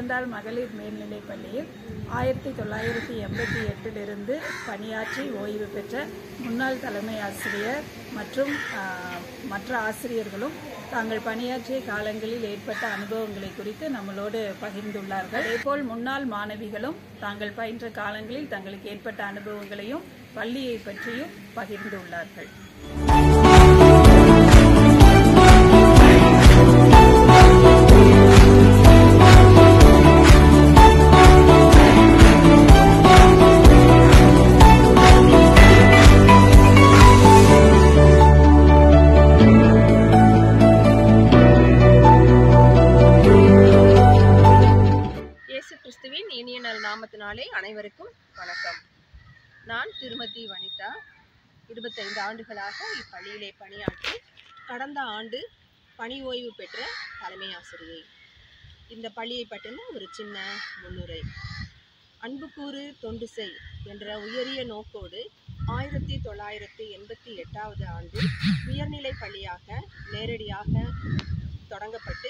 பெர்கண்டால் மகளிர் மேல்நிலைப் பள்ளியில் ஆயிரத்தி தொள்ளாயிரத்தி எண்பத்தி எட்டிலிருந்து பணியாற்றி ஓய்வு பெற்ற முன்னாள் தலைமை ஆசிரியர் மற்றும் ஆஹ், மற்ற ஆசிரியர்களும் தாங்கள் பணியாற்றிய காலங்களில் ஏற்பட்ட அனுபவங்களை குறித்து நம்மளோடு பகிர்ந்துள்ளார்கள் அதேபோல் முன்னாள் மாணவிகளும் தாங்கள் பயின்ற காலங்களில் தங்களுக்கு ஏற்பட்ட அனுபவங்களையும் பள்ளியை பற்றியும் பகிர்ந்துள்ளார்கள் இயேசு கிறிஸ்துவின் இனிய நல் நாமத்தினாலே அனைவருக்கும் வணக்கம் நான் திருமதி வனிதா இருபத்தைந்து ஆண்டுகளாக இப்பள்ளியிலே பணியாற்றி கடந்த ஆண்டு பணி ஓய்வு பெற்ற தலைமை ஆசிரியை இந்த பள்ளியை பற்றின ஒரு சின்ன முன்னுரை அன்புக்கூறு தொண்டு செய் என்ற உயரிய நோக்கோடு ஆயிரத்தி தொள்ளாயிரத்தி எண்பத்தி எட்டாவது ஆண்டு உயர்நிலை பள்ளியாக நேரடியாக தொடங்கப்பட்டு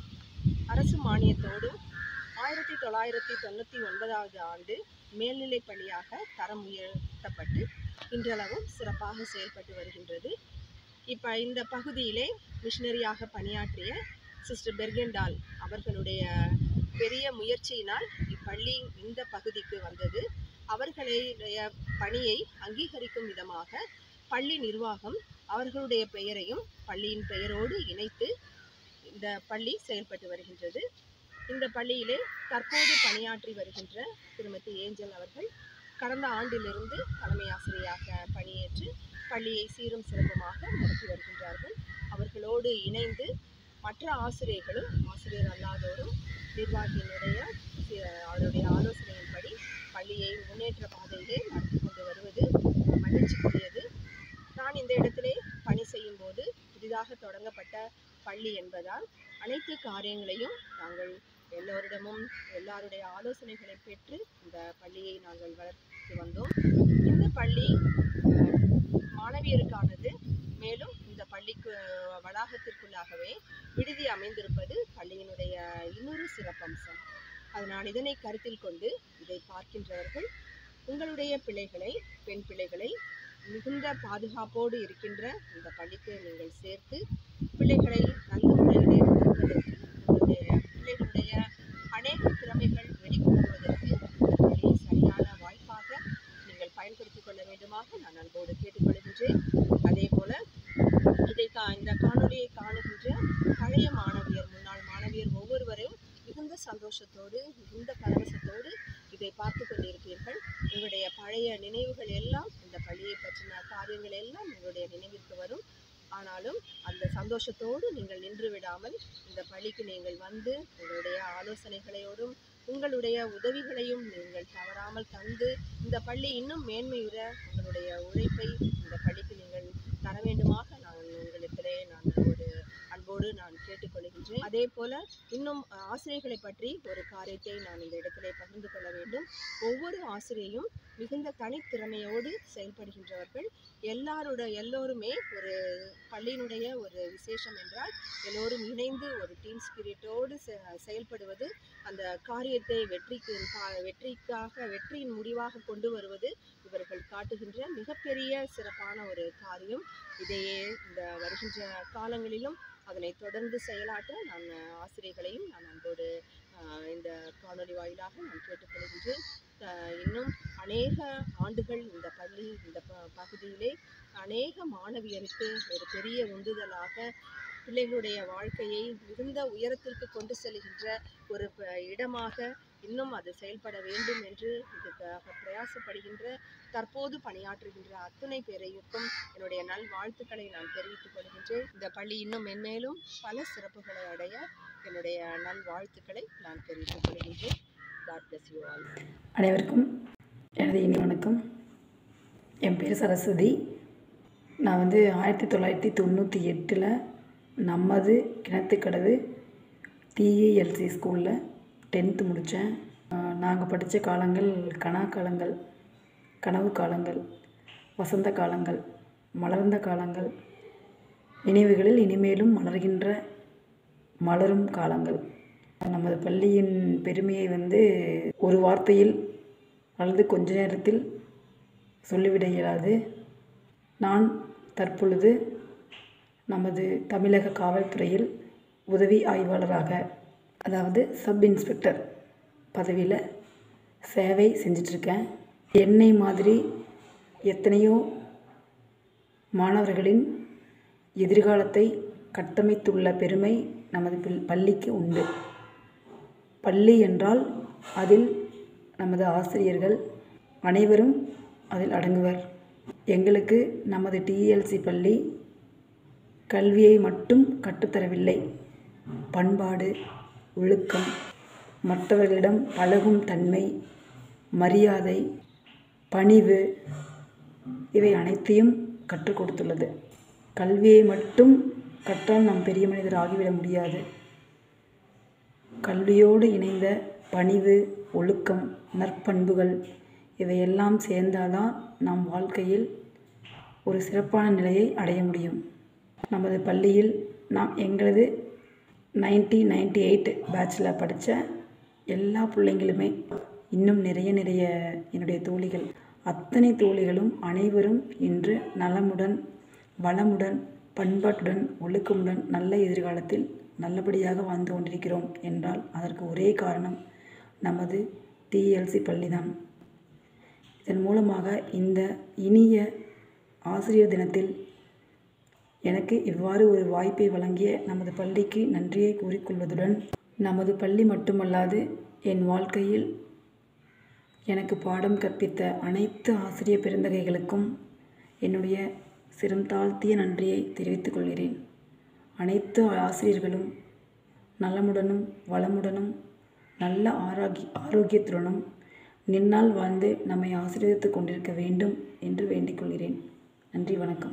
அரசு மானியத்தோடு ஆயிரத்தி தொள்ளாயிரத்தி தொண்ணூற்றி ஒன்பதாவது ஆண்டு மேல்நிலைப் பள்ளியாக தரம் உயர்த்தப்பட்டு இன்றளவும் சிறப்பாக செயல்பட்டு வருகின்றது இப்போ இந்த பகுதியிலே மிஷினரியாக பணியாற்றிய சிஸ்டர் பெர்கெண்டால் அவர்களுடைய பெரிய முயற்சியினால் இப்பள்ளி இந்த பகுதிக்கு வந்தது அவர்களுடைய பணியை அங்கீகரிக்கும் விதமாக பள்ளி நிர்வாகம் அவர்களுடைய பெயரையும் பள்ளியின் பெயரோடு இணைத்து இந்த பள்ளி செயல்பட்டு வருகின்றது இந்த பள்ளியிலே தற்போது பணியாற்றி வருகின்ற திருமதி ஏஞ்சல் அவர்கள் கடந்த ஆண்டிலிருந்து தலைமை ஆசிரியராக பணியேற்று பள்ளியை சீரும் சிறப்புமாக நடத்தி வருகின்றார்கள் அவர்களோடு இணைந்து மற்ற ஆசிரியர்களும் ஆசிரியர் அல்லாதோரும் நிர்வாகியினுடைய சி- அவருடைய ஆலோசனையின்படி பள்ளியை முன்னேற்ற பாதையிலே நடத்தி கொண்டு வருவது மகிழ்ச்சிக்குரியது நான் இந்த இடத்திலே பணி செய்யும் போது புதிதாக தொடங்கப்பட்ட பள்ளி என்பதால் அனைத்து காரியங்களையும் நாங்கள் எல்லோரிடமும் எல்லாருடைய ஆலோசனைகளை பெற்று இந்த பள்ளியை நாங்கள் வளர்த்து வந்தோம் இந்த பள்ளி அஹ், மாணவியருக்கானது மேலும் இந்த பள்ளிக்கு வளாகத்திற்குள்ளாகவே விடுதி அமைந்திருப்பது பள்ளியினுடைய இன்னொரு சிறப்பம்சம் அதனால் இதனை கருத்தில் கொண்டு இதை பார்க்கின்றவர்கள் உங்களுடைய பிள்ளைகளை பெண் பிள்ளைகளை மிகுந்த பாதுகாப்போடு இருக்கின்ற இந்த பள்ளிக்கு நீங்கள் சேர்த்து பிள்ளைகளை நல்ல முறையிலே வளர்ப்பதற்கு உங்களுடைய பிள்ளைகளுடைய அநேக திறமைகள் வெளிக்கொண்டுவதற்கு இந்த பள்ளியை சரியான வாய்ப்பாக நீங்கள் பயன்படுத்திக் கொள்ள வேண்டுமாக நான் அன்போடு கேட்டுக்கொள்கின்றேன் அதே போல இதை கா இந்த காணொளியை காணுகின்ற பழைய மாணவியர் முன்னாள் மாணவியர் ஒவ்வொருவரையும் மிகுந்த சந்தோஷத்தோடு மிகுந்த பரவசத்தோடு இதை பார்த்து கொண்டிருப்பீர்கள் உங்களுடைய பழைய நினைவுகள் எல்லாம் இந்த பள்ளியை பற்றின காரியங்கள் எல்லாம் உங்களுடைய நினைவிற்கு வரும் ஆனாலும் அந்த சந்தோஷத்தோடு நீங்கள் நின்று விடாமல் இந்த பள்ளிக்கு நீங்கள் வந்து உங்களுடைய ஆலோசனைகளையோடும் உங்களுடைய உதவிகளையும் நீங்கள் தவறாமல் தந்து இந்த பள்ளி இன்னும் மேன்மையுற உங்களுடைய உழைப்பை இந்த பள்ளிக்கு நீங்கள் தர வேண்டுமாக நான் உங்களிடத்திலே நான் ஒரு அன்போடு நான் கேட்டுக்கொள்கின்றேன் அதே போல இன்னும் அஹ், ஆசிரியர்களை பற்றி ஒரு காரியத்தை நான் இந்த இடத்திலே பகிர்ந்து கொள்ள வேண்டும் ஒவ்வொரு ஆசிரியையும் மிகுந்த தனித்திறமையோடு செயல்படுகின்றவர்கள் எல்லாரோட எல்லோருமே ஒரு பள்ளியினுடைய ஒரு விசேஷம் என்றால் எல்லோரும் இணைந்து ஒரு டீம் ஸ்பிரிட்டோடு செயல்படுவது அந்த காரியத்தை வெற்றிக்கு கா- வெற்றிக்காக வெற்றியின் முடிவாக கொண்டு வருவது இவர்கள் காட்டுகின்ற மிகப்பெரிய சிறப்பான ஒரு காரியம் இதையே இந்த வருகின்ற காலங்களிலும் அதனை தொடர்ந்து செயலாற்ற நான் ஆசிரியர்களையும் நான் அன்போடு ஆஹ், இந்த காணொளி வாயிலாக நான் கேட்டுக்கொள்கின்றேன் ஆஹ், இன்னும் அநேக ஆண்டுகள் இந்த பள்ளி இந்த ப பகுதியிலே அநேக மாணவியருக்கு ஒரு பெரிய உந்துதலாக பிள்ளைகளுடைய வாழ்க்கையை மிகுந்த உயரத்திற்கு கொண்டு செல்கின்ற ஒரு ப- இடமாக இன்னும் அது செயல்பட வேண்டும் என்று இதுக்காக பிரயாசப்படுகின்ற தற்போது பணியாற்றுகின்ற அத்துணை பேரையும் என்னுடைய நல் வாழ்த்துக்களை நான் தெரிவித்துக் கொள்கின்றேன் இந்த பள்ளி இன்னும் மென்மேலும் பல சிறப்புகளை அடைய என்னுடைய நல் வாழ்த்துக்களை நான் தெரிவித்துக் கொள்கின்றேன் காட் பிளஸ் யூ ஆல் அனைவருக்கும் எனது இனி வணக்கம் என் பேர் சரஸ்வதி நான் வந்து ஆயிரத்தி தொள்ளாயிரத்தி தொண்ணூற்றி எட்டில் நமது கிணத்துக்கடவு டிஏஎல்சி ஸ்கூலில் டென்த்து முடித்தேன் நாங்கள் படித்த காலங்கள் கனா காலங்கள் கனவு காலங்கள் வசந்த காலங்கள் மலர்ந்த காலங்கள் நினைவுகளில் இனிமேலும் மலர்கின்ற மலரும் காலங்கள் நமது பள்ளியின் பெருமையை வந்து ஒரு வார்த்தையில் அல்லது கொஞ்ச நேரத்தில் சொல்லிவிட இயலாது நான் தற்பொழுது நமது தமிழக காவல்துறையில் உதவி ஆய்வாளராக அதாவது சப் இன்ஸ்பெக்டர் பதவியில் சேவை செஞ்சிட்ருக்கேன் என்னை மாதிரி எத்தனையோ மாணவர்களின் எதிர்காலத்தை கட்டமைத்துள்ள பெருமை நமது பில் பள்ளிக்கு உண்டு பள்ளி என்றால் அதில் நமது ஆசிரியர்கள் அனைவரும் அதில் அடங்குவர் எங்களுக்கு நமது டிஎல்சி பள்ளி கல்வியை மட்டும் கற்றுத்தரவில்லை பண்பாடு ஒழுக்கம் மற்றவர்களிடம் பழகும் தன்மை மரியாதை பணிவு இவை அனைத்தையும் கற்றுக் கொடுத்துள்ளது கல்வியை மட்டும் கற்றால் நாம் பெரிய மனிதர் ஆகிவிட முடியாது கல்வியோடு இணைந்த பணிவு ஒழுக்கம் நற்பண்புகள் இவையெல்லாம் சேர்ந்தால்தான் நாம் வாழ்க்கையில் ஒரு சிறப்பான நிலையை அடைய முடியும் நமது பள்ளியில் நாம் எங்களது நைன்டி நைன்டி எயிட் பேட்சில் படித்த எல்லா பிள்ளைங்களுமே இன்னும் நிறைய நிறைய என்னுடைய தோழிகள் அத்தனை தோழிகளும் அனைவரும் இன்று நலமுடன் வளமுடன் பண்பாட்டுடன் ஒழுக்கமுடன் நல்ல எதிர்காலத்தில் நல்லபடியாக வாழ்ந்து கொண்டிருக்கிறோம் என்றால் அதற்கு ஒரே காரணம் நமது டிஎல்சி பள்ளிதான் இதன் மூலமாக இந்த இனிய ஆசிரியர் தினத்தில் எனக்கு இவ்வாறு ஒரு வாய்ப்பை வழங்கிய நமது பள்ளிக்கு நன்றியை கூறிக்கொள்வதுடன் நமது பள்ளி மட்டுமல்லாது என் வாழ்க்கையில் எனக்கு பாடம் கற்பித்த அனைத்து ஆசிரிய பெருந்தகைகளுக்கும் என்னுடைய சிரம் தாழ்த்திய நன்றியை தெரிவித்துக் கொள்கிறேன் அனைத்து ஆசிரியர்களும் நலமுடனும் வளமுடனும் நல்ல ஆரோக்கி ஆரோக்கியத்துடனும் நின்னால் வாழ்ந்து நம்மை ஆசீர்வதித்துக் கொண்டிருக்க வேண்டும் என்று வேண்டிக் கொள்கிறேன் நன்றி வணக்கம்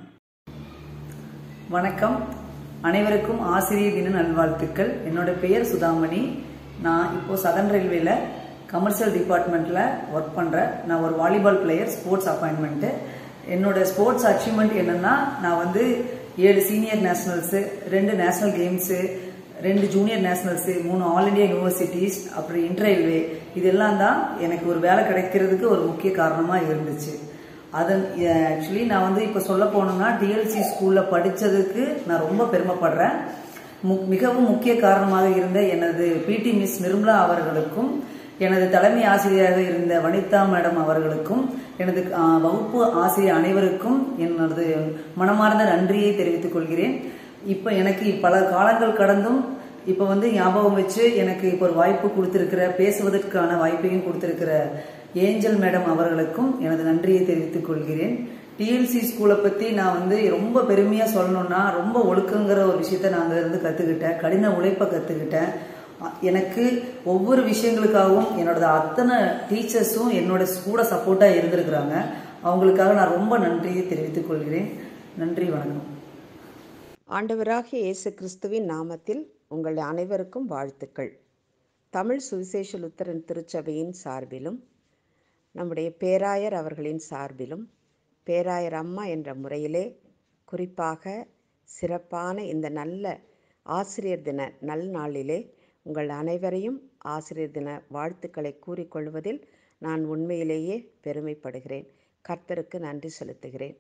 வணக்கம் அனைவருக்கும் ஆசிரியர் தின நல்வாழ்த்துக்கள் என்னோட பெயர் சுதாமணி நான் இப்போ சதன் ரயில்வேல கமர்ஷியல் டிபார்ட்மெண்ட்ல ஒர்க் பண்றேன் நான் ஒரு வாலிபால் பிளேயர் ஸ்போர்ட்ஸ் அப்பாயின்மெண்ட் என்னோட ஸ்போர்ட்ஸ் அச்சீவ்மெண்ட் என்னன்னா நான் வந்து ஏழு சீனியர் நேஷனல்ஸ் ரெண்டு நேஷனல் கேம்ஸ் ரெண்டு ஜூனியர் நேஷனல்ஸ் மூணு ஆல் இந்தியா யூனிவர்சிட்டிஸ் அப்புறம் இன்டர் ரயில்வே இதெல்லாம் தான் எனக்கு ஒரு வேலை கிடைக்கிறதுக்கு ஒரு முக்கிய காரணமா இருந்துச்சு அதன் ஆக்சுவலி நான் வந்து இப்போ சொல்ல போனோம்னா டிஎல்சி ஸ்கூல்ல படிச்சதுக்கு நான் ரொம்ப பெருமைப்படுறேன் மு- மிகவும் முக்கிய காரணமாக இருந்த எனது பிடி மிஸ் நிர்மலா அவர்களுக்கும் எனது தலைமை ஆசிரியராக இருந்த வனிதா மேடம் அவர்களுக்கும் எனது ஆ, வகுப்பு ஆசிரியர் அனைவருக்கும் எனது மனமார்ந்த நன்றியை தெரிவித்துக் கொள்கிறேன் இப்போ எனக்கு பல காலங்கள் கடந்தும் இப்போ வந்து ஞாபகம் வச்சு எனக்கு இப்போ ஒரு வாய்ப்பு கொடுத்திருக்கிற பேசுவதற்கான வாய்ப்பையும் கொடுத்திருக்கிற ஏஞ்சல் மேடம் அவர்களுக்கும் எனது நன்றியை தெரிவித்துக் கொள்கிறேன் டிஎல்சி ஸ்கூலை பத்தி நான் வந்து ரொம்ப பெருமையா சொல்லணும்னா ரொம்ப ஒழுக்கங்கிற ஒரு விஷயத்த நான் அங்க இருந்து கத்துக்கிட்டேன் கடின உழைப்பை கத்துக்கிட்டேன் அ- எனக்கு ஒவ்வொரு விஷயங்களுக்காகவும் என்னோட அத்தனை டீச்சர்ஸும் என்னோட கூட சப்போர்ட்டா இருந்திருக்கிறாங்க அவங்களுக்காக நான் ரொம்ப நன்றியை தெரிவித்துக் கொள்கிறேன் நன்றி வணக்கம் ஆண்டவராகிய இயேசு கிறிஸ்துவின் நாமத்தில் உங்கள் அனைவருக்கும் வாழ்த்துக்கள் தமிழ் சுவிசேஷ லுத்தரன் திருச்சபையின் சார்பிலும் நம்முடைய பேராயர் அவர்களின் சார்பிலும் பேராயர் அம்மா என்ற முறையிலே குறிப்பாக சிறப்பான இந்த நல்ல ஆசிரியர் தின நல்நாளிலே உங்கள் அனைவரையும் ஆசிரியர் தின வாழ்த்துக்களை கூறிக்கொள்வதில் நான் உண்மையிலேயே பெருமைப்படுகிறேன் கர்த்தருக்கு நன்றி செலுத்துகிறேன்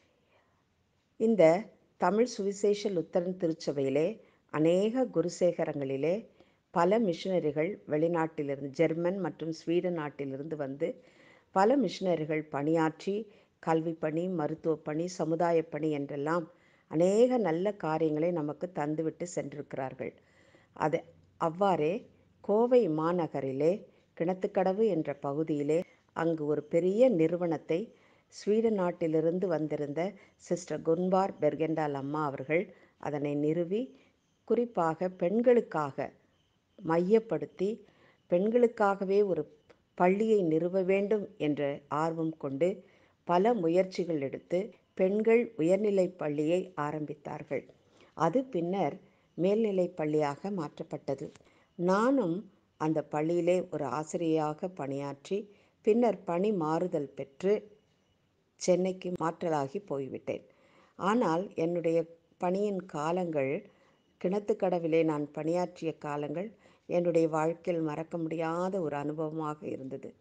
இந்த தமிழ் சுவிசேஷ லுத்தரன் திருச்சபையிலே அநேக குருசேகரங்களிலே பல மிஷனரிகள் வெளிநாட்டிலிருந்து ஜெர்மன் மற்றும் ஸ்வீடன் நாட்டிலிருந்து வந்து பல மிஷனரிகள் பணியாற்றி கல்வி பணி மருத்துவ பணி சமுதாய பணி என்றெல்லாம் அநேக நல்ல காரியங்களை நமக்கு தந்துவிட்டு சென்றிருக்கிறார்கள் அது அவ்வாறே கோவை மாநகரிலே கிணத்துக்கடவு என்ற பகுதியிலே அங்கு ஒரு பெரிய நிறுவனத்தை ஸ்வீடன் நாட்டிலிருந்து வந்திருந்த சிஸ்டர் குன்பார் பெர்கெண்டால் அம்மா அவர்கள் அதனை நிறுவி குறிப்பாக பெண்களுக்காக மையப்படுத்தி பெண்களுக்காகவே ஒரு பள்ளியை நிறுவ வேண்டும் என்ற ஆர்வம் கொண்டு பல முயற்சிகள் எடுத்து பெண்கள் உயர்நிலைப் பள்ளியை ஆரம்பித்தார்கள் அது பின்னர் மேல்நிலைப் பள்ளியாக மாற்றப்பட்டது நானும் அந்த பள்ளியிலே ஒரு ஆசிரியையாக பணியாற்றி பின்னர் பணி மாறுதல் பெற்று சென்னைக்கு மாற்றலாகி போய்விட்டேன் ஆனால் என்னுடைய பணியின் காலங்கள் கிணத்துக்கடவிலே நான் பணியாற்றிய காலங்கள் என்னுடைய வாழ்க்கையில் மறக்க முடியாத ஒரு அனுபவமாக இருந்தது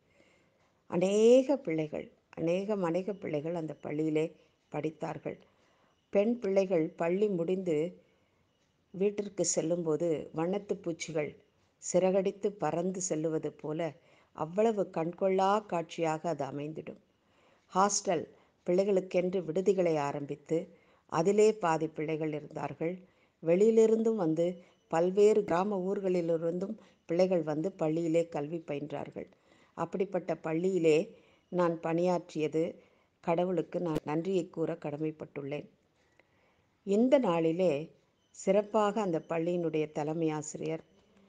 அநேக பிள்ளைகள் அநேகம் அநேக பிள்ளைகள் அந்த பள்ளியிலே படித்தார்கள் பெண் பிள்ளைகள் பள்ளி முடிந்து வீட்டிற்கு செல்லும்போது வண்ணத்து பூச்சிகள் சிறகடித்து பறந்து செல்லுவது போல அவ்வளவு கண்கொள்ளா காட்சியாக அது அமைந்திடும் ஹாஸ்டல் பிள்ளைகளுக்கென்று விடுதிகளை ஆரம்பித்து அதிலே பாதி பிள்ளைகள் இருந்தார்கள் வெளியிலிருந்தும் வந்து பல்வேறு கிராம ஊர்களிலிருந்தும் பிள்ளைகள் வந்து பள்ளியிலே கல்வி பயின்றார்கள் அப்படிப்பட்ட பள்ளியிலே நான் பணியாற்றியது கடவுளுக்கு நான் நன்றியை கூற கடமைப்பட்டுள்ளேன் இந்த நாளிலே சிறப்பாக அந்த பள்ளியினுடைய தலைமை ஆசிரியர்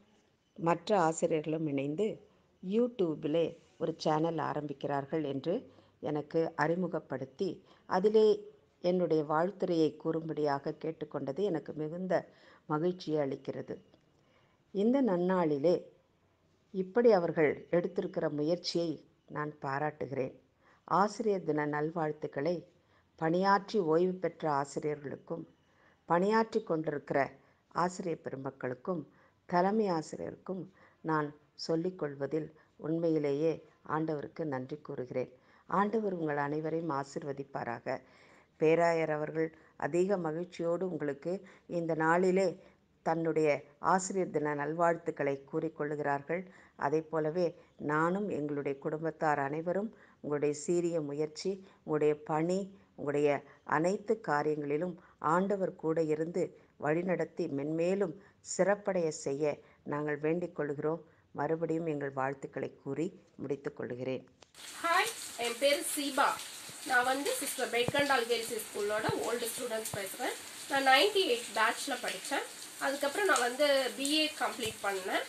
மற்ற ஆசிரியர்களும் இணைந்து யூடியூபிலே ஒரு சேனல் ஆரம்பிக்கிறார்கள் என்று எனக்கு அறிமுகப்படுத்தி அதிலே என்னுடைய வாழ்த்துறையை கூறும்படியாக கேட்டுக்கொண்டது எனக்கு மிகுந்த மகிழ்ச்சியை அளிக்கிறது இந்த நன்னாளிலே இப்படி அவர்கள் எடுத்திருக்கிற முயற்சியை நான் பாராட்டுகிறேன் ஆசிரியர் தின நல்வாழ்த்துக்களை பணியாற்றி ஓய்வு பெற்ற ஆசிரியர்களுக்கும் பணியாற்றி கொண்டிருக்கிற ஆசிரியர் பெருமக்களுக்கும் தலைமை ஆசிரியருக்கும் நான் சொல்லிக்கொள்வதில் உண்மையிலேயே ஆண்டவருக்கு நன்றி கூறுகிறேன் ஆண்டவர் உங்கள் அனைவரையும் ஆசிர்வதிப்பாராக பேராயர் அவர்கள் அதிக மகிழ்ச்சியோடு உங்களுக்கு இந்த நாளிலே தன்னுடைய ஆசிரியர் தின நல்வாழ்த்துக்களை கூறிக்கொள்கிறார்கள் அதே போலவே நானும் எங்களுடைய குடும்பத்தார் அனைவரும் உங்களுடைய சீரிய முயற்சி உங்களுடைய பணி உங்களுடைய அனைத்து காரியங்களிலும் ஆண்டவர் கூட இருந்து வழிநடத்தி மென்மேலும் சிறப்படைய செய்ய நாங்கள் வேண்டிக் கொள்கிறோம் மறுபடியும் எங்கள் வாழ்த்துக்களை கூறி முடித்துக் கொள்கிறேன் ஹாய் என் பேர் சீபா நான் வந்து சிஸ்டர் பெட்கண்டால் கேர்ள்ஸ் ஸ்கூலோட ஓல்டு ஸ்டூடெண்ட்ஸ் பேசுகிறேன் நான் நைன்டி எயிட் பேட்ச்சில் படித்தேன் அதுக்கப்புறம் நான் வந்து பிஏ கம்ப்ளீட் பண்ணேன்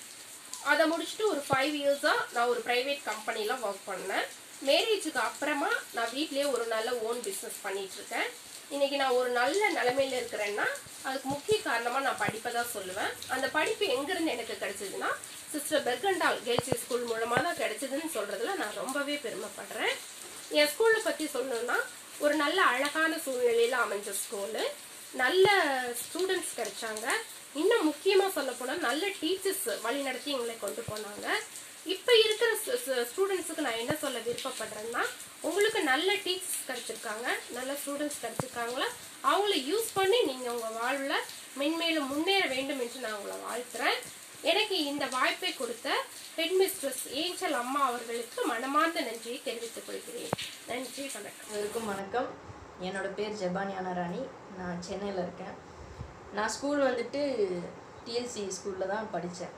அதை முடிச்சுட்டு ஒரு ஃபைவ் இயர்ஸாக நான் ஒரு ப்ரைவேட் கம்பெனியில் ஒர்க் பண்ணேன் மேரேஜுக்கு அப்புறமா நான் வீட்லேயே ஒரு நல்ல ஓன் பிஸ்னஸ் பண்ணிகிட்ருக்கேன் இன்றைக்கி நான் ஒரு நல்ல நிலமையில இருக்கிறேன்னா அதுக்கு முக்கிய காரணமாக நான் படிப்பை தான் சொல்லுவேன் அந்த படிப்பு எங்கேருந்து எனக்கு கிடைச்சதுன்னா சிஸ்டர் பெர்கண்டால் கேர்ள்ஸ் ஸ்கூல் மூலமாக தான் கிடைச்சதுன்னு சொல்கிறதுல நான் ரொம்பவே பெருமைப்படுறேன் என் ஸ்கூலை பற்றி சொல்லணும்னா ஒரு நல்ல அழகான சூழ்நிலையில் அமைஞ்ச ஸ்கூலு நல்ல ஸ்டூடெண்ட்ஸ் கிடைச்சாங்க இன்னும் முக்கியமாக சொல்ல போனால் நல்ல டீச்சர்ஸ் வழி நடத்தி எங்களை கொண்டு போனாங்க இப்போ இருக்கிற ஸ்டூடெண்ட்ஸுக்கு நான் என்ன சொல்ல விருப்பப்படுறேன்னா உங்களுக்கு நல்ல டீச்சர்ஸ் கிடைச்சிருக்காங்க நல்ல ஸ்டூடெண்ட்ஸ் கிடைச்சிருக்காங்களா அவங்கள யூஸ் பண்ணி நீங்கள் உங்கள் வாழ்வில் மென்மேலும் முன்னேற வேண்டும் என்று நான் உங்களை வாழ்த்துறேன் எனக்கு இந்த வாய்ப்பை கொடுத்த ஹெட் மிஸ்ட்ரஸ் ஏஞ்சல் அம்மா அவர்களுக்கு மனமார்ந்த நன்றியை தெரிவித்துக் கொள்கிறேன் நன்றி வணக்கம் அனைவருக்கும் வணக்கம் என்னோட பேர் ஜெபானியான ராணி நான் சென்னையில் இருக்கேன் நான் ஸ்கூல் வந்துட்டு டிஎல்சி ஸ்கூலில் தான் படித்தேன்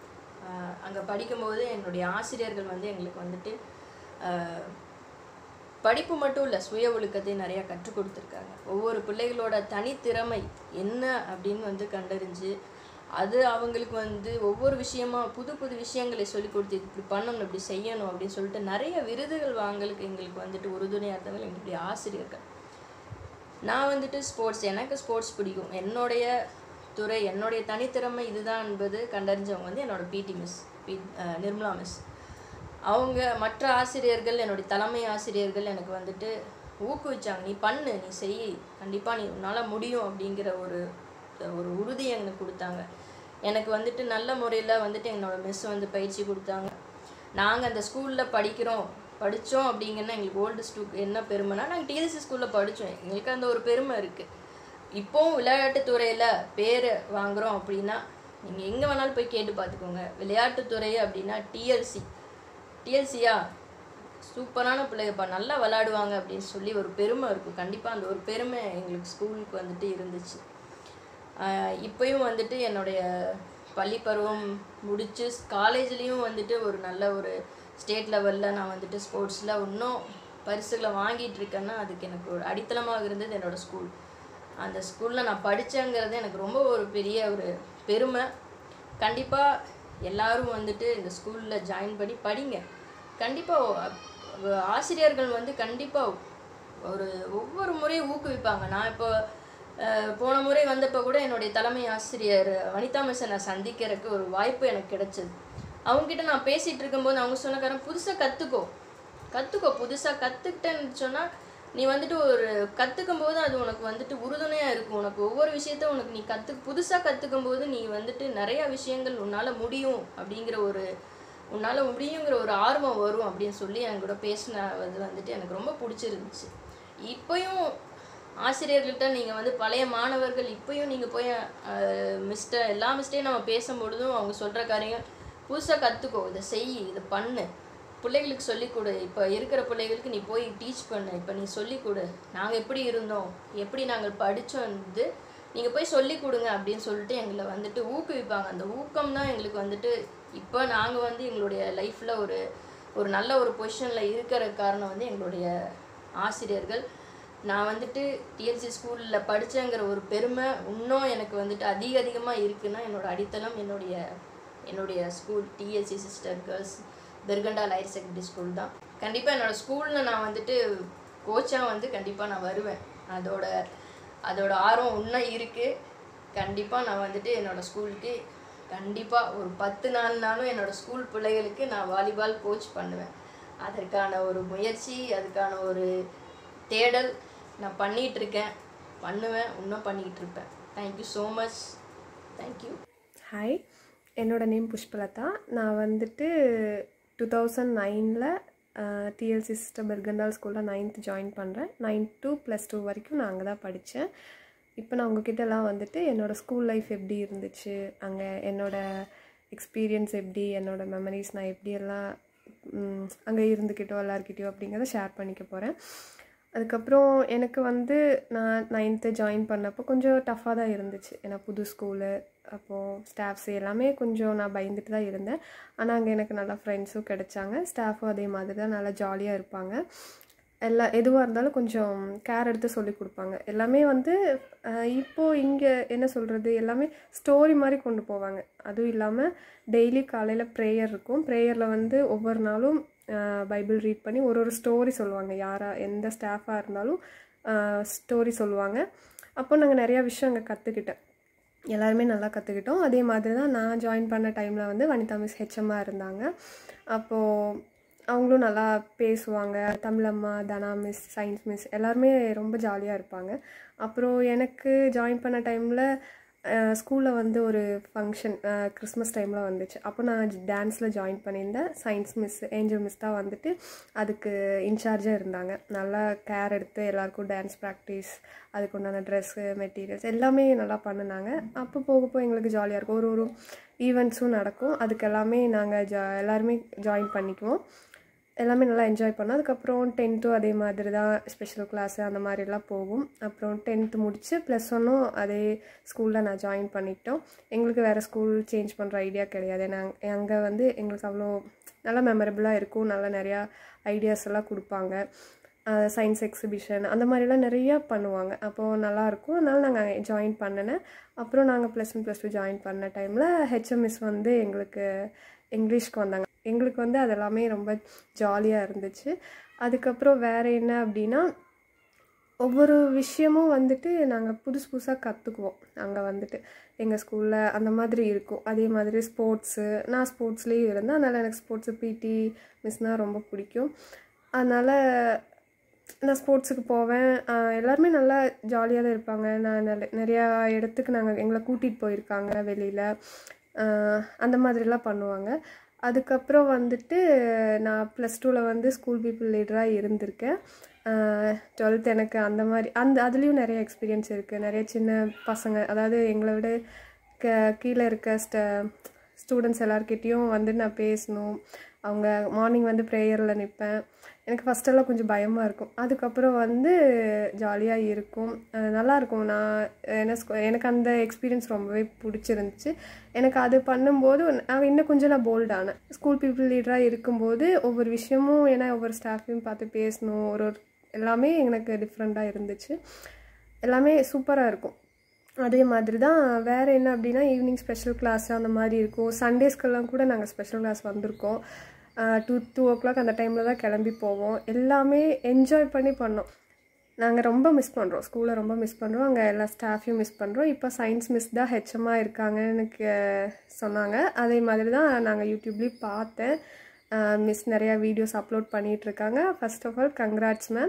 அங்கே படிக்கும்போது என்னுடைய ஆசிரியர்கள் வந்து எங்களுக்கு வந்துட்டு ஆஹ், படிப்பு மட்டும் இல்லை சுய ஒழுக்கத்தை நிறையா கற்றுக் கொடுத்துருக்காங்க ஒவ்வொரு பிள்ளைகளோட தனித்திறமை என்ன அப்படின்னு வந்து கண்டறிஞ்சு அது அவங்களுக்கு வந்து ஒவ்வொரு விஷயமா புது புது விஷயங்களை சொல்லி கொடுத்து இப்படி பண்ணணும் இப்படி செய்யணும் அப்படின்னு சொல்லிட்டு நிறைய விருதுகள் வாங்கலுக்கு எங்களுக்கு வந்துட்டு உறுதுணையாக இருந்தவங்க எங்களுடைய ஆசிரியர்கள் நான் வந்துட்டு ஸ்போர்ட்ஸ் எனக்கு ஸ்போர்ட்ஸ் பிடிக்கும் என்னுடைய துறை என்னுடைய தனித்திறமை இதுதான் என்பது கண்டறிஞ்சவங்க வந்து என்னோட பிடி மிஸ் பி அஹ் நிர்மலா மிஸ் அவங்க மற்ற ஆசிரியர்கள் என்னுடைய தலைமை ஆசிரியர்கள் எனக்கு வந்துட்டு ஊக்குவிச்சாங்க நீ பண்ணு நீ செய் கண்டிப்பாக நீ உன்னால் முடியும் அப்படிங்கிற ஒரு ஒரு உறுதி எனக்கு கொடுத்தாங்க எனக்கு வந்துட்டு நல்ல முறையில் வந்துட்டு என்னோட மிஸ் வந்து பயிற்சி கொடுத்தாங்க நாங்கள் அந்த ஸ்கூலில் படிக்கிறோம் படித்தோம் அப்படிங்கன்னா எங்களுக்கு ஓல்டு ஸ்டூ என்ன பெருமைனா நாங்கள் டிஎல்சி ஸ்கூலில் படித்தோம் எங்களுக்கு அந்த ஒரு பெருமை இருக்குது இப்போவும் விளையாட்டுத்துறையில் பேர் வாங்குகிறோம் அப்படின்னா நீங்கள் எங்கே வேணாலும் போய் கேட்டு பார்த்துக்கோங்க விளையாட்டுத்துறை அப்படின்னா டிஎல்சி டிஎல்சியா சூப்பரான பிள்ளைங்கப்பா நல்லா விளையாடுவாங்க அப்படின்னு சொல்லி ஒரு பெருமை இருக்கும் கண்டிப்பாக அந்த ஒரு பெருமை எங்களுக்கு ஸ்கூலுக்கு வந்துட்டு இருந்துச்சு ஆஹ் இப்பயும் வந்துட்டு என்னுடைய பள்ளி பருவம் முடிச்சு காலேஜ்லேயும் வந்துட்டு ஒரு நல்ல ஒரு ஸ்டேட் லெவலில் நான் வந்துட்டு ஸ்போர்ட்ஸில் இன்னும் பரிசுகளை வாங்கிட்டு இருக்கேன்னா அதுக்கு எனக்கு ஒரு அடித்தளமாக இருந்தது என்னோடய ஸ்கூல் அந்த ஸ்கூலில் நான் படித்தேங்கிறது எனக்கு ரொம்ப ஒரு பெரிய ஒரு பெருமை கண்டிப்பாக எல்லாரும் வந்துட்டு இந்த ஸ்கூலில் ஜாயின் பண்ணி படிங்க கண்டிப்பாக ஆசிரியர்கள் வந்து கண்டிப்பாக ஒரு ஒவ்வொரு முறையும் ஊக்குவிப்பாங்க நான் இப்போ அஹ், போன முறை வந்தப்போ கூட என்னுடைய தலைமை ஆசிரியர் வனிதா மிஸ்ஸை நான் சந்திக்கிறதுக்கு ஒரு வாய்ப்பு எனக்கு கிடைச்சது அவங்ககிட்ட நான் பேசிகிட்டு இருக்கும்போது அவங்க சொன்னக்காரன் புதுசாக கற்றுக்கோ கற்றுக்கோ புதுசாக கற்றுக்கிட்டேன்னு சொன்னால் நீ வந்துட்டு ஒரு கற்றுக்கும் போது அது உனக்கு வந்துட்டு உறுதுணையாக இருக்கும் உனக்கு ஒவ்வொரு விஷயத்த உனக்கு நீ கற்று புதுசாக கற்றுக்கும் போது நீ வந்துட்டு நிறையா விஷயங்கள் உன்னால் முடியும் அப்படிங்கிற ஒரு உன்னால் முடியுங்கிற ஒரு ஆர்வம் வரும் அப்படின்னு சொல்லி என் கூட பேசினது வந்துட்டு எனக்கு ரொம்ப பிடிச்சிருந்துச்சு இப்போயும் ஆசிரியர்கள்ட்ட நீங்கள் வந்து பழைய மாணவர்கள் இப்போயும் நீங்கள் போய் மிஸ்டர் எல்லா மிஸ்டையும் நம்ம பேசும்பொழுதும் அவங்க சொல்கிற காரியங்கள் புதுசாக கற்றுக்கோ இதை செய் இதை பண்ணு பிள்ளைகளுக்கு சொல்லிக் கொடு இப்போ இருக்கிற பிள்ளைகளுக்கு நீ போய் டீச் பண்ணு இப்போ நீ சொல்லிக் கொடு நாங்கள் எப்படி இருந்தோம் எப்படி நாங்கள் படித்தோம் வந்து நீங்கள் போய் சொல்லிக் கொடுங்க அப்படின்னு சொல்லிட்டு எங்களை வந்துட்டு ஊக்குவிப்பாங்க அந்த ஊக்கம் தான் எங்களுக்கு வந்துட்டு இப்போ நாங்கள் வந்து எங்களுடைய லைஃப்பில் ஒரு ஒரு நல்ல ஒரு பொசிஷனில் இருக்கிற காரணம் வந்து எங்களுடைய ஆசிரியர்கள் நான் வந்துட்டு டிஎல்சி ஸ்கூலில் படித்தேங்கிற ஒரு பெருமை இன்னும் எனக்கு வந்துட்டு அதிக அதிகமாக இருக்குன்னா என்னோட அடித்தளம் என்னுடைய என்னுடைய school TLC sister girls Bergendal higher secondary school தான் கண்டிப்பாக என்னோட ஸ்கூலில் நான் வந்துட்டு கோச்சாக வந்து கண்டிப்பாக நான் வருவேன் அதோட அதோட ஆர்வம் இன்னும் இருக்குது கண்டிப்பாக நான் வந்துட்டு என்னோட ஸ்கூலுக்கு கண்டிப்பாக ஒரு பத்து நாள்னாலும் என்னோட ஸ்கூல் பிள்ளைகளுக்கு நான் வாலிபால் கோச் பண்ணுவேன் அதற்கான ஒரு முயற்சி அதுக்கான ஒரு தேடல் நான் பண்ணிகிட்டு இருக்கேன் பண்ணுவேன் இன்னும் பண்ணிக்கிட்டு இருப்பேன் thank you so much thank you hi என்னோட நேம் புஷ்பலதா நான் வந்துட்டு டூ தௌசண்ட் நைனில் டிஎல்சி சிஸ்டர் பெர்கண்டால் ஸ்கூலில் நைன்த் ஜாயின் பண்ணுறேன் நைன்த் டூ ப்ளஸ் டூ வரைக்கும் நான் அங்கே தான் படித்தேன் இப்போ நான் உங்ககிட்டலாம் வந்துட்டு என்னோடய ஸ்கூல் லைஃப் எப்படி இருந்துச்சு அங்கே என்னோடய எக்ஸ்பீரியன்ஸ் எப்படி என்னோடய மெமரிஸ் நான் எப்படியெல்லாம் அங்கே இருந்துக்கிட்டோ எல்லாருக்கிட்டேயோ அப்படிங்கிறத ஷேர் பண்ணிக்க போகிறேன் அதுக்கப்புறம் எனக்கு வந்து நான் நைன்த்து ஜாயின் பண்ணப்போ கொஞ்சம் டஃப்பாக தான் இருந்துச்சு ஏன்னா புது ஸ்கூலு அப்போது ஸ்டாஃப்ஸ் எல்லாமே கொஞ்சம் நான் பயந்துட்டு தான் இருந்தேன் ஆனால் அங்கே எனக்கு நல்லா ஃப்ரெண்ட்ஸும் கிடைச்சாங்க ஸ்டாஃபும் அதே மாதிரி தான் நல்லா ஜாலியாக இருப்பாங்க எல்லா எதுவாக இருந்தாலும் கொஞ்சம் கேர் எடுத்து சொல்லி கொடுப்பாங்க எல்லாமே வந்து இப்போது இங்கே என்ன சொல்கிறது எல்லாமே ஸ்டோரி மாதிரி கொண்டு போவாங்க அதுவும் இல்லாமல் டெய்லி காலையில் ப்ரேயர் இருக்கும் ப்ரேயரில் வந்து ஒவ்வொரு நாளும் பைபிள் ரீட் பண்ணி ஒரு ஒரு ஸ்டோரி சொல்லுவாங்க யாராக எந்த ஸ்டாஃபாக இருந்தாலும் ஸ்டோரி சொல்லுவாங்க அப்போ நாங்கள் நிறையா விஷயம் அங்கே கற்றுக்கிட்டேன் எல்லாருமே நல்லா கற்றுக்கிட்டோம் அதே மாதிரி தான் நான் ஜாயின் பண்ண டைமில் வந்து வனிதா மிஸ் ஹெச்எம்மாக இருந்தாங்க அப்போது அவங்களும் நல்லா பேசுவாங்க தமிழம்மா தனா மிஸ் சயின்ஸ் மிஸ் எல்லாருமே ரொம்ப ஜாலியாக இருப்பாங்க அப்புறம் எனக்கு ஜாயின் பண்ண டைமில் ஸ்கூலில் வந்து ஒரு ஃபங்க்ஷன் கிறிஸ்மஸ் டைமில் வந்துச்சு அப்போ நான் டான்ஸில் ஜாயின் பண்ணியிருந்தேன் சயின்ஸ் மிஸ் ஏஞ்சல் மிஸ் தான் வந்துட்டு அதுக்கு இன்சார்ஜாக இருந்தாங்க நல்லா கேர் எடுத்து எல்லாருக்கும் டான்ஸ் ப்ராக்டிஸ் அதுக்கு உண்டான ட்ரெஸ்ஸு மெட்டீரியல்ஸ் எல்லாமே நல்லா பண்ணினாங்க அப்போ போக போக எங்களுக்கு ஜாலியாக இருக்கும் ஒரு ஒரு ஈவெண்ட்ஸும் நடக்கும் அதுக்கு எல்லாமே நாங்கள் ஜா எல்லாருமே ஜாயின் பண்ணிக்குவோம் எல்லாமே நல்லா என்ஜாய் பண்ணோம் அதுக்கப்புறம் டென்த்தும் அதே மாதிரி தான் ஸ்பெஷல் கிளாஸு அந்த மாதிரிலாம் போகும் அப்புறம் டென்த்து முடித்து ப்ளஸ் ஒன்னும் அதே ஸ்கூலில் நான் ஜாயின் பண்ணிட்டோம் எங்களுக்கு வேறு ஸ்கூல் சேஞ்ச் பண்ணுற ஐடியா கிடையாது நாங்கள் அங்கே வந்து எங்களுக்கு அவ்வளோ நல்லா மெமரபுளாக இருக்கும் நல்லா நிறையா ஐடியாஸ் எல்லாம் கொடுப்பாங்க சயின்ஸ் எக்ஸிபிஷன் அந்த மாதிரிலாம் நிறையா பண்ணுவாங்க அப்போது நல்லாயிருக்கும் அதனால் நாங்கள் ஜாயின் பண்ணினேன் அப்புறம் நாங்கள் plus one plus two join பண்ண டைமில் ஹெச்எம்எஸ் வந்து எங்களுக்கு இங்கிலீஷ்க்கு வந்தாங்க எங்களுக்கு வந்து அதெல்லாமே ரொம்ப ஜாலியாக இருந்துச்சு அதுக்கப்புறம் வேறு என்ன அப்படின்னா ஒவ்வொரு விஷயமும் வந்துட்டு நாங்கள் புதுசு புதுசாக கற்றுக்குவோம் அங்கே வந்துட்டு எங்கள் ஸ்கூலில் அந்த மாதிரி இருக்கும் அதே மாதிரி ஸ்போர்ட்ஸு நான் ஸ்போர்ட்ஸ்லேயும் இருந்தேன் அதனால் எனக்கு ஸ்போர்ட்ஸு பிடி மிஸ்னால் ரொம்ப பிடிக்கும் அதனால் நான் ஸ்போர்ட்ஸுக்கு போவேன் எல்லாருமே நல்லா ஜாலியாக தான் இருப்பாங்க நான் நிறைய நிறையா இடத்துக்கு நாங்கள் எங்களை கூட்டிகிட்டு போயிருக்காங்க வெளியில் அந்த மாதிரிலாம் பண்ணுவாங்க அதுக்கப்புறம் வந்துட்டு நான் ப்ளஸ் டூவில் வந்து ஸ்கூல் பீப்புள் லீடராக இருந்திருக்கேன் டுவெல்த் எனக்கு அந்த மாதிரி அந்த அதுலேயும் நிறைய எக்ஸ்பீரியன்ஸ் இருக்குது நிறைய சின்ன பசங்க அதாவது எங்களை விட க கீழே இருக்க ஸ்ட ஸ்டூடெண்ட்ஸ் எல்லாருக்கிட்டேயும் வந்து நான் பேசணும் அவங்க மார்னிங் வந்து ப்ரேயரில் நிற்பேன் எனக்கு ஃபஸ்ட்டெல்லாம் கொஞ்சம் பயமாக இருக்கும் அதுக்கப்புறம் வந்து ஜாலியாக இருக்கும் நல்லாயிருக்கும் நான் என்ன எனக்கு அந்த எக்ஸ்பீரியன்ஸ் ரொம்பவே பிடிச்சிருந்துச்சு எனக்கு அது பண்ணும்போது நான் இன்னும் கொஞ்சம் நான் போல்டானேன் ஸ்கூல் பீப்புள் லீடராக இருக்கும்போது ஒவ்வொரு விஷயமும் ஏன்னா ஒவ்வொரு ஸ்டாஃபையும் பார்த்து பேசணும் ஒரு ஒரு எல்லாமே எனக்கு டிஃப்ரெண்ட்டாக இருந்துச்சு எல்லாமே சூப்பராக இருக்கும் அதே மாதிரி தான் வேறு என்ன அப்படின்னா ஈவினிங் ஸ்பெஷல் கிளாஸ் அந்த மாதிரி இருக்கும் சண்டேஸ்க்கெல்லாம் கூட நாங்கள் ஸ்பெஷல் கிளாஸ் வந்திருக்கோம் டூ டூ ஓ கிளாக் அந்த டைமில் தான் கிளம்பி போவோம் எல்லாமே என்ஜாய் பண்ணி பண்ணோம் நாங்கள் ரொம்ப மிஸ் பண்ணுறோம் ஸ்கூலை ரொம்ப மிஸ் பண்ணுறோம் அங்கே எல்லா ஸ்டாஃபையும் மிஸ் பண்ணுறோம் இப்போ சயின்ஸ் மிஸ் தான் ஹெச்எம்மாக இருக்காங்கன்னு எனக்கு சொன்னாங்க அதே மாதிரி தான் நாங்கள் யூடியூப்லேயும் பார்த்தேன் மிஸ் நிறையா வீடியோஸ் அப்லோட் பண்ணிகிட்ருக்காங்க first of all congrats ma'am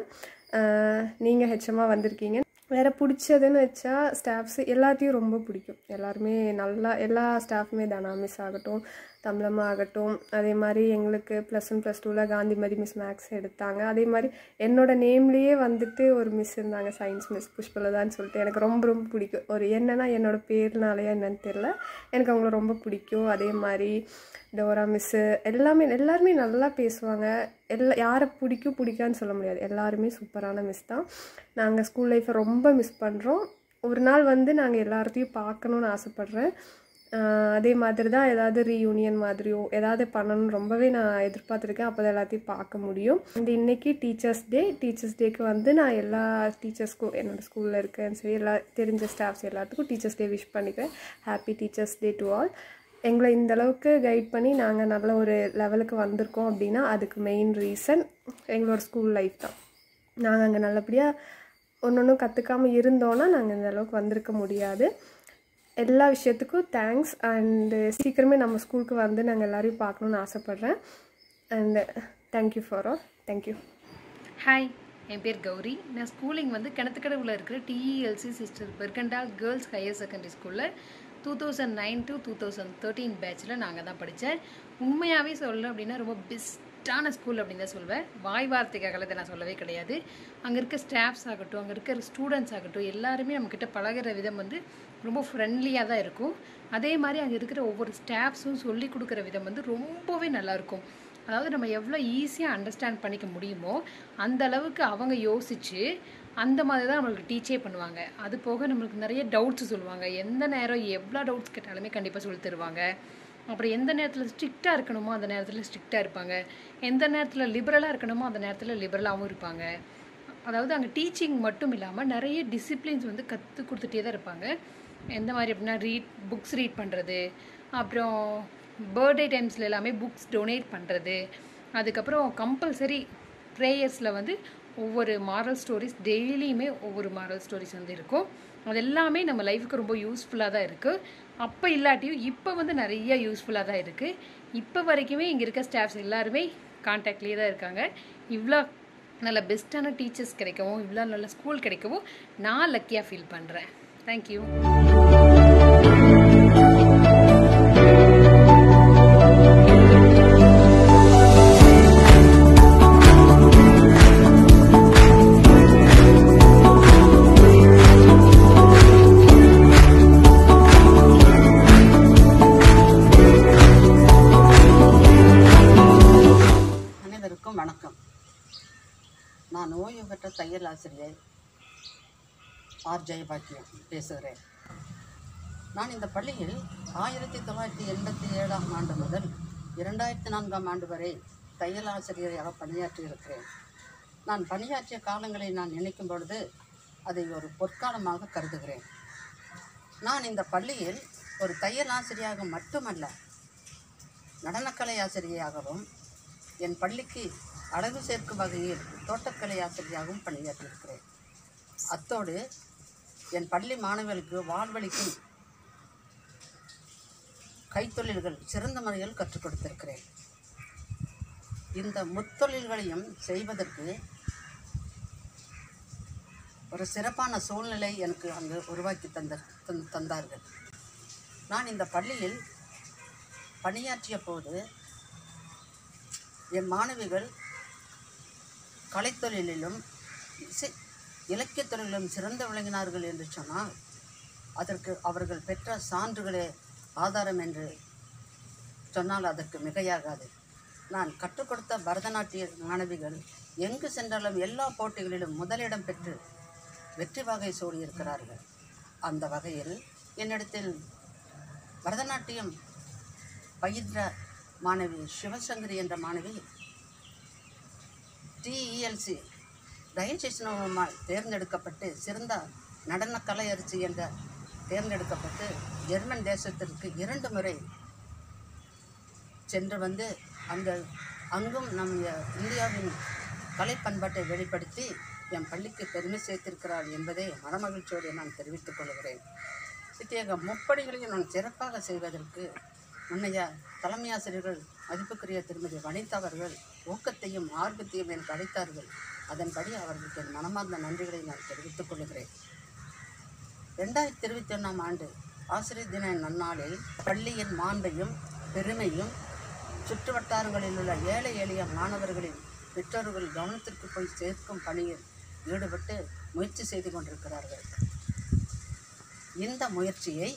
நீங்கள் ஹெச்எம்மாக வந்திருக்கீங்க வேறு பிடிச்சதுன்னு வச்சா ஸ்டாஃப்ஸ் எல்லாத்தையும் ரொம்ப பிடிக்கும் எல்லாருமே நல்லா எல்லா ஸ்டாஃப்மே தானா மிஸ் ஆகட்டும் தமிழம்மா ஆகட்டும் அதே மாதிரி எங்களுக்கு ப்ளஸ் ஒன் ப்ளஸ் டூவில் காந்திமதி மிஸ் மேக்ஸ் எடுத்தாங்க அதே மாதிரி என்னோட நேம்லேயே வந்துட்டு ஒரு மிஸ் இருந்தாங்க சயின்ஸ் மிஸ் புஷ்பலதான்னு சொல்லிட்டு எனக்கு ரொம்ப ரொம்ப பிடிக்கும் ஒரு என்னன்னா என்னோட பேர்னாலையா என்னன்னு தெரில எனக்கு அவங்கள ரொம்ப பிடிக்கும் அதே மாதிரி டோரா மிஸ்ஸு எல்லாமே எல்லாருமே நல்லா பேசுவாங்க எல்லா யாரை பிடிக்கும் பிடிக்கான்னு சொல்ல முடியாது எல்லாருமே சூப்பரான மிஸ் தான் நாங்கள் ஸ்கூல் லைஃப்பை ரொம்ப மிஸ் பண்ணுறோம் ஒரு நாள் வந்து நாங்கள் எல்லார்த்தையும் பார்க்கணுன்னு ஆசைப்பட்றேன் ஆஹ் அதே மாதிரி தான் ஏதாவது ரீயூனியன் மாதிரியோ ஏதாவது பண்ணணும்னு ரொம்பவே நான் எதிர்பார்த்துருக்கேன் அப்போ தான் எல்லாத்தையும் பார்க்க முடியும் அண்ட் இன்னைக்கு டீச்சர்ஸ் டே டீச்சர்ஸ் டேக்கு வந்து நான் எல்லா டீச்சர்ஸ்க்கும் என்னோடய ஸ்கூலில் இருக்கேன்னு சரி எல்லா தெரிஞ்ச ஸ்டாஃப்ஸ் எல்லாத்துக்கும் டீச்சர்ஸ் டே விஷ் பண்ணிக்கிறேன் happy teachers day to all எங்களை இந்த அளவுக்கு கைட் பண்ணி நாங்கள் நல்ல ஒரு லெவலுக்கு வந்திருக்கோம் அப்படின்னா அதுக்கு மெயின் ரீசன் எங்களோட ஸ்கூல் லைஃப் தான் நாங்கள் அங்கே நல்லபடியாக ஒன்று ஒன்றும் கற்றுக்காமல் இருந்தோன்னா நாங்கள் இந்த அளவுக்கு வந்திருக்க முடியாது எல்லா விஷயத்துக்கும் தேங்க்ஸ் அண்டு சீக்கிரமே நம்ம ஸ்கூலுக்கு வந்து நாங்கள் எல்லாரையும் பார்க்கணுன்னு ஆசைப்பட்றேன் and thank you for all thank you hi என் பேர் கௌரி நான் ஸ்கூலிங் வந்து கிணத்துக்கடவுல இருக்கிற TELC sister Bergendal girls higher secondary ஸ்கூலில் two thousand nine to two thousand thirteen பேட்சில் நாங்கள் தான் படித்தேன் உண்மையாகவே சொல்லணும் அப்படின்னா ரொம்ப பெஸ்ட்டான ஸ்கூல் அப்படின்னு தான் சொல்வேன் வாய் வார்த்தைக்காக இதை நான் சொல்லவே கிடையாது அங்கே இருக்க ஸ்டாஃப்ஸ் ஆகட்டும் அங்கே இருக்கிற ஸ்டூடெண்ட்ஸ் ஆகட்டும் எல்லாருமே நம்மக்கிட்ட பழகுற விதம் வந்து ரொம்ப ஃப்ரெண்ட்லியாக தான் இருக்கும் அதே மாதிரி அங்கே இருக்கிற ஒவ்வொரு ஸ்டாஃப்ஸும் சொல்லி கொடுக்குற விதம் வந்து ரொம்பவே நல்லாயிருக்கும் அதாவது நம்ம எவ்வளோ ஈஸியாக அண்டர்ஸ்டாண்ட் பண்ணிக்க முடியுமோ அந்த அளவுக்கு அவங்க யோசித்து அந்த மாதிரி தான் நம்மளுக்கு டீச்சே பண்ணுவாங்க அது போக நம்மளுக்கு நிறைய டவுட்ஸ் சொல்லுவாங்க எந்த நேரம் எவ்வளோ டவுட்ஸ் கேட்டாலுமே கண்டிப்பாக சொல்லி தருவாங்க அப்புறம் எந்த நேரத்தில் ஸ்ட்ரிக்டாக இருக்கணுமோ அந்த நேரத்தில் ஸ்ட்ரிக்டாக இருப்பாங்க எந்த நேரத்தில் லிபரலாக இருக்கணுமோ அந்த நேரத்தில் லிபரலாகவும் இருப்பாங்க அதாவது அங்கே டீச்சிங் மட்டும் இல்லாமல் நிறைய டிசிப்ளின்ஸ் வந்து கற்றுக் கொடுத்துட்டே தான் இருப்பாங்க எந்த மாதிரி அப்படின்னா ரீட் புக்ஸ் ரீட் பண்ணுறது அப்புறம் பர்த்டே டைம்ஸில் எல்லாமே புக்ஸ் டொனேட் பண்ணுறது அதுக்கப்புறம் கம்பல்சரி ப்ரேயர்ஸில் வந்து ஒவ்வொரு மாரல் ஸ்டோரிஸ் டெய்லியுமே ஒவ்வொரு மாரல் ஸ்டோரிஸ் வந்து இருக்கும் அது எல்லாமே நம்ம லைஃபுக்கு ரொம்ப யூஸ்ஃபுல்லாக தான் இருக்குது அப்போ இல்லாட்டியும் இப்போ வந்து நிறைய யூஸ்ஃபுல்லாக தான் இருக்குது இப்போ வரைக்குமே இங்கே இருக்க ஸ்டாஃப்ஸ் எல்லாருமே கான்டாக்ட்லேயே தான் இருக்காங்க இவ்வளோ நல்ல பெஸ்ட்டான டீச்சர்ஸ் கிடைக்கவும் இவ்வளோ நல்ல ஸ்கூல் கிடைக்கவும் நான் லக்கியாக ஃபீல் பண்ணுறேன் தேங்க்யூ அனைவருக்கும் வணக்கம் நான் ஓய்வு பெற்ற தையல் ஆசிரியர் ஆர் ஜெயபாக்கியம் பேசுகிறேன் நான் இந்த பள்ளியில் ஆயிரத்தி தொள்ளாயிரத்தி எண்பத்தி ஏழாம் ஆண்டு முதல் இரண்டாயிரத்தி நான்காம் ஆண்டு வரை தையல் ஆசிரியராக பணியாற்றியிருக்கிறேன் நான் பணியாற்றிய காலங்களை நான் நினைக்கும் பொழுது அதை ஒரு பொற்காலமாக கருதுகிறேன் நான் இந்த பள்ளியில் ஒரு தையல் ஆசிரியராக மட்டுமல்ல நடனக்கலை ஆசிரியராகவும் என் பள்ளிக்கு அழகு சேர்க்கும் வகையில் தோட்டக்கலை ஆசிரியராகவும் பணியாற்றியிருக்கிறேன் அத்தோடு என் பள்ளி மாணவர்களுக்கு வாழ்வளிக்கும் கைத்தொழில்கள் சிறந்த முறையில் கற்றுக் கொடுத்திருக்கிறேன் இந்த முத்தொழில்களையும் செய்வதற்கு ஒரு சிறப்பான சூழ்நிலை எனக்கு அங்கு உருவாக்கி தந்த தந்- தந்தார்கள் நான் இந்த பள்ளியில் பணியாற்றிய போது என் மாணவிகள் கலைத்தொழிலிலும் இசை இலக்கியத் தொழிலிலும் சிறந்து விளங்கினார்கள் என்று சொன்னால் அதற்கு அவர்கள் பெற்ற சான்றுகளே ஆதாரம் என்று சொன்னால் அதற்கு மிகையாகாது நான் கற்றுக் கொடுத்த பரதநாட்டிய மாணவிகள் எங்கு சென்றாலும் எல்லா போட்டிகளிலும் முதலிடம் பெற்று வெற்றி வகை சூடியிருக்கிறார்கள் அந்த வகையில் என்னிடத்தில் பரதநாட்டியம் பயின்ற மாணவி சிவசங்கரி என்ற மாணவி டிஇஎல்சி டயன்சேஷன் மூலமாக தேர்ந்தெடுக்கப்பட்டு சிறந்த நடன கலையரசி என்ற தேர்ந்தெடுக்கப்பட்டு ஜெர்மன் தேசத்திற்கு இரண்டு முறை சென்று வந்து அங்கே அங்கும் நம் இந்தியாவின் கலை பண்பாட்டை வெளிப்படுத்தி என் பள்ளிக்கு பெருமை சேர்த்திருக்கிறார் என்பதை மனமகிழ்ச்சியோடு நான் தெரிவித்துக் கொள்கிறேன் இத்தகைய முப்படிகளையும் நான் சிறப்பாக செய்வதற்கு முன்னைய தலைமை ஆசிரியர்கள் மதிப்புக்குரிய திருமதி வனிதா அவர்கள் ஊக்கத்தையும் ஆர்வத்தையும் எனக்கு அளித்தார்கள் அதன்படி அவர்களுக்கு என் மனமார்ந்த நன்றிகளை நான் தெரிவித்துக் கொள்கிறேன் ரெண்டாயிரத்தி இருபத்தி ஒன்றாம் ஆண்டு ஆசிரியர் தின நன்னாளில் பள்ளியின் மாண்பையும் பெருமையும் சுற்று வட்டாரங்களில் உள்ள ஏழை எளிய மாணவர்களின் பெற்றோர்கள் கவனத்திற்கு போய் சேர்க்கும் பணியில் ஈடுபட்டு முயற்சி செய்து கொண்டிருக்கிறார்கள் இந்த முயற்சியை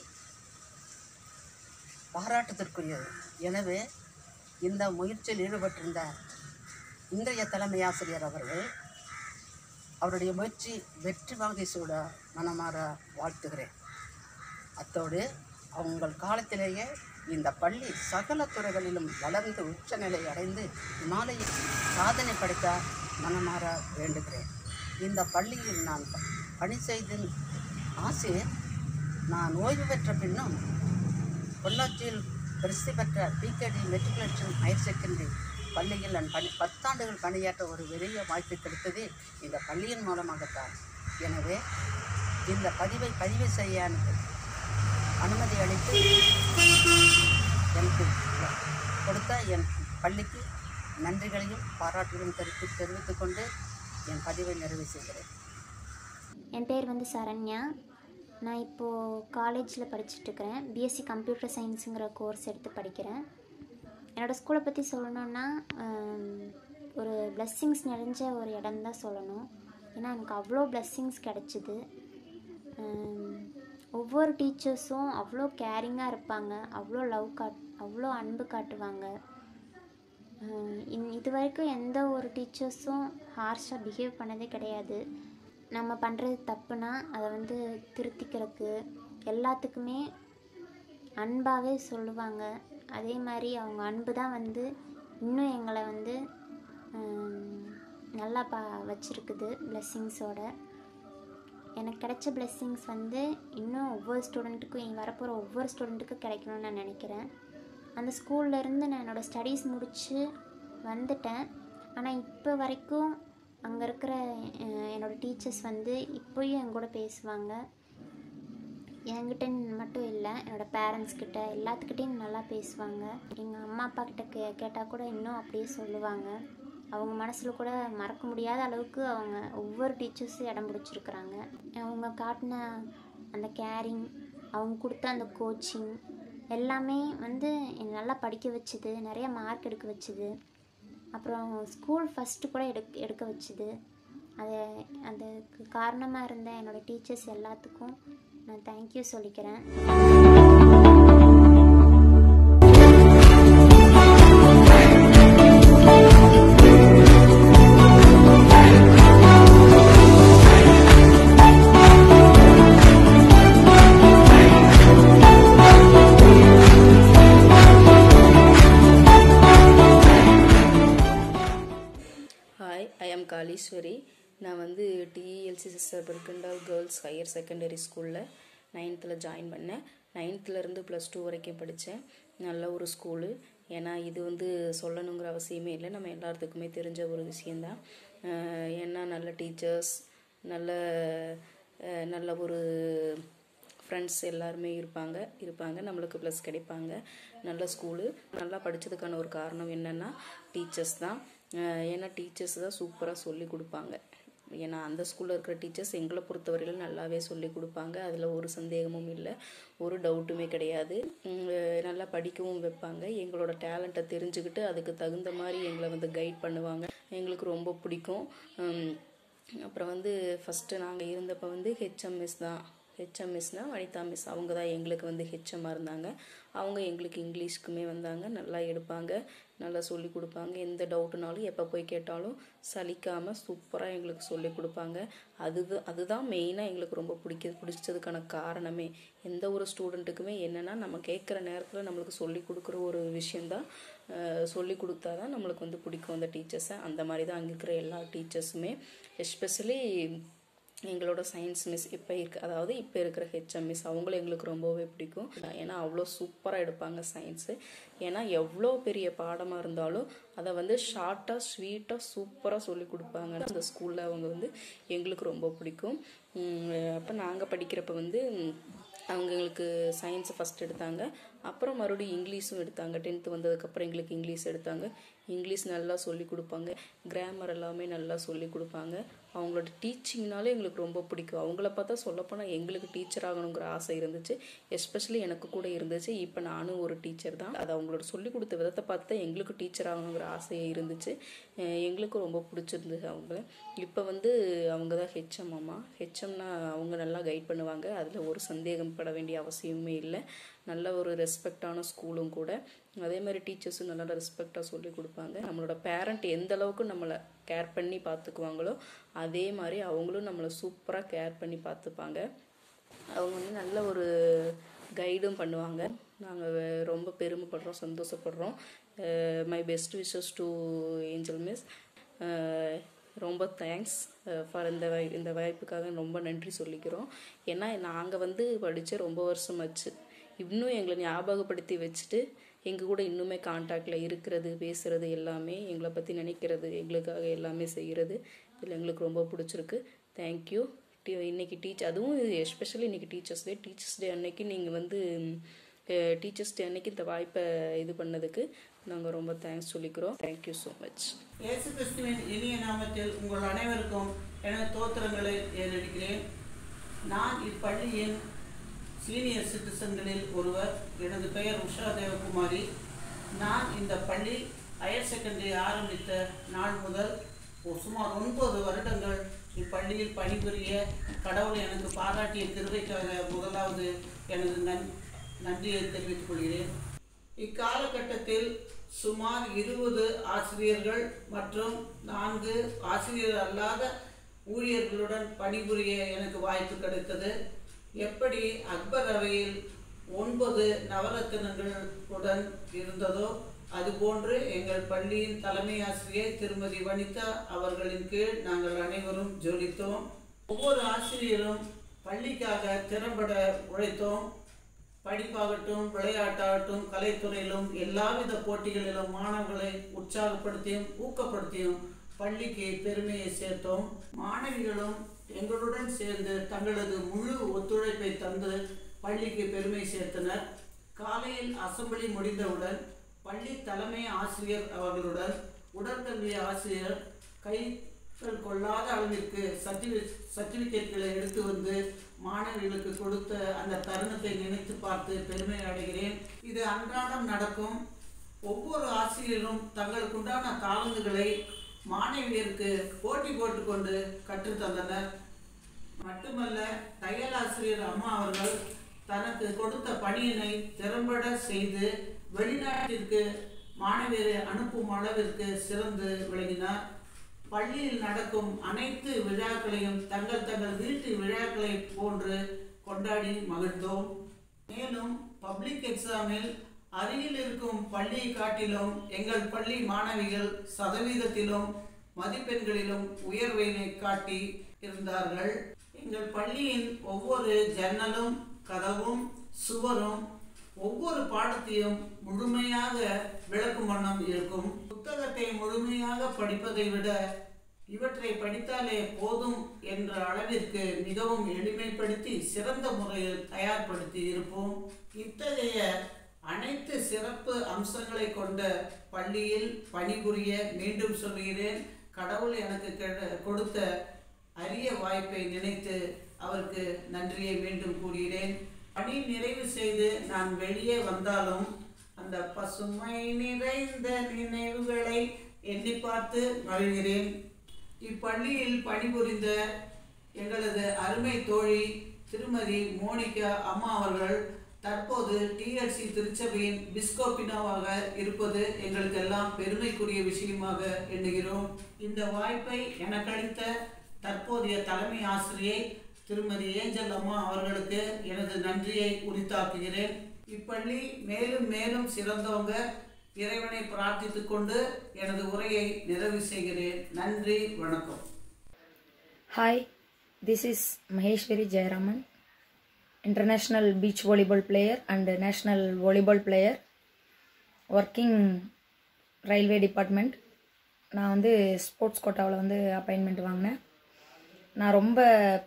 பாராட்டத்திற்குரியது எனவே இந்த முயற்சியில் ஈடுபட்டிருந்த இன்றைய தலைமை ஆசிரியர் அவர்கள் அவருடைய முயற்சி வெற்றி வாங்கி சூட மனமாற வாழ்த்துகிறேன் அத்தோடு அவங்கள் காலத்திலேயே இந்த பள்ளி சகல துறைகளிலும் வளர்ந்து உச்சநிலை அடைந்து இமாலய சாதனை படைக்க மனமாற வேண்டுகிறேன் இந்த பள்ளியில் நான் ப- பணி செய்த ஆசிரியர் நான் ஓய்வு பெற்ற பின்னும் பொள்ளாச்சியில் பிரசித்தி பெற்ற பிகேடி மெட்ரிகுலேஷன் ஹையர் செகண்டரி பள்ளியில் நான் பணி பத்தாண்டுகள் பணியாற்ற ஒரு பெரிய வாய்ப்பு கிடைத்தது இந்த பள்ளியின் மூலமாகத்தான் எனவே இந்த பதிவை பதிவு செய்ய எனக்கு அனுமதி அளித்து எனக்கு கொடுத்த என் பள்ளிக்கு நன்றிகளையும் பாராட்டுகளையும் தெரிவித்து தெரிவித்துக் கொண்டு என் பதிவை நிறைவு செய்கிறேன் என் பேர் வந்து சரண்யா நான் இப்போது காலேஜில் படிச்சுட்ருக்கிறேன் பிஎஸ்சி கம்ப்யூட்டர் சயின்ஸுங்கிற கோர்ஸ் எடுத்து படிக்கிறேன் என்னோடய ஸ்கூலை பற்றி சொல்லணுன்னா ஆம், ஒரு blessings நிறைஞ்ச ஒரு இடம் தான் சொல்லணும் ஏன்னா எனக்கு அவ்வளோ blessings கிடச்சிது ஒவ்வொரு டீச்சர்ஸும் அவ்வளோ கேரிங்காக இருப்பாங்க அவ்வளோ லவ் காட் அவ்வளோ அன்பு காட்டுவாங்க ஆஹ் இன் இது வரைக்கும் எந்த ஒரு டீச்சர்ஸும் ஹார்ஷாக பிஹேவ் பண்ணதே கிடையாது நம்ம பண்ணுறது தப்புனா அதை வந்து திருத்திக்கிறதுக்கு எல்லாத்துக்குமே அன்பாகவே சொல்லுவாங்க அதே மாதிரி அவங்க அன்பு தான் வந்து இன்னும் எங்களை வந்து ஆம், நல்லா பா வச்சுருக்குது பிளெஸ்ஸிங்ஸோட எனக்கு கிடைச்ச blessings வந்து இன்னும் ஒவ்வொரு ஸ்டூடெண்ட்டுக்கும் இனி வரப்போகிற ஒவ்வொரு ஸ்டூடெண்ட்டுக்கும் கிடைக்கணும்னு நான் நினைக்கிறேன் அந்த ஸ்கூல்ல இருந்து நான் என்னோடய ஸ்டடீஸ் முடித்து வந்துட்டேன் ஆனால் இப்போ வரைக்கும் அங்கே இருக்கிற அஹ், என்னோடய டீச்சர்ஸ் வந்து இப்போயும் என் கூட பேசுவாங்க என்கிட்ட மட்டும் இல்லை என்னோடய பேரண்ட்ஸ் கிட்ட எல்லாத்துக்கிட்டையும் நல்லா பேசுவாங்க எங்கள் அம்மா அப்பா கிட்ட கே கேட்டால் கூட இன்னும் அப்படியே சொல்லுவாங்க அவங்க மனசில் கூட மறக்க முடியாத அளவுக்கு அவங்க ஒவ்வொரு டீச்சர்ஸும் இடம் பிடிச்சிருக்கிறாங்க அவங்க காட்டின அந்த கேரிங் அவங்க கொடுத்த அந்த கோச்சிங் எல்லாமே வந்து என்னை நல்லா படிக்க வச்சுது நிறைய மார்க் எடுக்க வச்சுது அப்புறம் ஸ்கூல் ஃபஸ்ட்டு கூட எடுக்க எடுக்க வச்சுது அது அதுக்கு காரணமாக இருந்த என்னோடய டீச்சர்ஸ் எல்லாத்துக்கும் நான் தேங்க்யூ சொல்லிக்கிறேன் ஹாய் ஐ எம் காளீஸ்வரி நான் வந்து TLC sister Bergendal girls higher secondary ஸ்கூலில் நைன்த்தில் ஜாயின் பண்ணேன் நைன்த்துலேருந்து ப்ளஸ் டூ வரைக்கும் படித்தேன் நல்ல ஒரு ஸ்கூலு ஏன்னா இது வந்து சொல்லணுங்கிற அவசியமே இல்லை நம்ம எல்லாத்துக்குமே தெரிஞ்ச ஒரு விஷயந்தான் அஹ் ஏன்னா நல்ல டீச்சர்ஸ் நல்ல அஹ் நல்ல ஒரு ஃப்ரெண்ட்ஸ் எல்லாருமே இருப்பாங்க இருப்பாங்க நம்மளுக்கு ப்ளஸ் கிடைப்பாங்க நல்ல ஸ்கூலு நல்லா படித்ததுக்கான ஒரு காரணம் என்னென்னா டீச்சர்ஸ் தான் அஹ் ஏன்னா டீச்சர்ஸ் தான் சூப்பராக சொல்லி கொடுப்பாங்க ஏன்னா அந்த ஸ்கூலில் இருக்கிற டீச்சர்ஸ் எங்களை பொறுத்தவரையிலும் நல்லாவே சொல்லி கொடுப்பாங்க அதில் ஒரு சந்தேகமும் இல்லை ஒரு டவுட்டுமே கிடையாது உம், நல்லா படிக்கவும் வைப்பாங்க எங்களோட டேலண்ட்டை தெரிஞ்சுக்கிட்டு அதுக்கு தகுந்த மாதிரி எங்களை வந்து கைட் பண்ணுவாங்க எங்களுக்கு ரொம்ப பிடிக்கும் உம், அப்புறம் வந்து ஃபஸ்ட்டு நாங்கள் இருந்தப்போ வந்து ஹெச்எம் மிஸ் தான் ஹெச்எம் மிஸ்னால் வனிதா மிஸ் அவங்க தான் எங்களுக்கு வந்து ஹெச்எம்மாக இருந்தாங்க அவங்க எங்களுக்கு இங்கிலீஷ்க்குமே வந்தாங்க நல்லா எடுப்பாங்க நல்லா சொல்லி கொடுப்பாங்க எந்த டவுட்டுனாலும் எப்போ போய் கேட்டாலும் சலிக்காமல் சூப்பராக எங்களுக்கு சொல்லி கொடுப்பாங்க அது அதுதான் மெயினாக எங்களுக்கு ரொம்ப பிடிக்க பிடிச்சதுக்கான காரணமே எந்த ஒரு ஸ்டூடெண்ட்டுக்குமே என்னென்னா நம்ம கேட்குற நேரத்தில் நம்மளுக்கு சொல்லி கொடுக்குற ஒரு விஷயந்தான் அஹ், சொல்லி கொடுத்தா தான் நம்மளுக்கு வந்து பிடிக்கும் அந்த டீச்சர்ஸை அந்த மாதிரி தான் அங்கே இருக்கிற எல்லா டீச்சர்ஸுமே எஸ்பெஷலி எங்களோட சயின்ஸ் மிஸ் இப்போ இருக்க அதாவது இப்போ இருக்கிற ஹெச்எம் மிஸ் அவங்களும் எங்களுக்கு ரொம்பவே பிடிக்கும் ஏன்னா அவ்வளோ சூப்பராக எடுப்பாங்க சயின்ஸு ஏன்னா எவ்வளோ பெரிய பாடமாக இருந்தாலும் அதை வந்து ஷார்ட்டாக ஸ்வீட்டாக சூப்பராக சொல்லி கொடுப்பாங்க அந்த ஸ்கூலில் அவங்க வந்து எங்களுக்கு ரொம்ப பிடிக்கும் அப்போ நாங்கள் படிக்கிறப்ப வந்து உம், அவங்க எங்களுக்கு சயின்ஸை ஃபஸ்ட் எடுத்தாங்க அப்புறம் மறுபடியும் இங்கிலீஷும் எடுத்தாங்க டென்த்து வந்ததுக்கப்புறம் எங்களுக்கு இங்கிலீஷ் எடுத்தாங்க இங்கிலீஷ் நல்லா சொல்லி கொடுப்பாங்க கிராமர் எல்லாமே நல்லா சொல்லி கொடுப்பாங்க அவங்களோட டீச்சிங்னாலே எங்களுக்கு ரொம்ப பிடிக்கும் அவங்கள பார்த்தா சொல்லப்போனால் எங்களுக்கு டீச்சர் ஆகணுங்கிற ஆசை இருந்துச்சு எஸ்பெஷலி எனக்கு கூட இருந்துச்சு இப்போ நானும் ஒரு டீச்சர் தான் அது அவங்களோட சொல்லி கொடுத்த விதத்தை பார்த்து தான் எங்களுக்கு டீச்சர் ஆகணுங்கிற ஆசையே இருந்துச்சு அஹ் எங்களுக்கும் ரொம்ப பிடிச்சிருந்தது அவங்கள இப்போ வந்து அவங்க தான் ஹெச்எம் அம்மா ஹெச்எம்னா அவங்க நல்லா கைட் பண்ணுவாங்க அதில் ஒரு சந்தேகம் பட வேண்டிய அவசியமே இல்லை நல்ல ஒரு ரெஸ்பெக்டான ஸ்கூலும் கூட அதே மாதிரி டீச்சர்ஸும் நல்லா ரெஸ்பெக்டாக சொல்லி கொடுப்பாங்க நம்மளோட பேரண்ட் எந்த அளவுக்கு நம்மளை கேர் பண்ணி பார்த்துக்குவாங்களோ அதே மாதிரி அவங்களும் நம்மளை சூப்பராக கேர் பண்ணி பார்த்துப்பாங்க அவங்க வந்து நல்ல ஒரு கைடும் பண்ணுவாங்க நாங்கள் ரொம்ப பெருமைப்படுறோம் சந்தோஷப்படுறோம் my best wishes to Angel miss ரொம்ப தேங்க்ஸ் ஃபார் இந்த வாய் இந்த வாய்ப்புக்காக ரொம்ப நன்றி சொல்லிக்கிறோம் ஏன்னா நாங்கள் வந்து படித்து ரொம்ப வருஷமாச்சு இன்னும் எங்களை ஞாபகப்படுத்தி வச்சுட்டு எங்கள் கூட இன்னுமே காண்டாக்டில் இருக்கிறது பேசுகிறது எல்லாமே எங்களை பற்றி நினைக்கிறது எங்களுக்காக எல்லாமே செய்கிறது இதில் எங்களுக்கு ரொம்ப பிடிச்சிருக்கு தேங்க்யூ டி இன்னைக்கு டீச் அதுவும் எஸ்பெஷலி இன்னைக்கு டீச்சர்ஸ் டே டீச்சர்ஸ் டே அன்னைக்கு நீங்கள் வந்து டீச்சர்ஸ் டே அன்னைக்கு இந்த வாய்ப்பை இது பண்ணதுக்கு நாங்கள் ரொம்ப தேங்க்ஸ் சொல்லிக்கிறோம் தேங்க்யூ ஸோ மச் இயேசு கிறிஸ்துவின் இனிய நாமத்தில் உங்கள் அனைவருக்கும் எனது தோத்திரங்களை ஏறெடுக்கிறேன் நான் இப்பள்ளியின் சீனியர் சிட்டிசன்களில் ஒருவர் எனது பெயர் உஷா தேவகுமாரி நான் இந்த பள்ளி ஹையர் செகண்டரி ஆரம்பித்த நாள் முதல் ஒரு சுமார் ஒன்பது வருடங்கள் இப்பள்ளியில் பணிபுரிய கடவுள் எனக்கு பாராட்டிய திருவைக்காக முதலாவது எனது நன் நன்றியை தெரிவித்துக் கொள்கிறேன் இக்காலகட்டத்தில் சுமார் இருபது ஆசிரியர்கள் மற்றும் நான்கு ஆசிரியர் அல்லாத ஊழியர்களுடன் பணிபுரிய எனக்கு வாய்ப்பு கிடைத்தது எப்படி அக்பர் அவையில் ஒன்பது நவரத்தினங்களுடன் இருந்ததோ அதுபோன்று எங்கள் பள்ளியின் தலைமை ஆசிரியர் திருமதி வனிதா அவர்களின் கீழ் நாங்கள் அனைவரும் ஜொலித்தோம் ஒவ்வொரு ஆசிரியரும் பள்ளிக்காக திறம்பட உழைத்தோம் படிப்பாகட்டும் விளையாட்டாகட்டும் கலைத்துறையிலும் எல்லாவித போட்டிகளிலும் மாணவர்களை உற்சாகப்படுத்தியும் ஊக்கப்படுத்தியும் பள்ளிக்கு பெருமையை சேர்த்தோம் மாணவிகளும் எங்களுடன் சேர்ந்து தங்களது முழு ஒத்துழைப்பை தந்து பள்ளிக்கு பெருமை சேர்த்தனர் காலையில் அசம்பிளி முடிந்தவுடன் பள்ளி தலைமை ஆசிரியர் அவர்களுடன் உடற்கல்வி ஆசிரியர் கைகள் கொள்ளாத அளவிற்கு சர்டிஃபி சர்டிஃபிகேட்களை எடுத்து வந்து மாணவிகளுக்கு கொடுத்த அந்த தருணத்தை நினைத்து பார்த்து பெருமை அடைகிறேன் இது அன்றாடம் நடக்கும் ஒவ்வொரு ஆசிரியரும் தங்களுக்குண்டான தாளந்துகளை மாணவியருக்கு போட்டி போட்டுக்கொண்டு கற்றுத்தந்தனர் மட்டுமல்ல தையல் ஆசிரியர் அம்மா அவர்கள் தனக்கு கொடுத்த பணியினை திறம்பட செய்து வெளிநாட்டிற்கு மாணவியரை அனுப்பும் அளவிற்கு சிறந்து விளங்கினார் பள்ளியில் நடக்கும் அனைத்து விழாக்களையும் தங்கள் தங்கள் வீட்டு விழாக்களை போன்று கொண்டாடி மகிழ்ந்தோம் மேலும் பப்ளிக் எக்ஸாமில் அருகில் இருக்கும் பள்ளியை காட்டிலும் எங்கள் பள்ளி மாணவிகள் சதவீதத்திலும் மதிப்பெண்களிலும் உயர்வினை காட்டி இருந்தார்கள் எங்கள் பள்ளியின் ஒவ்வொரு ஜன்னலும் கதவும் சுவரும் ஒவ்வொரு பாடத்தையும் முழுமையாக விளக்கும் வண்ணம் இருக்கும் புத்தகத்தை முழுமையாக படிப்பதை விட இவற்றை படித்தாலே போதும் என்ற அளவிற்கு மிகவும் எளிமைப்படுத்தி சிறந்த முறையில் தயார்படுத்தி இருப்போம் இத்தகைய அனைத்து சிறப்பு அம்சங்களை கொண்ட பள்ளியில் பணிபுரிய மீண்டும் சொல்கிறேன் கடவுள் எனக்கு கெட- கொடுத்த அரிய வாய்ப்பை நினைத்து அவருக்கு நன்றியை மீண்டும் கூறுகிறேன் பணி நிறைவு செய்து நான் வெளியே வந்தாலும் அந்த பசுமை நிறைந்த நினைவுகளை எண்ணி பார்த்து மகிழ்கிறேன் இப்பள்ளியில் பணிபுரிந்த எங்களது அருமை தோழி திருமதி மோனிகா அம்மா அவர்கள் தற்போது டிஆர்சி திருச்சபையின் பிஸ்கோபினாவாக இருப்பது எங்களுக்கெல்லாம் பெருமைக்குரிய விஷயமாக எண்ணுகிறோம் இந்த வாய்ப்பை எனக்களித்த தற்போதைய தலைமை ஆசிரியை திருமதி ஏஞ்சல் அம்மா அவர்களுக்கு எனது நன்றியை உரித்தாக்குகிறேன் இப்பள்ளி மேலும் மேலும் சிறந்தவங்க இறைவனை பிரார்த்தித்துக் கொண்டு எனது உரையை நிறைவு செய்கிறேன் நன்றி வணக்கம் Hi, this is Maheshwari Jayaraman, international beach volleyball player and national volleyball player, working railway department. நான் வந்து ஸ்போர்ட்ஸ் கோட்டாவில் வந்து அப்பாயின்மெண்ட் வாங்கினேன் நான் ரொம்ப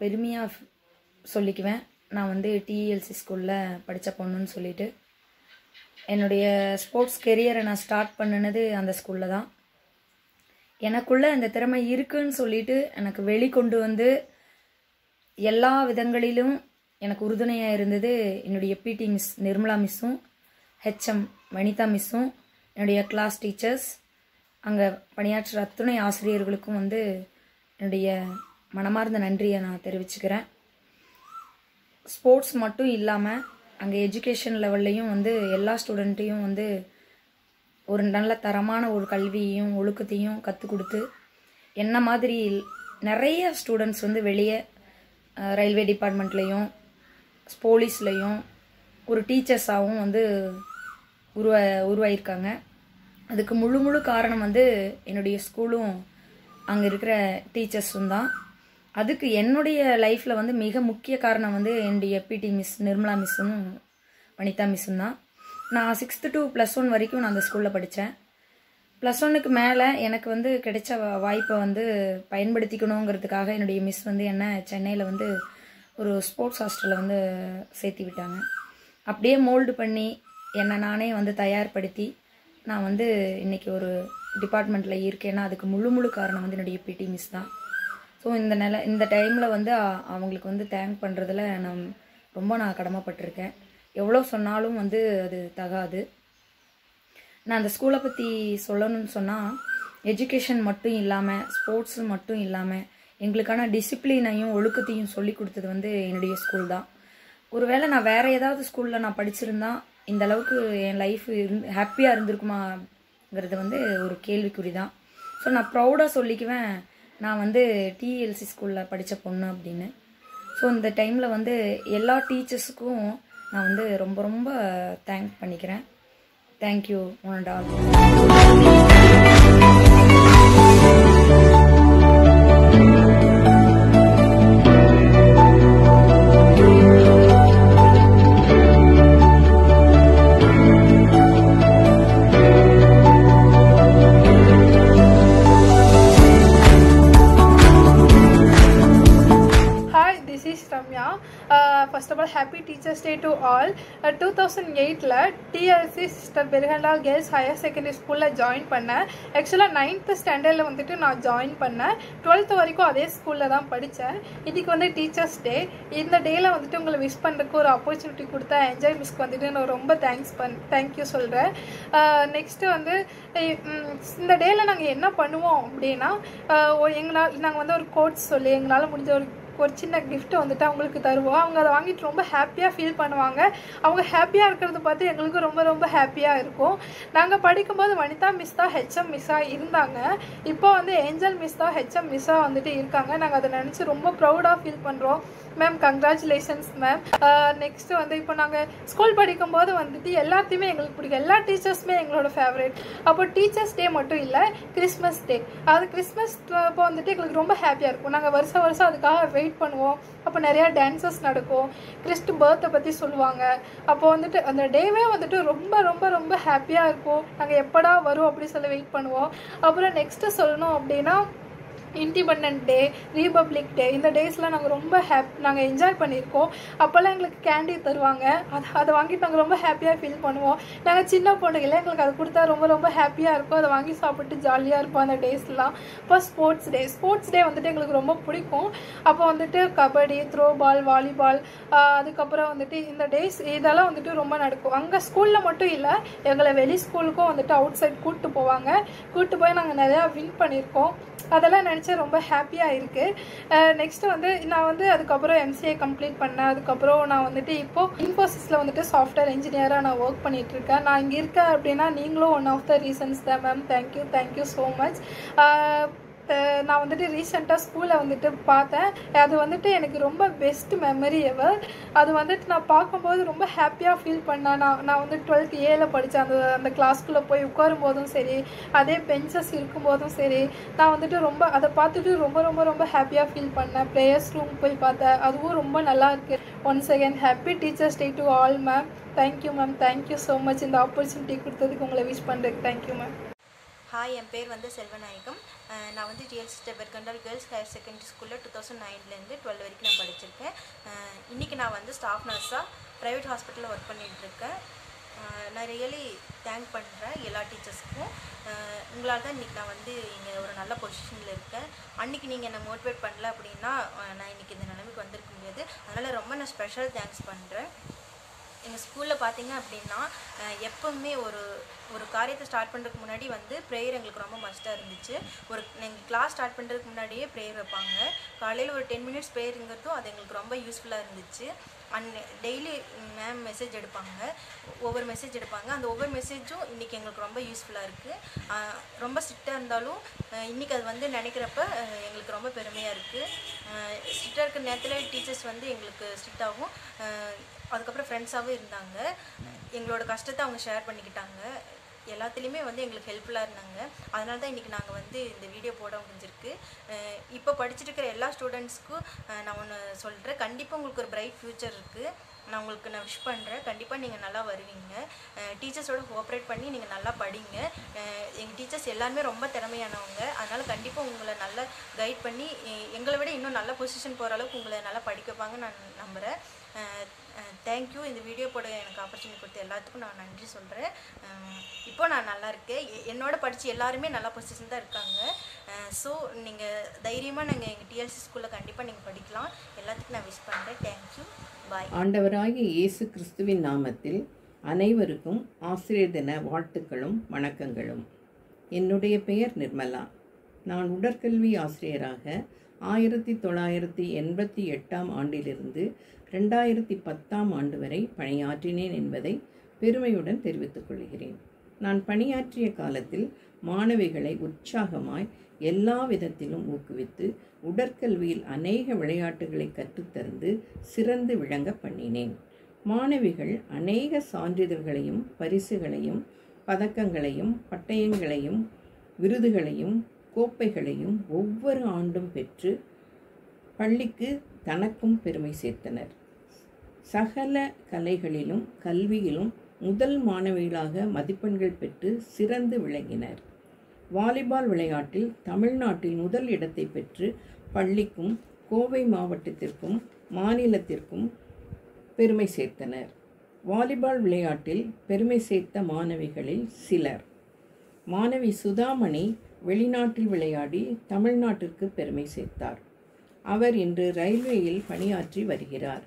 பெருமையாக சொல்லிக்குவேன் நான் வந்து டிஎல்சி ஸ்கூலில் படித்த பொண்ணுன்னு சொல்லிட்டு என்னுடைய ஸ்போர்ட்ஸ் கெரியரை நான் ஸ்டார்ட் பண்ணினது அந்த ஸ்கூலில் தான் எனக்குள்ளே அந்த திறமை இருக்குன்னு சொல்லிட்டு எனக்கு வெளிக்கொண்டு வந்து எல்லா விதங்களிலும் எனக்கு உறுதுணையாக இருந்தது என்னுடைய பிடி மிஸ் நிர்மலா மிஸ்ஸும் ஹெச்எம் வனிதா மிஸ்ஸும் என்னுடைய கிளாஸ் டீச்சர்ஸ் அங்கே பணியாற்றுற அத்துணை ஆசிரியர்களுக்கும் வந்து என்னுடைய மனமார்ந்த நன்றியை நான் தெரிவிச்சுக்கிறேன் ஸ்போர்ட்ஸ் மட்டும் இல்லாமல் அங்கே எஜுகேஷன் லெவல்லையும் வந்து எல்லா ஸ்டூடெண்ட்டையும் வந்து ஒரு நல்ல தரமான ஒரு கல்வியையும் ஒழுக்கத்தையும் கற்றுக் கொடுத்து என்ன மாதிரி நிறைய ஸ்டூடெண்ட்ஸ் வந்து வெளியே ரயில்வே டிபார்ட்மெண்ட்லேயும் போலீஸ்லேயும் ஒரு டீச்சர்ஸாகவும் வந்து உருவா உருவாயிருக்காங்க அதுக்கு முழு முழு காரணம் வந்து என்னுடைய ஸ்கூலும் அங்கே இருக்கிற டீச்சர்ஸும் தான் அதுக்கு என்னுடைய லைஃப்பில் வந்து மிக முக்கிய காரணம் வந்து என்னுடைய பிடி மிஸ் நிர்மலா மிஸ்ஸும் வனிதா மிஸ்ஸும் தான் நான் சிக்ஸ்த்து டு ப்ளஸ் ஒன் வரைக்கும் நான் அந்த ஸ்கூலில் படித்தேன் ப்ளஸ் ஒன்னுக்கு மேலே எனக்கு வந்து கிடைச்ச வா- வாய்ப்பை வந்து பயன்படுத்திக்கணுங்கிறதுக்காக என்னுடைய மிஸ் வந்து என்ன சென்னையில் வந்து ஒரு ஸ்போர்ட்ஸ் ஹாஸ்டலில் வந்து சேர்த்து விட்டாங்க அப்படியே மோல்டு பண்ணி என்னை நானே வந்து தயார்படுத்தி நான் வந்து இன்றைக்கி ஒரு டிபார்ட்மெண்ட்டில் இருக்கேன்னா அதுக்கு முழு முழு காரணம் வந்து என்னுடைய பிடி மிஸ் தான் ஸோ இந்த நில இந்த டைமில் வந்து அ- அவங்களுக்கு வந்து தேங்க் பண்ணுறதுல நான் ரொம்ப நான் கடமைப்பட்டிருக்கேன் எவ்வளோ சொன்னாலும் வந்து அது தகாது நான் அந்த ஸ்கூலை பற்றி சொல்லணும்னு சொன்னால் எஜுகேஷன் மட்டும் இல்லாமல் ஸ்போர்ட்ஸ் மட்டும் இல்லாமல் எங்களுக்கான டிசிப்ளினையும் ஒழுக்கத்தையும் சொல்லி கொடுத்தது வந்து என்னுடைய ஸ்கூல் தான் ஒருவேளை நான் வேறு ஏதாவது ஸ்கூலில் நான் படிச்சிருந்தா இந்த அளவுக்கு என் லைஃப் இருந்து ஹாப்பியாக இருந்திருக்குமாங்கிறது வந்து ஒரு கேள்விக்குறி தான் ஸோ நான் ப்ரௌடாக சொல்லிக்குவேன் நான் வந்து டிஎல்சி ஸ்கூலில் படித்த பொண்ணு அப்படின்னு ஸோ இந்த டைமில் வந்து எல்லா டீச்சர்ஸுக்கும் நான் வந்து ரொம்ப ரொம்ப தேங்க் பண்ணிக்கிறேன் thank you one and all Hi, this is Ramya. Uh, first of all, happy Teachers' Day to all. Uh, 2008ல TLC sister Bergendal girls higher secondary ஸ்கூலில் ஜாயின் பண்ணேன் ஆக்சுவலாக நைன்த்து ஸ்டாண்டர்டில் வந்துட்டு நான் ஜாயின் பண்ணேன் டுவெல்த்து வரைக்கும் அதே ஸ்கூலில் தான் படித்தேன் இன்னைக்கு வந்து டீச்சர்ஸ் டே இந்த டேயில் வந்துட்டு உங்களை விஷ் பண்ணுறதுக்கு ஒரு ஆப்பர்ச்சுனிட்டி கொடுத்த என்ஜாய் மிஸ்க்கு வந்துட்டு நான் ரொம்ப தேங்க்ஸ் பண் தேங்க்யூ சொல்கிறேன் நெக்ஸ்ட்டு வந்து இ- ம், இந்த டேயில் நாங்கள் என்ன பண்ணுவோம் அப்படின்னா எங்களால் நாங்கள் வந்து ஒரு கோட்ஸ் சொல்லி எங்களால் முடிஞ்ச ஒரு ஒரு சின்ன gift வந்துட்டு அவங்களுக்கு தருவோம் அவங்க அதை வாங்கிட்டு ரொம்ப ஹாப்பியாக ஃபீல் பண்ணுவாங்க அவங்க ஹாப்பியாக இருக்கிறத பார்த்து எங்களுக்கு ரொம்ப ரொம்ப ஹாப்பியாக இருக்கும் நாங்கள் படிக்கும்போது வனிதா மிஸ் தான் ஹெச்எம் மிஸ்ஸாக இருந்தாங்க இப்போ வந்து ஏஞ்சல் மிஸ் தான் ஹெச்எம் மிஸ்ஸாக வந்துட்டு இருக்காங்க நாங்கள் அதை நினச்சி ரொம்ப ப்ரௌடாக ஃபீல் பண்ணுறோம் மேம் கங்க்ராச்சுலேஷன்ஸ் மேம் நெக்ஸ்ட்டு வந்து இப்போ நாங்கள் ஸ்கூல் படிக்கும்போது வந்துட்டு எல்லாத்தையுமே எங்களுக்கு பிடிக்கும் எல்லா டீச்சர்ஸுமே எங்களோட ஃபேவரேட் அப்போ டீச்சர்ஸ் டே மட்டும் இல்லை கிறிஸ்மஸ் டே அது கிறிஸ்மஸ் அப்போ வந்துட்டு எங்களுக்கு ரொம்ப ஹாப்பியாக இருக்கும் நாங்கள் வருஷம் வருஷம் அதுக்காக வெயிட் பண்ணுவோம் அப்போ நிறையா டான்சஸ் நடக்கும் கிறிஸ்ட் பர்த்தை பற்றி சொல்லுவாங்க அப்போ வந்துட்டு அந்த டேவே வந்துட்டு ரொம்ப ரொம்ப ரொம்ப ஹாப்பியாக இருக்கும் நாங்கள் எப்படா வரும் அப்படி சொல்லி வெயிட் பண்ணுவோம் அப்புறம் நெக்ஸ்ட்டு சொல்லணும் அப்படின்னா இண்டிபெண்ட் டே ரீபப்ளிக் டே இந்த டேஸில் நாங்கள் ரொம்ப ஹேப் நாங்கள் என்ஜாய் பண்ணியிருக்கோம் அப்போல்லாம் எங்களுக்கு கேண்டி தருவாங்க அது அதை வாங்கிட்டு நாங்கள் ரொம்ப ஹாப்பியாக ஃபீல் பண்ணுவோம் நாங்கள் சின்ன பொண்ணுங்களே எங்களுக்கு அது கொடுத்தா ரொம்ப ரொம்ப ஹாப்பியாக இருக்கும் அதை வாங்கி சாப்பிட்டு ஜாலியாக இருப்போம் அந்த டேஸ்லாம் இப்போ ஸ்போர்ட்ஸ் டே ஸ்போர்ட்ஸ் டே வந்துட்டு எங்களுக்கு ரொம்ப பிடிக்கும் அப்போ வந்துட்டு கபடி த்ரோ பால் வாலிபால் அதுக்கப்புறம் வந்துட்டு இந்த டேஸ் இதெல்லாம் வந்துட்டு ரொம்ப நடக்கும் அங்கே ஸ்கூலில் மட்டும் இல்லை எங்களை வெளி ஸ்கூலுக்கும் வந்துட்டு அவுட் சைட் கூப்பிட்டு போவாங்க கூப்பிட்டு போய் நாங்கள் நிறையா வின் பண்ணியிருக்கோம் அதெல்லாம் நினச்சா ரொம்ப ஹாப்பியாக இருக்குது நெக்ஸ்ட்டு வந்து நான் வந்து அதுக்கப்புறம் எம்சிஏ கம்ப்ளீட் பண்ணேன் அதுக்கப்புறம் நான் வந்துட்டு இப்போது இன்ஃபோசிஸில் வந்துட்டு சாஃப்ட்வேர் இன்ஜினியராக நான் ஒர்க் பண்ணிட்டு இருக்கேன் நான் இங்கே இருக்கேன் அப்படின்னா நீங்களும் ஒன் ஆஃப் த ரீசன்ஸ் தான் ma'am thank you thank you so much நான் வந்துட்டு ரீசெண்டாக ஸ்கூலில் வந்துட்டு பார்த்தேன் அது வந்துட்டு எனக்கு ரொம்ப பெஸ்ட் மெமரி எவர் அது வந்துட்டு நான் பார்க்கும்போது ரொம்ப ஹாப்பியாக ஃபீல் பண்ணேன் நான் நான் வந்து டுவெல்த் ஏல படித்தேன் அந்த அந்த கிளாஸ்க்குள்ளே போய் உட்காரும் போதும் சரி அதே பெஞ்சஸ் இருக்கும்போதும் சரி நான் வந்துட்டு ரொம்ப அதை பார்த்துட்டு ரொம்ப ரொம்ப ரொம்ப ஹாப்பியாக ஃபீல் பண்ணேன் ப்ளேயர்ஸ் ரூம் போய் பார்த்தேன் அதுவும் ரொம்ப நல்லா இருக்கு once again happy teachers day to all ma'am thank you ma'am thank you so much இந்த ஆப்பர்ச்சுனிட்டி கொடுத்ததுக்கு உங்களை விஷ் பண்ணுறதுக்கு தேங்க்யூ மேம் ஹாய் என் பேர் வந்து செல்வநாயகம் அஹ் நான் வந்து TL sister Bergendal girls higher secondary ஸ்கூலில் டூ தௌசண்ட் நைன்லேருந்து டுவெல் வரைக்கும் நான் படிச்சிருக்கேன் அஹ் இன்னைக்கு நான் வந்து ஸ்டாஃப் நர்ஸாக ப்ரைவேட் ஹாஸ்பிட்டலில் ஒர்க் பண்ணிகிட்ருக்கேன் ஆஹ் நான் ரியலி தேங்க் பண்ணுறேன் எல்லா டீச்சர்ஸ்க்கும் உங்களால் தான் இன்றைக்கி நான் வந்து இங்கே ஒரு நல்ல பொசிஷனில் இருக்கேன் அன்றைக்கி நீங்கள் என்னை மோட்டிவேட் பண்ணல அப்படின்னா ஆஹ் நான் இன்றைக்கி இந்த நிலைமைக்கு வந்திருக்க முடியாது அதனால் ரொம்ப நான் ஸ்பெஷல் தேங்க்ஸ் பண்ணுறேன் எங்கள் ஸ்கூலில் பார்த்தீங்க அப்படின்னா அஹ் எப்பவுமே ஒரு ஒரு காரியத்தை ஸ்டார்ட் பண்ணுறதுக்கு முன்னாடி வந்து ப்ரேயர் எங்களுக்கு ரொம்ப மஸ்ட்டாக இருந்துச்சு ஒரு எங்கள் கிளாஸ் ஸ்டார்ட் பண்ணுறதுக்கு முன்னாடியே ப்ரேயர் வைப்பாங்க காலையில் ஒரு டென் மினிட்ஸ் ப்ரேயருங்கிறதும் அது எங்களுக்கு ரொம்ப யூஸ்ஃபுல்லாக இருந்துச்சு அண்ட் டெய்லி மேம் மெசேஜ் எடுப்பாங்க ஒவ்வொரு மெசேஜ் எடுப்பாங்க அந்த ஒவ்வொரு மெசேஜும் இன்றைக்கி எங்களுக்கு ரொம்ப யூஸ்ஃபுல்லாக இருக்குது ரொம்ப ஸ்ட்ரிக்டாக இருந்தாலும் அஹ் இன்னைக்கு அது வந்து நினைக்கிறப்ப அஹ் எங்களுக்கு ரொம்ப பெருமையாக இருக்குது ஸ்ட்ரிக்டாக இருக்கிற நேரத்தில் டீச்சர்ஸ் வந்து எங்களுக்கு ஸ்ட்ரிக்டாகவும் அதுக்கப்புறம் ஃப்ரெண்ட்ஸாகவும் இருந்தாங்க எங்களோட கஷ்டத்தை அவங்க ஷேர் பண்ணிக்கிட்டாங்க எல்லாத்துலேயுமே வந்து எங்களுக்கு ஹெல்ப்ஃபுல்லாக இருந்தாங்க அதனால தான் இன்றைக்கி நாங்கள் வந்து இந்த வீடியோ போட முடிஞ்சிருக்கு அஹ் இப்போ படிச்சுட்டு இருக்கிற எல்லா ஸ்டூடெண்ட்ஸ்க்கும் நான் ஒன்று சொல்கிறேன் கண்டிப்பாக உங்களுக்கு ஒரு பிரைட் ஃப்யூச்சர் இருக்குது நான் உங்களுக்கு நான் விஷ் பண்ணுறேன் கண்டிப்பாக நீங்கள் நல்லா வருவீங்க டீச்சர்ஸோட கோஆப்ரேட் பண்ணி நீங்கள் நல்லா படிங்க எங்கள் டீச்சர்ஸ் எல்லாருமே ரொம்ப திறமையானவங்க அதனால் கண்டிப்பாக உங்களை நல்லா கைட் பண்ணி எ- எங்களை விட இன்னும் நல்ல பொசிஷன் போகிற அளவுக்கு உங்களை நல்லா படிக்க வைப்பாங்க நான் நம்புகிறேன் தேங்க்யூ இந்த வீடியோ போட எனக்கு ஆப்பர்ச்சுனிட்டி கொடுத்த எல்லாத்துக்கும் நான் நன்றி சொல்கிறேன் இப்போ நான் நல்லா இருக்கேன் எ- என்னோட படித்து எல்லாருமே நல்ல பொசிஷன் தான் இருக்காங்க ஸோ நீங்கள் தைரியமாக நாங்கள் எங்கள் டிஎல்சி ஸ்கூலில் கண்டிப்பாக நீங்கள் படிக்கலாம் எல்லாத்துக்கும் நான் விஷ் பண்ணுறேன் தேங்க்யூ பாய் ஆண்டவராகிய இயேசு கிறிஸ்துவின் நாமத்தில் அனைவருக்கும் ஆசிரியர் தின வாழ்த்துக்களும் வணக்கங்களும் என்னுடைய பெயர் நிர்மலா நான் உடற்கல்வி ஆசிரியராக ஆயிரத்தி தொள்ளாயிரத்தி எண்பத்தி எட்டாம் ஆண்டிலிருந்து ரெண்டாயிரத்தி பத்தாம் ஆண்டு வரை பணியாற்றினேன் என்பதை பெருமையுடன் தெரிவித்துக் கொள்கிறேன் நான் பணியாற்றிய காலத்தில் மாணவிகளை உற்சாகமாய் எல்லா விதத்திலும் ஊக்குவித்து உடற்கல்வியில் அநேக விளையாட்டுகளை கற்றுத்தந்து சிறந்து விளங்க பண்ணினேன் மாணவிகள் அநேக சான்றிதழ்களையும் பரிசுகளையும் பதக்கங்களையும் பட்டயங்களையும் விருதுகளையும் கோப்பைகளையும் ஒவ்வொரு ஆண்டும் பெற்று பள்ளிக்கு தனக்கும் பெருமை சேர்த்தனர் சகல கலைகளிலும் கல்வியிலும் முதல் மாணவிகளாக மதிப்பெண்கள் பெற்று சிறந்து விளங்கினர் வாலிபால் விளையாட்டில் தமிழ்நாட்டில் முதல் இடத்தை பெற்று பள்ளிக்கும் கோவை மாவட்டத்திற்கும் மாநிலத்திற்கும் பெருமை சேர்த்தனர் வாலிபால் விளையாட்டில் பெருமை சேர்த்த மாணவிகளில் சிலர் மாணவி சுதாமணி வெளிநாட்டில் விளையாடி தமிழ்நாட்டிற்கு பெருமை சேர்த்தார் அவர் இன்று ரயில்வேயில் பணியாற்றி வருகிறார்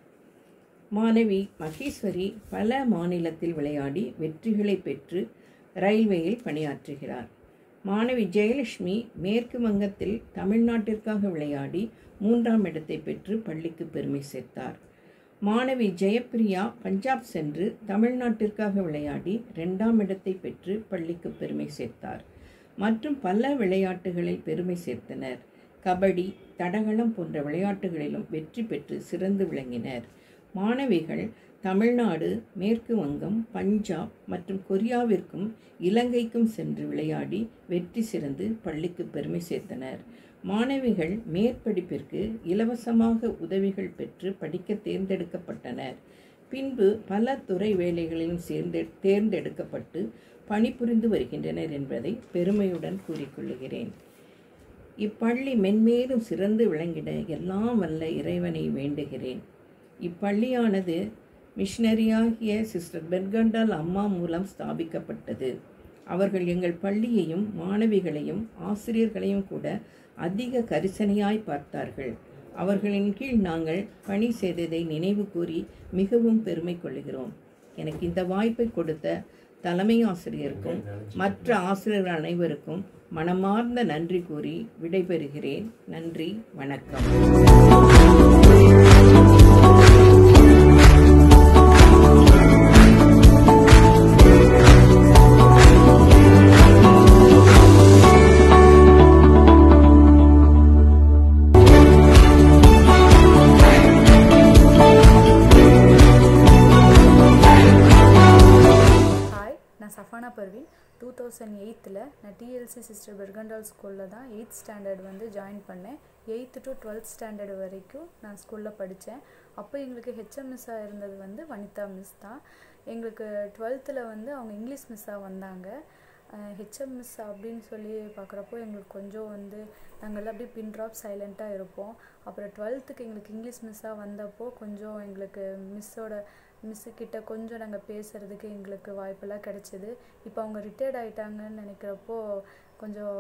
மாணவி மகேஸ்வரி பல மாநிலத்தில் விளையாடி வெற்றிகளை பெற்று ரயில்வேயில் பணியாற்றுகிறார் மாணவி ஜெயலட்சுமி மேற்கு வங்கத்தில் தமிழ்நாட்டிற்காக விளையாடி மூன்றாம் இடத்தை பெற்று பள்ளிக்கு பெருமை சேர்த்தார் மாணவி ஜெயப்பிரியா பஞ்சாப் சென்று தமிழ்நாட்டிற்காக விளையாடி ரெண்டாம் இடத்தை பெற்று பள்ளிக்கு பெருமை சேர்த்தார் மற்றும் பல விளையாட்டுகளில் பெருமை சேர்த்தனர் கபடி தடகளம் போன்ற விளையாட்டுகளிலும் வெற்றி பெற்று சிறந்து விளங்கினர் மாணவிகள் தமிழ்நாடு மேற்கு வங்கம் பஞ்சாப் மற்றும் கொரியாவிற்கும் இலங்கைக்கும் சென்று விளையாடி வெற்றி சிறந்து பள்ளிக்கு பெருமை சேர்த்தனர் மாணவிகள் மேற்படிப்பிற்கு இலவசமாக உதவிகள் பெற்று படிக்க தேர்ந்தெடுக்கப்பட்டனர் பின்பு பல துறை வேலைகளிலும் சேர்ந்து தேர்ந்தெடுக்கப்பட்டு பணிபுரிந்து வருகின்றனர் என்பதை பெருமையுடன் கூறிக்கொள்கிறேன் இப்பள்ளி மென்மேலும் சிறந்து விளங்கிட எல்லாம் வல்ல இறைவனை வேண்டுகிறேன் இப்பள்ளியானது மிஷனரியாகிய சிஸ்டர் பெர்கண்டால் அம்மா மூலம் ஸ்தாபிக்கப்பட்டது அவர்கள் எங்கள் பள்ளியையும் மாணவிகளையும் ஆசிரியர்களையும் கூட அதிக கரிசனையாய் பார்த்தார்கள் அவர்களின் கீழ் நாங்கள் பணி செய்ததை நினைவு கூறி மிகவும் பெருமை கொள்கிறோம் எனக்கு இந்த வாய்ப்பை கொடுத்த தலைமை ஆசிரியருக்கும் மற்ற ஆசிரியர்கள் அனைவருக்கும் மனமார்ந்த நன்றி கூறி விடைபெறுகிறேன் நன்றி வணக்கம் ஹாய் நான் சஃபானா பர்வீன் டூ தௌசண்ட் எயித்தில் நான் டிஎல்சி சிஸ்டர் பெர்கண்டால் ஸ்கூலில் தான் எயித் ஸ்டாண்டர்ட் வந்து ஜாயின் பண்ணேன் எயித்து டு டுவெல்த் ஸ்டாண்டர்ட் வரைக்கும் நான் ஸ்கூலில் படித்தேன் அப்போ எங்களுக்கு ஹெச்எம் மிஸ்ஸாக இருந்தது வந்து வனிதா மிஸ் தான் எங்களுக்கு டுவெல்த்தில் வந்து அவங்க இங்கிலீஷ் மிஸ்ஸாக வந்தாங்க ஹெச்எம் மிஸ் அப்படின்னு சொல்லி பார்க்குறப்போ எங்களுக்கு கொஞ்சம் வந்து நாங்கள்லாம் அப்படியே பின் ட்ராப் சைலண்ட்டாக இருப்போம் அப்புறம் டுவெல்த்துக்கு எங்களுக்கு இங்கிலீஷ் மிஸ்ஸாக வந்தப்போ கொஞ்சம் எங்களுக்கு மிஸ்ஸோட மிஸ்ஸுக்கிட்ட கொஞ்சம் நாங்கள் பேசுகிறதுக்கு எங்களுக்கு வாய்ப்பெல்லாம் கிடைச்சிது இப்போ அவங்க ரிட்டையர்ட் ஆகிட்டாங்கன்னு நினைக்கிறப்போ கொஞ்சம்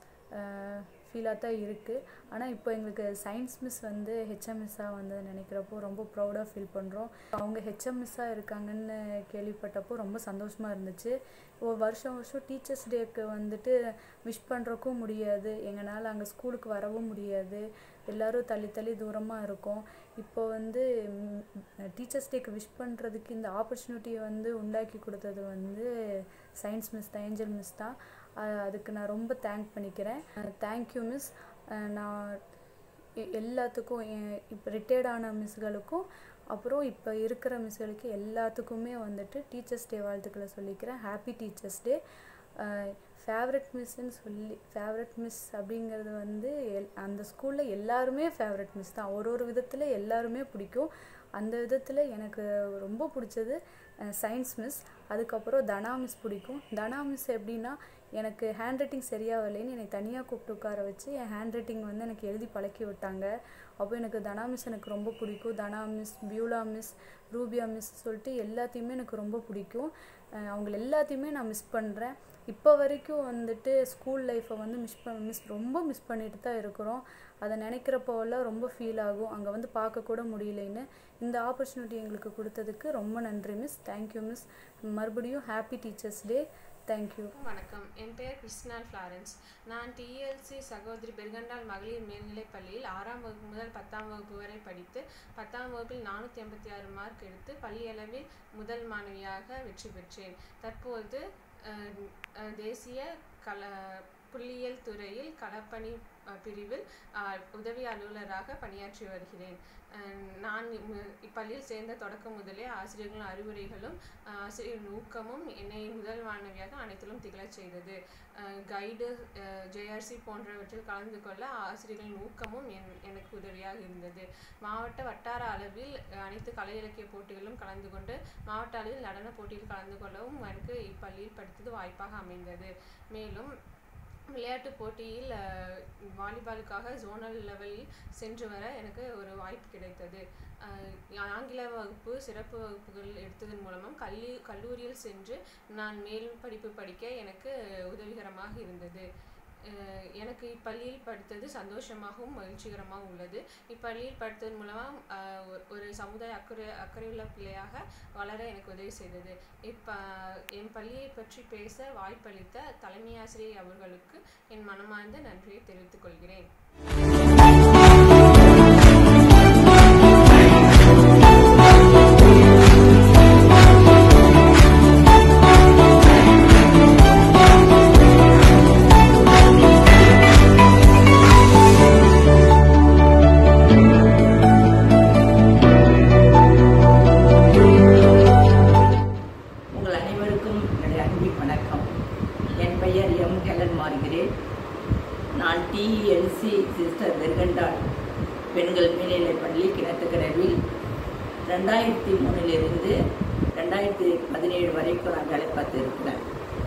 ஃபீலாக தான் இருக்குது ஆனால் இப்போ எங்களுக்கு சயின்ஸ் மிஸ் வந்து ஹெச்எம்எஸ்ஸாக வந்து நினைக்கிறப்போ ரொம்ப ப்ரௌடாக ஃபீல் பண்ணுறோம் அவங்க ஹெச்எம்எஸ்ஸாக இருக்காங்கன்னு கேள்விப்பட்டப்போ ரொம்ப சந்தோஷமாக இருந்துச்சு ஒரு வருஷம் வருஷம் டீச்சர்ஸ் டேக்கு வந்துட்டு விஷ் பண்ணுறக்கும் முடியாது எங்களால் அங்கே ஸ்கூலுக்கு வரவும் முடியாது எல்லோரும் தள்ளி தள்ளி தூரமாக இருக்கோம் இப்போ வந்து டீச்சர்ஸ் டேக்கு விஷ் பண்ணுறதுக்கு இந்த ஆப்பர்ச்சுனிட்டியை வந்து உண்டாக்கி கொடுத்தது வந்து சயின்ஸ் மிஸ் தான் ஏஞ்சல் மிஸ் தான் அதுக்கு நான் ரொம்ப தேங்க் பண்ணிக்கிறேன் தேங்க்யூ மிஸ் நான் எல்லாத்துக்கும் இப்போ ரிட்டையர்ட் ஆன மிஸ்களுக்கும் அப்புறம் இப்போ இருக்கிற மிஸ்களுக்கு எல்லாத்துக்குமே வந்துட்டு டீச்சர்ஸ் டே வாழ்த்துக்களை சொல்லிக்கிறேன் ஹாப்பி டீச்சர்ஸ் டே ஃபேவரட் மிஸ்ஸுன்னு சொல்லி ஃபேவரட் மிஸ் அப்படிங்கிறது வந்து எல் அந்த ஸ்கூலில் எல்லாருமே ஃபேவரட் மிஸ் தான் ஒரு ஒரு விதத்தில் எல்லாருமே பிடிக்கும் அந்த விதத்தில் எனக்கு ரொம்ப பிடிச்சது சயின்ஸ் மிஸ் அதுக்கப்புறம் தனா மிஸ் பிடிக்கும் தனா மிஸ் எப்படின்னா எனக்கு ஹேண்ட் ரைட்டிங் சரியாக வரலைன்னு என்னை தனியாக கூப்பிட்டு உட்கார வச்சு என் ஹேண்ட் ரைட்டிங் வந்து எனக்கு எழுதி பழக்கி விட்டாங்க அப்போ எனக்கு தனா மிஸ் எனக்கு ரொம்ப பிடிக்கும் Dhana miss Beulah miss Rubiya miss சொல்லிட்டு எல்லாத்தையுமே எனக்கு ரொம்ப பிடிக்கும் அவங்கள எல்லாத்தையுமே நான் மிஸ் பண்ணுறேன் இப்போ வரைக்கும் வந்துட்டு ஸ்கூல் லைஃப்பை வந்து மிஸ் ப மிஸ் ரொம்ப மிஸ் பண்ணிட்டு தான் இருக்கிறோம் அதை நினைக்கிறப்போவெல்லாம் ரொம்ப ஃபீல் ஆகும் அங்கே வந்து பார்க்க கூட முடியலைன்னு இந்த ஆப்பர்ச்சுனிட்டி எங்களுக்கு கொடுத்ததுக்கு ரொம்ப நன்றி மிஸ் தேங்க்யூ மிஸ் மறுபடியும் ஹாப்பி டீச்சர்ஸ் டே தேங்க்யூ வணக்கம் என் பெயர் கிருஷ்ணால் ஃப்ளாரன்ஸ் நான் டிஎல்சி சகோதரி பெருகண்டால் மகளிர் மேல்நிலைப் பள்ளியில் ஆறாம் வகுப்பு முதல் பத்தாம் வகுப்பு வரை படித்து பத்தாம் வகுப்பில் நானூற்றி எண்பத்தி ஆறு மார்க் எடுத்து பள்ளி அளவில் முதல் மாணவியாக வெற்றி பெற்றேன் தற்போது தேசிய கல புள்ளியியல் துறையில் களப்பணி பிரிவில் உதவி அலுவலராக பணியாற்றி வருகிறேன் நான் இப்பள்ளியில் சேர்ந்த தொடக்கம் முதலே ஆசிரியர்களும் அறிவுரைகளும் ஆசிரியர் ஊக்கமும் என்னை முதல் மாணவியாக அனைத்திலும் திகழச் செய்தது கைடு ஜேஆர்சி போன்றவற்றில் கலந்து கொள்ள ஆசிரியர்களின் ஊக்கமும் என் எனக்கு உதவியாக இருந்தது மாவட்ட வட்டார அளவில் அனைத்து கலை இலக்கிய போட்டிகளிலும் கலந்து கொண்டு மாவட்ட அளவில் நடன போட்டியில் கலந்து கொள்ளவும் எனக்கு இப்பள்ளியில் படித்தது வாய்ப்பாக அமைந்தது மேலும் விளையாட்டு போட்டியில் வாலிபாலுக்காக ஜோனல் லெவலில் சென்று வர எனக்கு ஒரு வாய்ப்பு கிடைத்தது ஆங்கில வகுப்பு சிறப்பு வகுப்புகள் எடுத்ததன் மூலமும் கல்வி கல்லூரியில் சென்று நான் மேல் படிப்பு படிக்க எனக்கு உதவிகரமாக இருந்தது எனக்கு இப்பள்ளியில் படித்தது சந்தோஷமாகவும் மகிழ்ச்சிகரமாகவும் உள்ளது இப்பள்ளியில் படித்ததன் மூலமாக ஒரு சமுதாய அக்கறை அக்கறையுள்ள பிள்ளையாக வளர எனக்கு உதவி செய்தது இப்போ என் பள்ளியை பற்றி பேச வாய்ப்பளித்த தலைமை ஆசிரியர் அவர்களுக்கு என் மனமார்ந்த நன்றியை தெரிவித்துக் கொள்கிறேன் உங்கள் அனைவருக்கும் என்னுடைய அன்பின் வணக்கம் என் பெயர் எம் ஹெலன் மார்கிறேன் நான் டிஎல்சி சிஸ்டர் வெர்கண்டால் பெண்கள் மேல்நிலைப் பள்ளி கிணத்துக்கடவில் ரெண்டாயிரத்தி மூணிலிருந்து ரெண்டாயிரத்தி பதினேழு வரைக்கும் நான் வேலை பார்த்து இருக்கிறேன்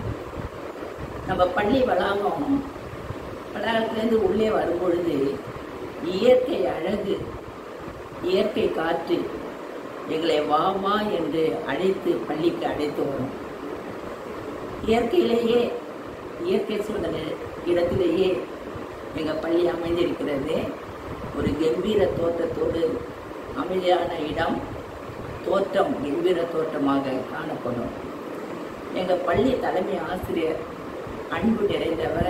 நம்ம பள்ளி வளாகம் வளாகத்துலேருந்து உள்ளே வரும்பொழுது இயற்கை அழகு இயற்கை காற்று எங்களை வா வா என்று அழைத்து பள்ளிக்கு அழைத்து வரும் இயற்கையிலேயே இயற்கை சூழ்ந்த இடத்திலேயே எங்கள் பள்ளி அமைந்திருக்கிறது ஒரு கம்பீர தோற்றத்தோடு அமைதியான இடம் தோற்றம் கம்பீர தோற்றமாக காணப்படும் எங்கள் பள்ளி தலைமை ஆசிரியர் அன்பு நிறைந்தவர்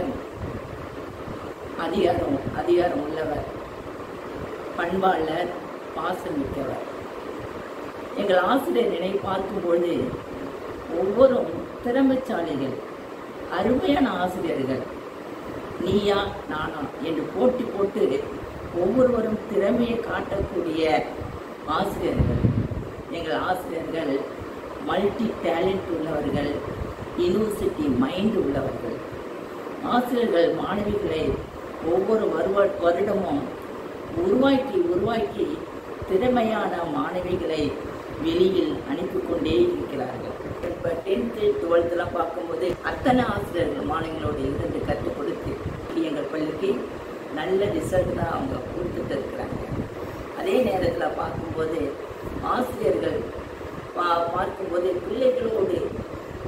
அதிகாரம் அதிகாரம் உள்ளவர் பண்பாளர் பாசமிக்கவர் எங்கள் ஆசிரியர் நினை பார்க்கும்பொழுது ஒவ்வொரு திறமைசாலிகள் அருமையான ஆசிரியர்கள் நீயா நானா என்று போட்டி போட்டு ஒவ்வொருவரும் திறமையை காட்டக்கூடிய ஆசிரியர்கள் எங்கள் ஆசிரியர்கள் மல்டி டேலண்ட் உள்ளவர்கள் யூனிவர்சிட்டி மைண்ட் உள்ளவர்கள் ஆசிரியர்கள் மாணவிகளை ஒவ்வொரு வருவ வருடமும் உருவாக்கி உருவாக்கி திறமையான மாணவிகளை வெளியில் அனுப்பி கொண்டே இருக்கிறார்கள் இப்போ டென்த்து டுவெல்த்துலாம் பார்க்கும்போது அத்தனை ஆசிரியர்கள் மாணவிகளோடு இருந்து கற்றுக் கொடுத்து எங்கள் பள்ளிக்கு நல்ல ரிசல்ட் தான் அவங்க கொடுத்துட்டு இருக்கிறாங்க அதே நேரத்தில் பார்க்கும்போது ஆசிரியர்கள்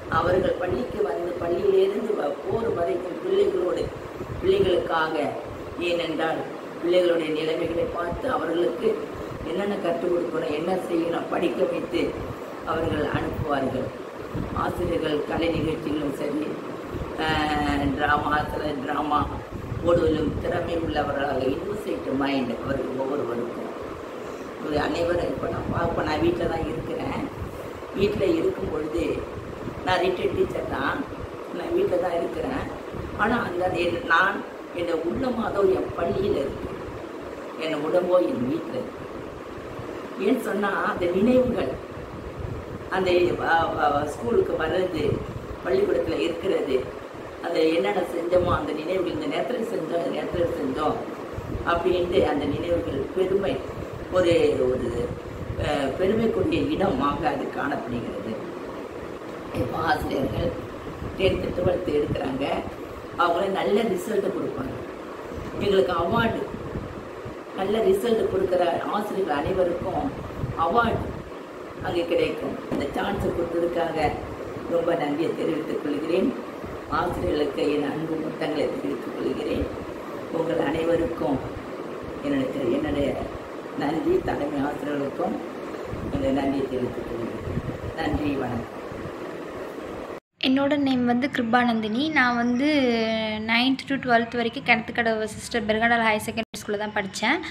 அவர்கள் பள்ளிக்கு வந்து பள்ளியிலிருந்து வ- போர் வரைக்கும் பிள்ளைகளோடு பிள்ளைகளுக்காக ஏனென்றால் பிள்ளைகளுடைய நிலைமைகளை பார்த்து அவர்களுக்கு என்னென்ன கற்றுக் கொடுக்கணும் என்ன செய்யணும் படிக்க வைத்து அவர்கள் அனுப்புவார்கள் ஆசிரியர்கள் கலை நிகழ்ச்சிகளும் சரி ட்ராமா சில ட்ராமா ஓடுவதிலும் திறமை உள்ளவர்களாக இன்னோசைட் மைண்ட் அவர்கள் ஒவ்வொருவருக்கும் ஒரு அனைவரும் இப்போ நான் பார்ப்பேன் நான் வீட்டில் தான் இருக்கிறேன் வீட்டில் இருக்கும் பொழுது நான் ரிட்டையர்ட் டீச்சர் தான் நான் வீட்டில் தான் இருக்கிறேன் ஆனால் அந்த நே- நான் என்னை உள்ளமாதோ என் பள்ளியில் இருக்கு என் உடம்போ என் வீட்டில் இருக்கு ஏன்னு சொன்னால் அந்த நினைவுகள் அந்த அஹ், அஹ், ஸ்கூலுக்கு வர்றது பள்ளிக்கூடத்தில் இருக்கிறது அந்த என்னென்ன செஞ்சோமோ அந்த நினைவுகள் இந்த நேரத்தில் செஞ்சோம் இந்த நேரத்தில் செஞ்சோம் அப்படின்ட்டு அந்த நினைவுகள் பெருமை ஒரு ஒரு அஹ், பெருமைக்குரிய இடமாக அது காணப்படுகிறது இப்போ ஆசிரியர்கள் டென்த்து டுவெல்த்து எடுக்கிறாங்க அவங்கள நல்ல ரிசல்ட்டு கொடுப்பாங்க எங்களுக்கு அவார்டு நல்ல ரிசல்ட் கொடுக்குற ஆசிரியர்கள் அனைவருக்கும் அவார்டு அங்கே கிடைக்கும் இந்த சான்ஸ் கொடுத்ததுக்காக ரொம்ப நன்றியை தெரிவித்துக் கொள்கிறேன் ஆசிரியர்களுக்கு என் அன்பு முத்தங்களை தெரிவித்துக் கொள்கிறேன் உங்கள் அனைவருக்கும் என்னுடைய என்னுடைய நன்றி தலைமை ஆசிரியர்களுக்கும் என்னுடைய நன்றியை தெரிவித்துக் கொள்கிறேன் நன்றி வணக்கம் என்னோட நேம் வந்து கிருபானந்தினி நான் வந்து நைன்த் டு டுவெல்த் வரைக்கும் கிணத்துக்கடவு சிஸ்டர் பெருகடால் ஹையர் செகண்டரி ஸ்கூலில் தான் படித்தேன்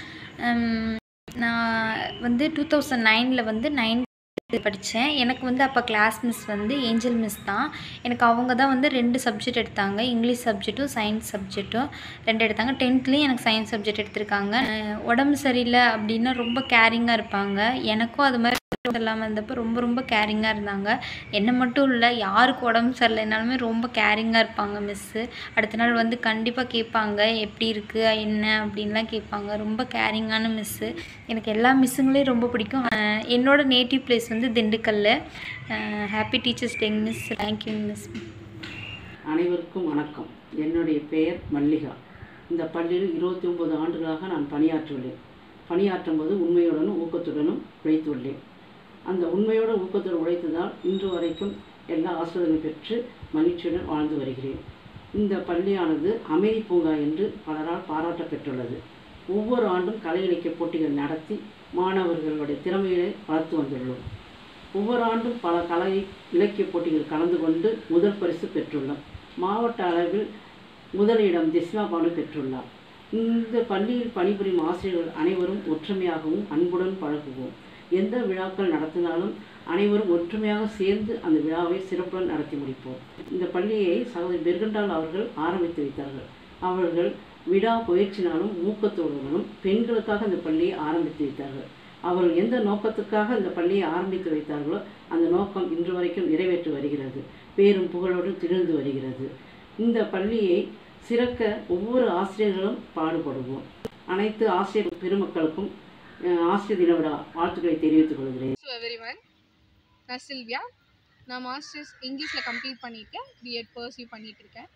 நான் வந்து டூ தௌசண்ட் நைனில் வந்து நைன்த் படித்தேன் எனக்கு வந்து அப்போ கிளாஸ் மிஸ் வந்து ஏஞ்சல் மிஸ் தான் எனக்கு அவங்க தான் வந்து ரெண்டு சப்ஜெக்ட் எடுத்தாங்க இங்கிலீஷ் சப்ஜெக்ட்டும் சயின்ஸ் சப்ஜெக்ட்டும் ரெண்டு எடுத்தாங்க டென்த்லேயும் எனக்கு சயின்ஸ் சப்ஜெக்ட் எடுத்திருக்காங்க அஹ் உடம்பு சரியில்லை அப்படின்னா ரொம்ப கேரிங்காக இருப்பாங்க எனக்கும் அது மாதிரி உடம்பு இல்லாமல் இருந்தப்போ ரொம்ப ரொம்ப கேரிங்காக இருந்தாங்க என்ன மட்டும் இல்லை யாருக்கு உடம்பு சரியில்லைனாலுமே ரொம்ப கேரிங்காக இருப்பாங்க மிஸ்ஸு அடுத்த நாள் வந்து கண்டிப்பாக கேட்பாங்க எப்படி இருக்குது என்ன அப்படின்லாம் கேட்பாங்க ரொம்ப கேரிங்கான மிஸ்ஸு எனக்கு எல்லா மிஸ்ஸுங்களையும் ரொம்ப பிடிக்கும் அஹ் என்னோட நேட்டிவ் பிளேஸ் வந்து Dindigul happy teachers day miss thank you miss அனைவருக்கும் வணக்கம் என்னுடைய பெயர் மல்லிகா இந்த பள்ளியில் இருபத்தி ஒன்பது ஆண்டுகளாக நான் பணியாற்றியுள்ளேன் பணியாற்றும் போது உண்மையுடனும் ஊக்கத்துடனும் உழைத்துள்ளேன் அந்த உண்மையோட ஊக்கத்துடன் உழைத்ததால் இன்று வரைக்கும் எல்லா ஆசிரியர்களும் பெற்று மகிழ்ச்சியுடன் வாழ்ந்து வருகிறேன் இந்த பள்ளியானது அமைதி பூங்கா என்று பலரால் பாராட்ட பெற்றுள்ளது ஒவ்வொரு ஆண்டும் கலை இலக்கிய போட்டிகள் நடத்தி மாணவர்களுடைய திறமைகளை வளர்த்து வந்துள்ளோம் ஒவ்வொரு ஆண்டும் பல கலை இலக்கிய போட்டிகள் கலந்து கொண்டு முதல் பரிசு பெற்றுள்ளோம் மாவட்ட அளவில் முதலிடம் திஸ்மா பானு பெற்றுள்ளார் இந்த பள்ளியில் பணிபுரியும் ஆசிரியர்கள் அனைவரும் ஒற்றுமையாகவும் அன்புடன் பழகுவோம் எந்த விழாக்கள் நடத்தினாலும் அனைவரும் ஒற்றுமையாக சேர்ந்து அந்த விழாவை சிறப்புடன் நடத்தி முடிப்போம் இந்த பள்ளியை சகோதரி பெர்கண்டால் அவர்கள் ஆரம்பித்து வைத்தார்கள் அவர்கள் விடா பயிற்சினாலும் ஊக்கத்தோடுடனும் பெண்களுக்காக இந்த பள்ளியை ஆரம்பித்து வைத்தார்கள் அவர்கள் எந்த நோக்கத்துக்காக இந்த பள்ளியை ஆரம்பித்து வைத்தார்களோ அந்த நோக்கம் இன்று வரைக்கும் நிறைவேற்றி வருகிறது பேரும் புகழோடு திகழ்ந்து வருகிறது இந்த பள்ளியை சிறக்க ஒவ்வொரு ஆசிரியர்களும் பாடுபடுவோம் அனைத்து ஆசிரியர் பெருமக்களுக்கும் அஹ், ஆசிரியர் தின விழா வாழ்த்துக்களை தெரிவித்துக் கொள்கிறேன் டு எவ்ரி ஒன் நான் சில்வியா நான் மாஸ்டர்ஸ் இங்கிலீஷில் கம்ப்ளீட் பண்ணியிருக்கேன் பிஎட் பர்சியூ பண்ணிட்டு இருக்கேன்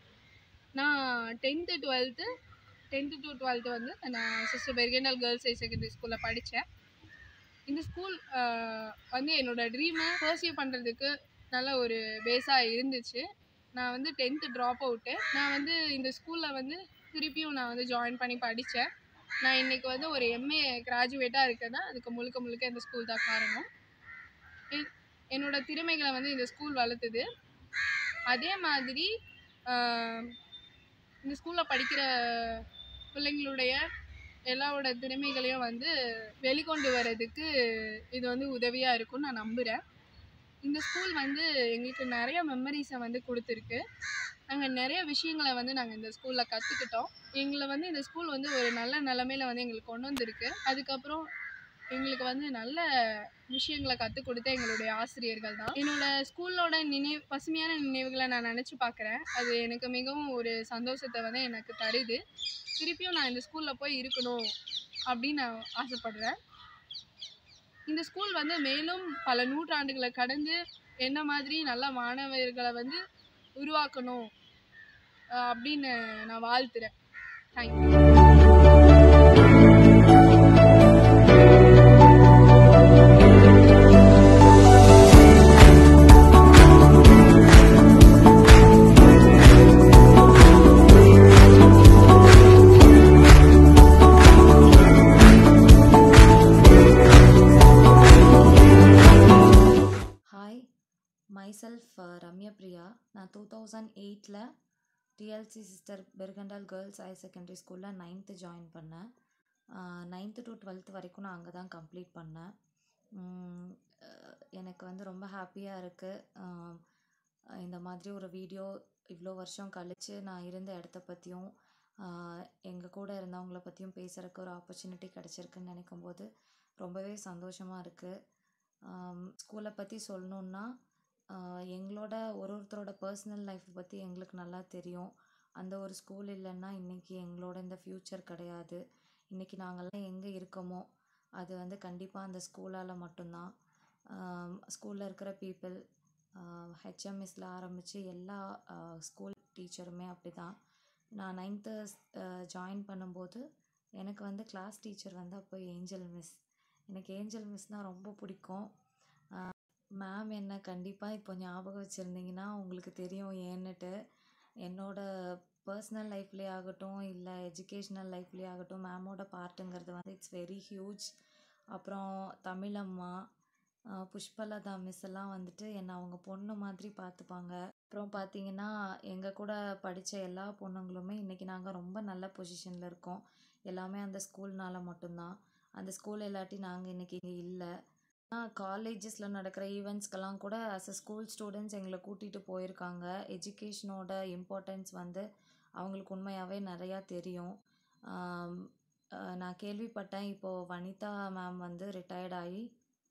நான் tenth twelfth tenth to twelfth வந்து நான் sister Bergendal girls high secondary ஸ்கூலில் படித்தேன் இந்த ஸ்கூல் வந்து என்னோட ட்ரீமை பர்சியூ பண்ணுறதுக்கு நல்ல ஒரு பேஸாக இருந்துச்சு நான் வந்து டென்த்து ட்ராப் அவுட்டு நான் வந்து இந்த ஸ்கூலில் வந்து திருப்பியும் நான் வந்து ஜாயின் பண்ணி படித்தேன் நான் இன்னைக்கு வந்து ஒரு எம்ஏ கிராஜுவேட்டாக இருக்கேன்னா அதுக்கு முழுக்க முழுக்க இந்த ஸ்கூல் தான் காரணம் என்- என்னோட திறமைகளை வந்து இந்த ஸ்கூல் வளர்த்துது அதே மாதிரி ஆஹ், இந்த ஸ்கூலில் படிக்கிற பிள்ளைங்களுடைய எல்லாரோட திறமைகளையும் வந்து வெளிக்கொண்டு வர்றதுக்கு இது வந்து உதவியாக இருக்கும்னு நான் நம்புகிறேன் இந்த ஸ்கூல் வந்து எங்களுக்கு நிறைய மெமரிஸை வந்து கொடுத்துருக்கு நாங்கள் நிறைய விஷயங்களை வந்து நாங்கள் இந்த ஸ்கூலில் கற்றுக்கிட்டோம் எங்களை வந்து இந்த ஸ்கூல் வந்து ஒரு நல்ல நிலமையில வந்து எங்களுக்கு கொண்டு வந்திருக்கு அதுக்கப்புறம் எங்களுக்கு வந்து நல்ல விஷயங்களை கற்றுக் கொடுத்த எங்களுடைய ஆசிரியர்கள் தான் என்னோட ஸ்கூலோட நினைவு பசுமையான நினைவுகளை நான் நினச்சி பார்க்குறேன் அது எனக்கு மிகவும் ஒரு சந்தோஷத்தை வந்து எனக்கு தருது திருப்பியும் நான் இந்த ஸ்கூலில் போய் இருக்கணும் அப்படின்னு நான் ஆசைப்படுறேன் இந்த ஸ்கூல் வந்து மேலும் பல நூற்றாண்டுகளை கடந்து என்ன மாதிரி நல்ல மாணவர்களை வந்து உருவாக்கணும் அஹ் அப்படின்னு நான் வாழ்த்துறேன் தேங்க்யூ தௌசண்ட் எயிட்டில் TLC sister Bergendal girls higher secondary ஸ்கூலில் நைன்த்து ஜாயின் பண்ணேன் நைன்த்து டு டுவெல்த் வரைக்கும் நான் அங்கே தான் கம்ப்ளீட் பண்ணேன் உம், அஹ் எனக்கு வந்து ரொம்ப ஹாப்பியாக இருக்குது இந்த மாதிரி ஒரு வீடியோ இவ்வளோ வருஷம் கழித்து நான் இருந்த இடத்த பற்றியும் எங்கள் கூட இருந்தவங்கள பற்றியும் பேசுகிறக்கு ஒரு ஆப்பர்ச்சுனிட்டி கிடச்சிருக்குன்னு நினைக்கும் போது ரொம்பவே சந்தோஷமாக இருக்குது ஸ்கூலை பற்றி சொல்லணுன்னா ஆஹ் எங்களோட ஒரு ஒருத்தரோட பர்சனல் லைஃப்பை பற்றி எங்களுக்கு நல்லா தெரியும் அந்த ஒரு ஸ்கூல் இல்லைன்னா இன்றைக்கி எங்களோட இந்த ஃப்யூச்சர் கிடையாது இன்றைக்கி நாங்கள்லாம் எங்கே இருக்கோமோ அது வந்து கண்டிப்பாக அந்த ஸ்கூலால் மட்டும்தான் ஸ்கூலில் இருக்கிற பீப்புள் ஹெச்எம்எஸ்ல ஆரம்பித்து எல்லா ஸ்கூல் டீச்சருமே அப்படி தான் நான் நைன்த்து ஜாயின் பண்ணும்போது எனக்கு வந்து கிளாஸ் டீச்சர் வந்து அப்போ ஏஞ்சல் மிஸ் எனக்கு ஏஞ்சல் மிஸ்னால் ரொம்ப பிடிக்கும் மேம் என்ன கண்டிப்பாக இப்போ ஞாபகம் வச்சுருந்தீங்கன்னா உங்களுக்கு தெரியும் ஏன்னுட்டு என்னோட பர்சனல் லைஃப்லேயே ஆகட்டும் இல்லை எஜுகேஷ்னல் லைஃப்லேயே ஆகட்டும் மேமோட பார்ட்டுங்கிறது வந்து இட்ஸ் வெரி ஹியூஜ் அப்புறம் தமிழம்மா அஹ் புஷ்பலதா மிஸ் எல்லாம் வந்துட்டு என்னை அவங்க பொண்ணு மாதிரி பார்த்துப்பாங்க அப்புறம் பார்த்தீங்கன்னா எங்கள் கூட படித்த எல்லா பொண்ணுங்களுமே இன்றைக்கி நாங்கள் ரொம்ப நல்ல பொசிஷனில் இருக்கோம் எல்லாமே அந்த ஸ்கூல்னால மட்டும்தான் அந்த ஸ்கூல் இல்லாட்டி நாங்கள் இன்றைக்கி இங்கே இல்லை காலேஜஸில் நடக்கிற ஈவெண்ட்ஸ்க்கெல்லாம் கூட ஆஸ் அ ஸ்கூல் ஸ்டூடெண்ட்ஸ் எங்களை கூட்டிகிட்டு போயிருக்காங்க எஜுகேஷனோட இம்பார்ட்டன்ஸ் வந்து அவங்களுக்கு உண்மையாகவே நிறையா தெரியும் ஆம், அஹ் நான் கேள்விப்பட்டேன் இப்போது வனிதா மேம் வந்து ரிட்டையர்ட் ஆகி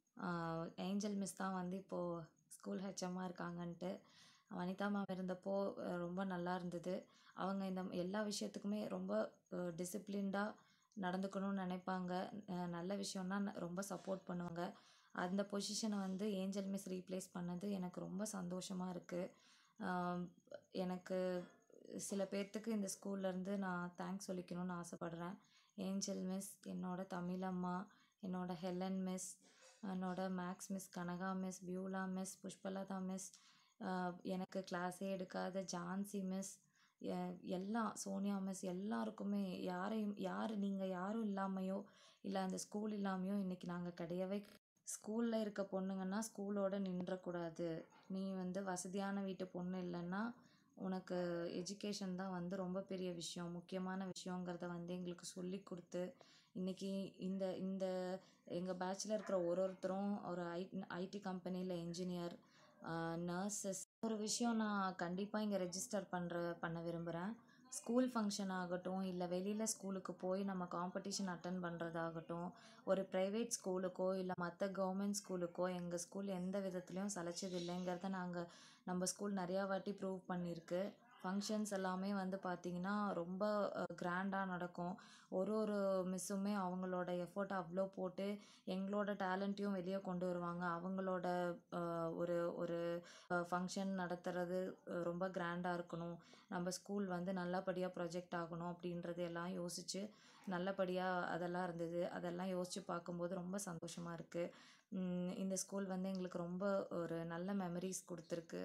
ஏஞ்சல் மிஸ் தான் வந்து இப்போது ஸ்கூல் ஹெச்எம்மாக இருக்காங்கன்ட்டு வனிதா மேம் இருந்தப்போ அஹ் ரொம்ப நல்லா இருந்தது அவங்க இந்த எல்லா விஷயத்துக்குமே ரொம்ப டிசிப்ளின்டாக நடந்துக்கணும்னு நினைப்பாங்க அஹ் நல்ல விஷயம்னா ந- ரொம்ப சப்போர்ட் பண்ணுவாங்க அந்த பொசிஷனை வந்து ஏஞ்சல் மிஸ் ரீப்ளேஸ் பண்ணது எனக்கு ரொம்ப சந்தோஷமாக இருக்குது எனக்கு சில பேர்த்துக்கு இந்த ஸ்கூல்லேருந்து நான் தேங்க்ஸ் சொல்லிக்கணும்னு ஆசைப்பட்றேன் ஏஞ்சல் மிஸ் என்னோட தமிழம்மா என்னோட ஹெலன் மிஸ் என்னோட maths miss Kanaka miss Beulah miss Pushpalatha miss எனக்கு கிளாஸே எடுக்காத ஜான்சி மிஸ் எல்லாம் சோனியா மிஸ் எல்லாருக்குமே யாரையும் யார் நீங்கள் யாரும் இல்லாமையோ இல்லை அந்த ஸ்கூல் இல்லாமையோ இன்றைக்கி நாங்கள் கிடையவே ஸ்கூலில் இருக்க பொண்ணுங்கன்னா ஸ்கூலோட நின்றக்கூடாது நீ வந்து வசதியான வீட்டு பொண்ணு இல்லைன்னா உனக்கு எஜுகேஷன் தான் வந்து ரொம்ப பெரிய விஷயம் முக்கியமான விஷயங்கிறத வந்து எங்களுக்கு சொல்லி கொடுத்து இன்றைக்கி இந்த இந்த எங்கள் பேட்சில் இருக்கிற ஒரு ஒருத்தரும் ஒரு ஐ ஐடி கம்பெனியில் என்ஜினியர் நர்சஸ் ஒரு விஷயம் நான் கண்டிப்பாக இங்கே ரெஜிஸ்டர் பண்ணுற பண்ண விரும்புகிறேன் ஸ்கூல் ஃபங்க்ஷன் ஆகட்டும் இல்லை வெளியில் ஸ்கூலுக்கு போய் நம்ம காம்படிஷன் அட்டன் பண்ணுறதாகட்டும் ஒரு ப்ரைவேட் ஸ்கூலுக்கோ இல்லை மற்ற கவர்மெண்ட் ஸ்கூலுக்கோ எங்கள் ஸ்கூல் எந்த விதத்துலேயும் சலைச்சது இல்லைங்கிறத நாங்கள் நம்ம ஸ்கூல் நிறையா வாட்டி ப்ரூவ் பண்ணியிருக்கு ஃபங்க்ஷன்ஸ் எல்லாமே வந்து பார்த்திங்கன்னா ரொம்ப கிராண்டாக நடக்கும் ஒரு ஒரு மிஸ்ஸுமே அவங்களோட எஃபோர்ட் அவ்வளோ போட்டு எங்களோட டேலண்ட்டையும் வெளியே கொண்டு வருவாங்க அவங்களோட அஹ், ஒரு ஒரு ஃபங்க்ஷன் நடத்துறது அஹ், ரொம்ப கிராண்டாக இருக்கணும் நம்ம ஸ்கூல் வந்து நல்லபடியாக ப்ரொஜெக்ட் ஆகணும் அப்படின்றது எல்லாம் யோசித்து நல்லபடியாக அதெல்லாம் இருந்தது அதெல்லாம் யோசித்து பார்க்கும்போது ரொம்ப சந்தோஷமாக இருக்குது இந்த ஸ்கூல் வந்து எங்களுக்கு ரொம்ப ஒரு நல்ல மெமரிஸ் கொடுத்துருக்கு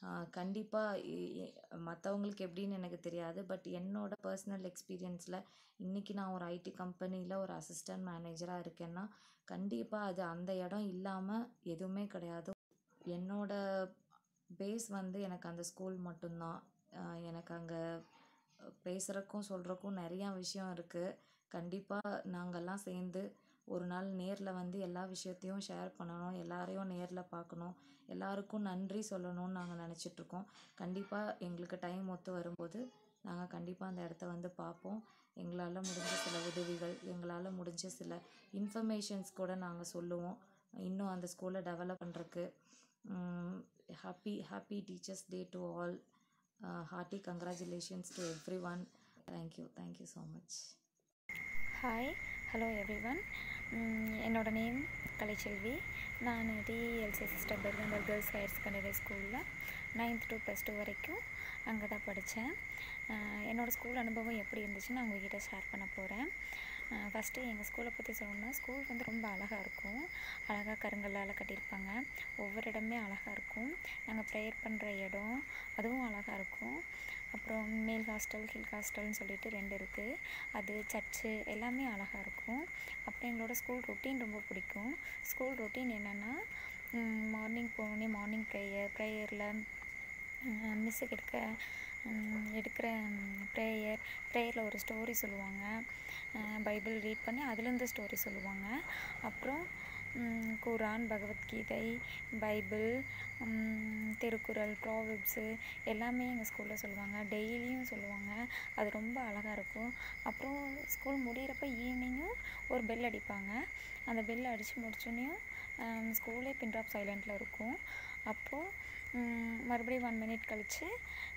கண்டிப்பாக மற்றவங்களுக்கு எப்படின்னு எனக்கு தெரியாது பட் என்னோட பர்சனல் எக்ஸ்பீரியன்ஸில் இன்றைக்கி நான் ஒரு ஐடி கம்பெனியில் ஒரு அசிஸ்டன்ட் மேனேஜராக இருக்கேன்னா கண்டிப்பாக அது அந்த இடம் இல்லாமல் எதுவுமே கிடையாது என்னோட பேஸ் வந்து எனக்கு அந்த ஸ்கூல் மட்டும்தான் ஆஹ் எனக்கு அங்கே பேசுகிறக்கும் சொல்கிறக்கும் நிறையா விஷயம் இருக்குது கண்டிப்பாக நாங்கள்லாம் சேர்ந்து ஒரு நாள் நேரில் வந்து எல்லா விஷயத்தையும் ஷேர் பண்ணணும் எல்லாரையும் நேரில் பார்க்கணும் எல்லாருக்கும் நன்றி சொல்லணும்னு நாங்கள் நினச்சிட்ருக்கோம் கண்டிப்பாக எங்களுக்கு டைம் ஒத்து வரும்போது நாங்கள் கண்டிப்பாக அந்த இடத்த வந்து பார்ப்போம் எங்களால் முடிஞ்ச சில உதவிகள் எங்களால் முடிஞ்ச சில இன்ஃபர்மேஷன்ஸ் கூட நாங்கள் சொல்லுவோம் இன்னும் அந்த ஸ்கூலை டெவலப் பண்ணுறக்கு happy happy teachers day to all hearty congratulations to everyone thank you thank you so much hi hello everyone என்னோட நேம் கலைச்செல்வி நான் TLC sister Bergendal girls higher secondary ஸ்கூலில் நைன்த் டு ப்ளஸ் டூ வரைக்கும் அங்கே தான் படித்தேன் என்னோடய school அனுபவம் எப்படி இருந்துச்சுன்னு நான் உங்ககிட்ட ஷேர் பண்ண போகிறேன் ஃபஸ்ட்டு எங்கள் ஸ்கூலை பற்றி சொல்லணும்னா ஸ்கூல் வந்து ரொம்ப அழகாக இருக்கும் அழகாக கருங்கல்லால் கட்டியிருப்பாங்க ஒவ்வொரு இடமே அழகாக இருக்கும் நாங்கள் ப்ரேயர் பண்ணுற இடம் அதுவும் அழகாக இருக்கும் அப்புறம் மேல் ஹாஸ்டல் கீழ் ஹாஸ்டல்னு சொல்லிட்டு ரெண்டு இருக்குது அது சர்ச்சு எல்லாமே அழகாக இருக்கும் அப்புறம் எங்களோட ஸ்கூல் ரொட்டீன் ரொம்ப பிடிக்கும் ஸ்கூல் ரொட்டீன் என்னென்னா மார்னிங் போனோடனே மார்னிங் ப்ரேயர் ப்ரேயரில் மிஸ்ஸுக்கு எடுக்க ம், எடுக்கிற ப்ரேயர் ப்ரேயரில் ஒரு ஸ்டோரி சொல்லுவாங்க அஹ் பைபிள் ரீட் பண்ணி அதுலேருந்து ஸ்டோரி சொல்லுவாங்க அப்புறம் ம், குரான் பகவத்கீதை பைபிள் ம், திருக்குறள் ப்ராவெப்ஸு எல்லாமே எங்கள் ஸ்கூலில் சொல்லுவாங்க டெய்லியும் சொல்லுவாங்க அது ரொம்ப அழகாக இருக்கும் அப்புறம் ஸ்கூல் முடியிறப்ப ஈவினிங்கும் ஒரு பெல் அடிப்பாங்க அந்த பெல் அடித்து முடிச்சோடனையும் ஸ்கூலே பின் ட்ராப் சைலண்டில் இருக்கும் அப்போது மறுபடியும் ஒன் மினிட் கழித்து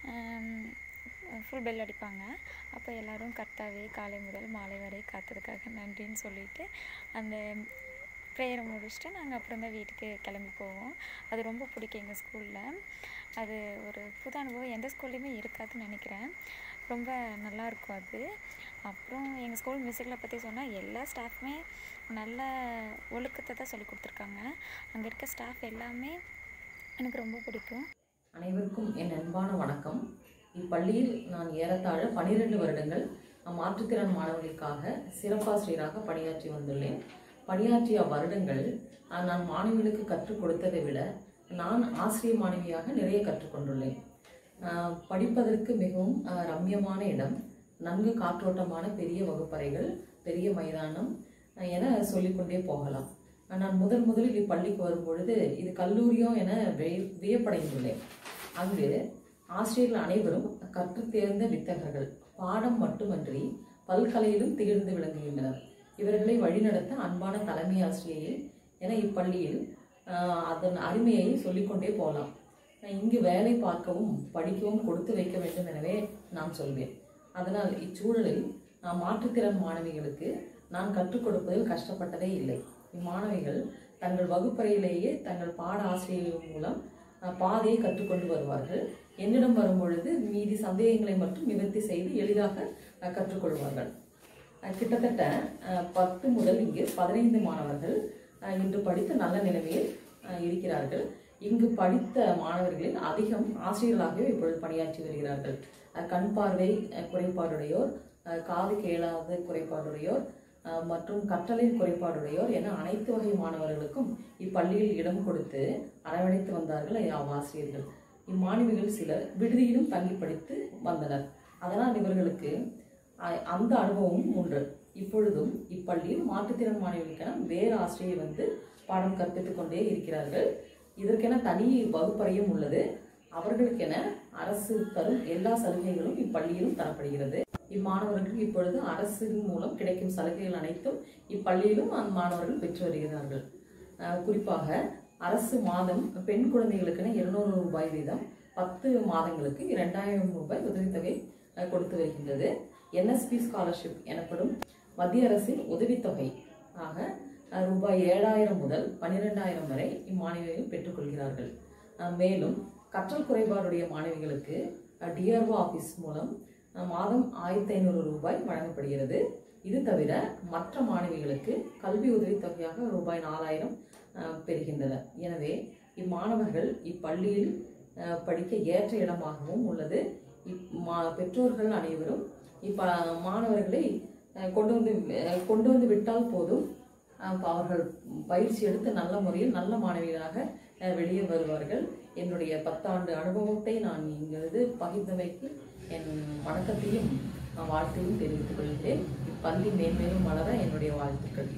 ஃபுல் பெல் அடிப்பாங்க அப்போ எல்லோரும் கர்த்தாவே காலை முதல் மாலை வரை காத்ததுக்காக நன்றின்னு சொல்லிட்டு அந்த ப்ரேயரை முடிச்சுட்டு நாங்கள் அப்புறம் தான் வீட்டுக்கு கிளம்பி போவோம் அது ரொம்ப பிடிக்கும் எங்கள் ஸ்கூலில் அது ஒரு புது அனுபவம் எந்த ஸ்கூல்லையுமே இருக்காதுன்னு நினைக்கிறேன் ரொம்ப நல்லா இருக்கும் அது அப்புறம் எங்கள் ஸ்கூல் மிஸ்ஸுகளை பற்றி சொன்னால் எல்லா ஸ்டாஃப்மே நல்ல ஒழுக்கத்தை தான் சொல்லி கொடுத்துருக்காங்க அங்கே இருக்க ஸ்டாஃப் எல்லாமே எனக்கு ரொம்ப பிடிக்கும் அனைவருக்கும் என் அன்பான வணக்கம் இப்பள்ளியில் நான் ஏறத்தாழ பனிரெண்டு வருடங்கள் மாற்றுத்திறன் மாணவர்களுக்காக சிறப்பாசிரியராக பணியாற்றி வந்துள்ளேன் பணியாற்றிய வருடங்கள் அஹ், நான் மாணவிகளுக்கு கற்றுக் கொடுத்ததை விட நான் ஆசிரியர் மாணவியாக நிறைய கற்றுக்கொண்டுள்ளேன் அஹ், படிப்பதற்கு மிகவும் அஹ், ரம்யமான இடம் நன்கு காற்றோட்டமான பெரிய வகுப்பறைகள் பெரிய மைதானம் அஹ், என சொல்லிக்கொண்டே போகலாம் நான் முதன் முதலில் இப்பள்ளிக்கு வரும்பொழுது இது கல்லூரியோ என விய- வியப்படைந்துள்ளேன் அங்கு ஆசிரியர்கள் அனைவரும் கற்றுத் தேர்ந்த வித்தகர்கள் பாடம் மட்டுமன்றி பல்கலையிலும் திகழ்ந்து விளங்குகின்றனர் இவர்களை வழிநடத்த அன்பான தலைமை ஆசிரியை என இப்பள்ளியில் ஆஹ், அதன் அருமையை சொல்லிக்கொண்டே போகலாம் இங்கு வேலை பார்க்கவும் படிக்கவும் கொடுத்து வைக்க வேண்டும் எனவே நான் சொல்வேன் அதனால் இச்சூழலில் நான் மாற்றுத்திறன் மாணவிகளுக்கு நான் கற்றுக் கொடுப்பதில் கஷ்டப்பட்டதே இல்லை இம்மாணவிகள் தங்கள் வகுப்பறையிலேயே தங்கள் பாட ஆசிரியர்கள் மூலம் அஹ், பாதையை கற்றுக்கொண்டு வருவார்கள் என்னிடம் வரும்பொழுது மீதி சந்தேகங்களை மட்டும் நிவர்த்தி செய்து எளிதாக அஹ், கற்றுக்கொள்வார்கள் அஹ், கிட்டத்தட்ட அஹ், பத்து முதல் இங்கு பதினைந்து மாணவர்கள் அஹ், இன்று படித்து நல்ல நிலைமையில் அஹ், இருக்கிறார்கள் இங்கு படித்த மாணவர்களில் அதிகம் ஆசிரியர்களாகவே இப்பொழுது பணியாற்றி வருகிறார்கள் அஹ், கண் பார்வை அஹ், குறைபாடுடையோர் அஹ், காது கேளாத குறைபாடுடையோர் அஹ், மற்றும் கற்றலின் குறைபாடுடையோர் என அனைத்து வகை மாணவர்களுக்கும் இப்பள்ளியில் இடம் கொடுத்து அரவணைத்து வந்தார்கள் அவ் ஆசிரியர்கள் இம்மாணவிகள் சிலர் விடுதியிலும் தங்கி படித்து வந்தனர் அதனால் இவர்களுக்கு அ- அந்த அனுபவமும் உண்டு இப்பொழுதும் இப்பள்ளியில் மாற்றுத்திறன் மாணவிகளுக்கென வேறு ஆசிரியர் வந்து பாடம் கற்பித்துக் கொண்டே இருக்கிறார்கள் இதற்கென தனி வகுப்பறையும் உள்ளது அவர்களுக்கென அரசு தரும் எல்லா சலுகைகளும் இப்பள்ளியிலும் தரப்படுகிறது இம்மாணவர்களுக்கு இப்பொழுது அரசின் மூலம் கிடைக்கும் சலுகைகள் அனைத்தும் இப்பள்ளியிலும் அந்த மாணவர்கள் பெற்று வருகிறார்கள் அஹ் குறிப்பாக அரசு மாதம் பெண் குழந்தைகளுக்கென இருநூறு ரூபாய் வீதம் பத்து மாதங்களுக்கு இரண்டாயிரம் ரூபாய் உதவித்தொகை அஹ், கொடுத்து வருகின்றது என்எஸ்பி ஸ்காலர்ஷிப் எனப்படும் மத்திய அரசின் உதவித்தொகை ஆக அஹ், ரூபாய் ஏழாயிரம் முதல் பன்னிரெண்டாயிரம் வரை இம்மாணவிகள் பெற்றுக்கொள்கிறார்கள் அஹ், மேலும் கற்றல் குறைபாடுடைய மாணவிகளுக்கு டிஆர்ஓ ஆஃபீஸ் மூலம் அஹ், மாதம் ஆயிரத்தி ஐநூறு ரூபாய் வழங்கப்படுகிறது இது தவிர மற்ற மாணவிகளுக்கு கல்வி உதவித்தொகையாக ரூபாய் நாலாயிரம் அஹ், பெறுகின்றனர் எனவே இம்மாணவர்கள் இப்பள்ளியில் அஹ், படிக்க ஏற்ற இடமாகவும் உள்ளது இப் மா- பெற்றோர்கள் அனைவரும் இப்ப மாணவர்களை அஹ், கொண்டு வந்து அஹ், கொண்டு வந்து விட்டால் போதும் அஹ், அவர்கள் பயிற்சி எடுத்து நல்ல முறையில் நல்ல மாணவிகளாக அஹ், வெளியே வருவார்கள் என்னுடைய பத்தாண்டு அனுபவத்தை நான் இங்கிருந்து பகிர்ந்தமைக்கு என் வணக்கத்தையும் அஹ், வாழ்த்தையும் தெரிவித்துக் கொள்கிறேன் இப்பள்ளி மேன்மேலும் வளர என்னுடைய வாழ்த்துக்கள்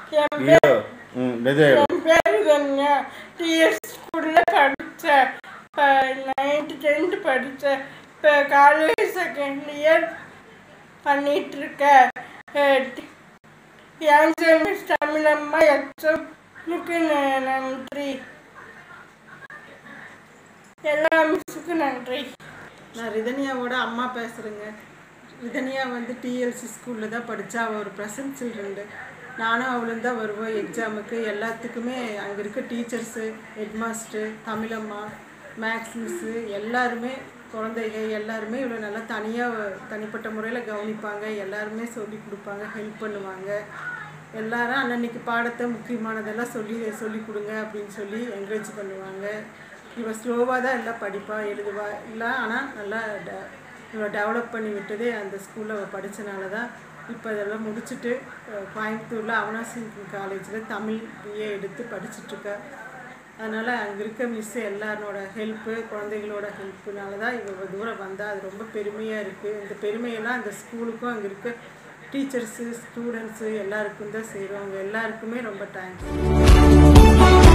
நீயோ ம் விஜய் என் பேர் தன்யா டிஎஸ் ஸ்கூலில் படித்தேன் நைன்த்து டென்த்து படித்தேன் இப்போ காலேஜ் செகண்ட் இயர் பண்ணிகிட்ருக்கேன் ஏஞ்சல் மிஸ் தமிழம்மா எக்ஸாமுக்கு நன்றி எல்லா மிஸ்ஸுக்கும் நன்றி நான் ரிதன்யாவோட அம்மா பேசுகிறேங்க ரிதன்யா வந்து டிஎல்சி ஸ்கூலில் தான் படித்தா அவள் ஒரு ப்ரெசன்ட் சில்ட்ரண்டு நானும் அவளும் தான் வருவோம் எக்ஸாமுக்கு எல்லாத்துக்குமே அங்கே இருக்க டீச்சர்ஸு ஹெட்மாஸ்டர் தமிழம்மா மேக்ஸ் மிஸ்ஸு எல்லாருமே குழந்தைங்க எல்லாருமே இவ்வளோ நல்லா தனியாக தனிப்பட்ட முறையில் கவனிப்பாங்க எல்லாருமே சொல்லி கொடுப்பாங்க ஹெல்ப் பண்ணுவாங்க எல்லாரும் அன்னன்னைக்கு பாடத்தை முக்கியமானதெல்லாம் சொல்லி சொல்லி கொடுங்க அப்படின்னு சொல்லி என்கரேஜ் பண்ணுவாங்க இவள் ஸ்லோவாக தான் எல்லாம் படிப்பா எழுதுவா இல்லை ஆனால் நல்லா ட இவளை டெவலப் பண்ணி விட்டதே அந்த ஸ்கூலில் அவள் படித்தனால தான் இப்போ இதெல்லாம் முடிச்சுட்டு அஹ், கோயம்புத்தூரில் அவனாசிங் காலேஜில் தமிழ் பிஏ எடுத்து படிச்சிட்ருக்கா அதனால் அங்கே இருக்க மிஸ் எல்லாரோட ஹெல்ப்பு குழந்தைகளோட ஹெல்ப்புனால தான் இவ்வளோ தூரம் வந்தால் அது ரொம்ப பெருமையாக இருக்குது இந்த பெருமையெல்லாம் அந்த ஸ்கூலுக்கும் அங்கே இருக்க டீச்சர்ஸு ஸ்டூடெண்ட்ஸு எல்லாருக்கும் தான் செய்கிறோம் அவங்க எல்லாருக்குமே ரொம்ப தேங்க்ஸ்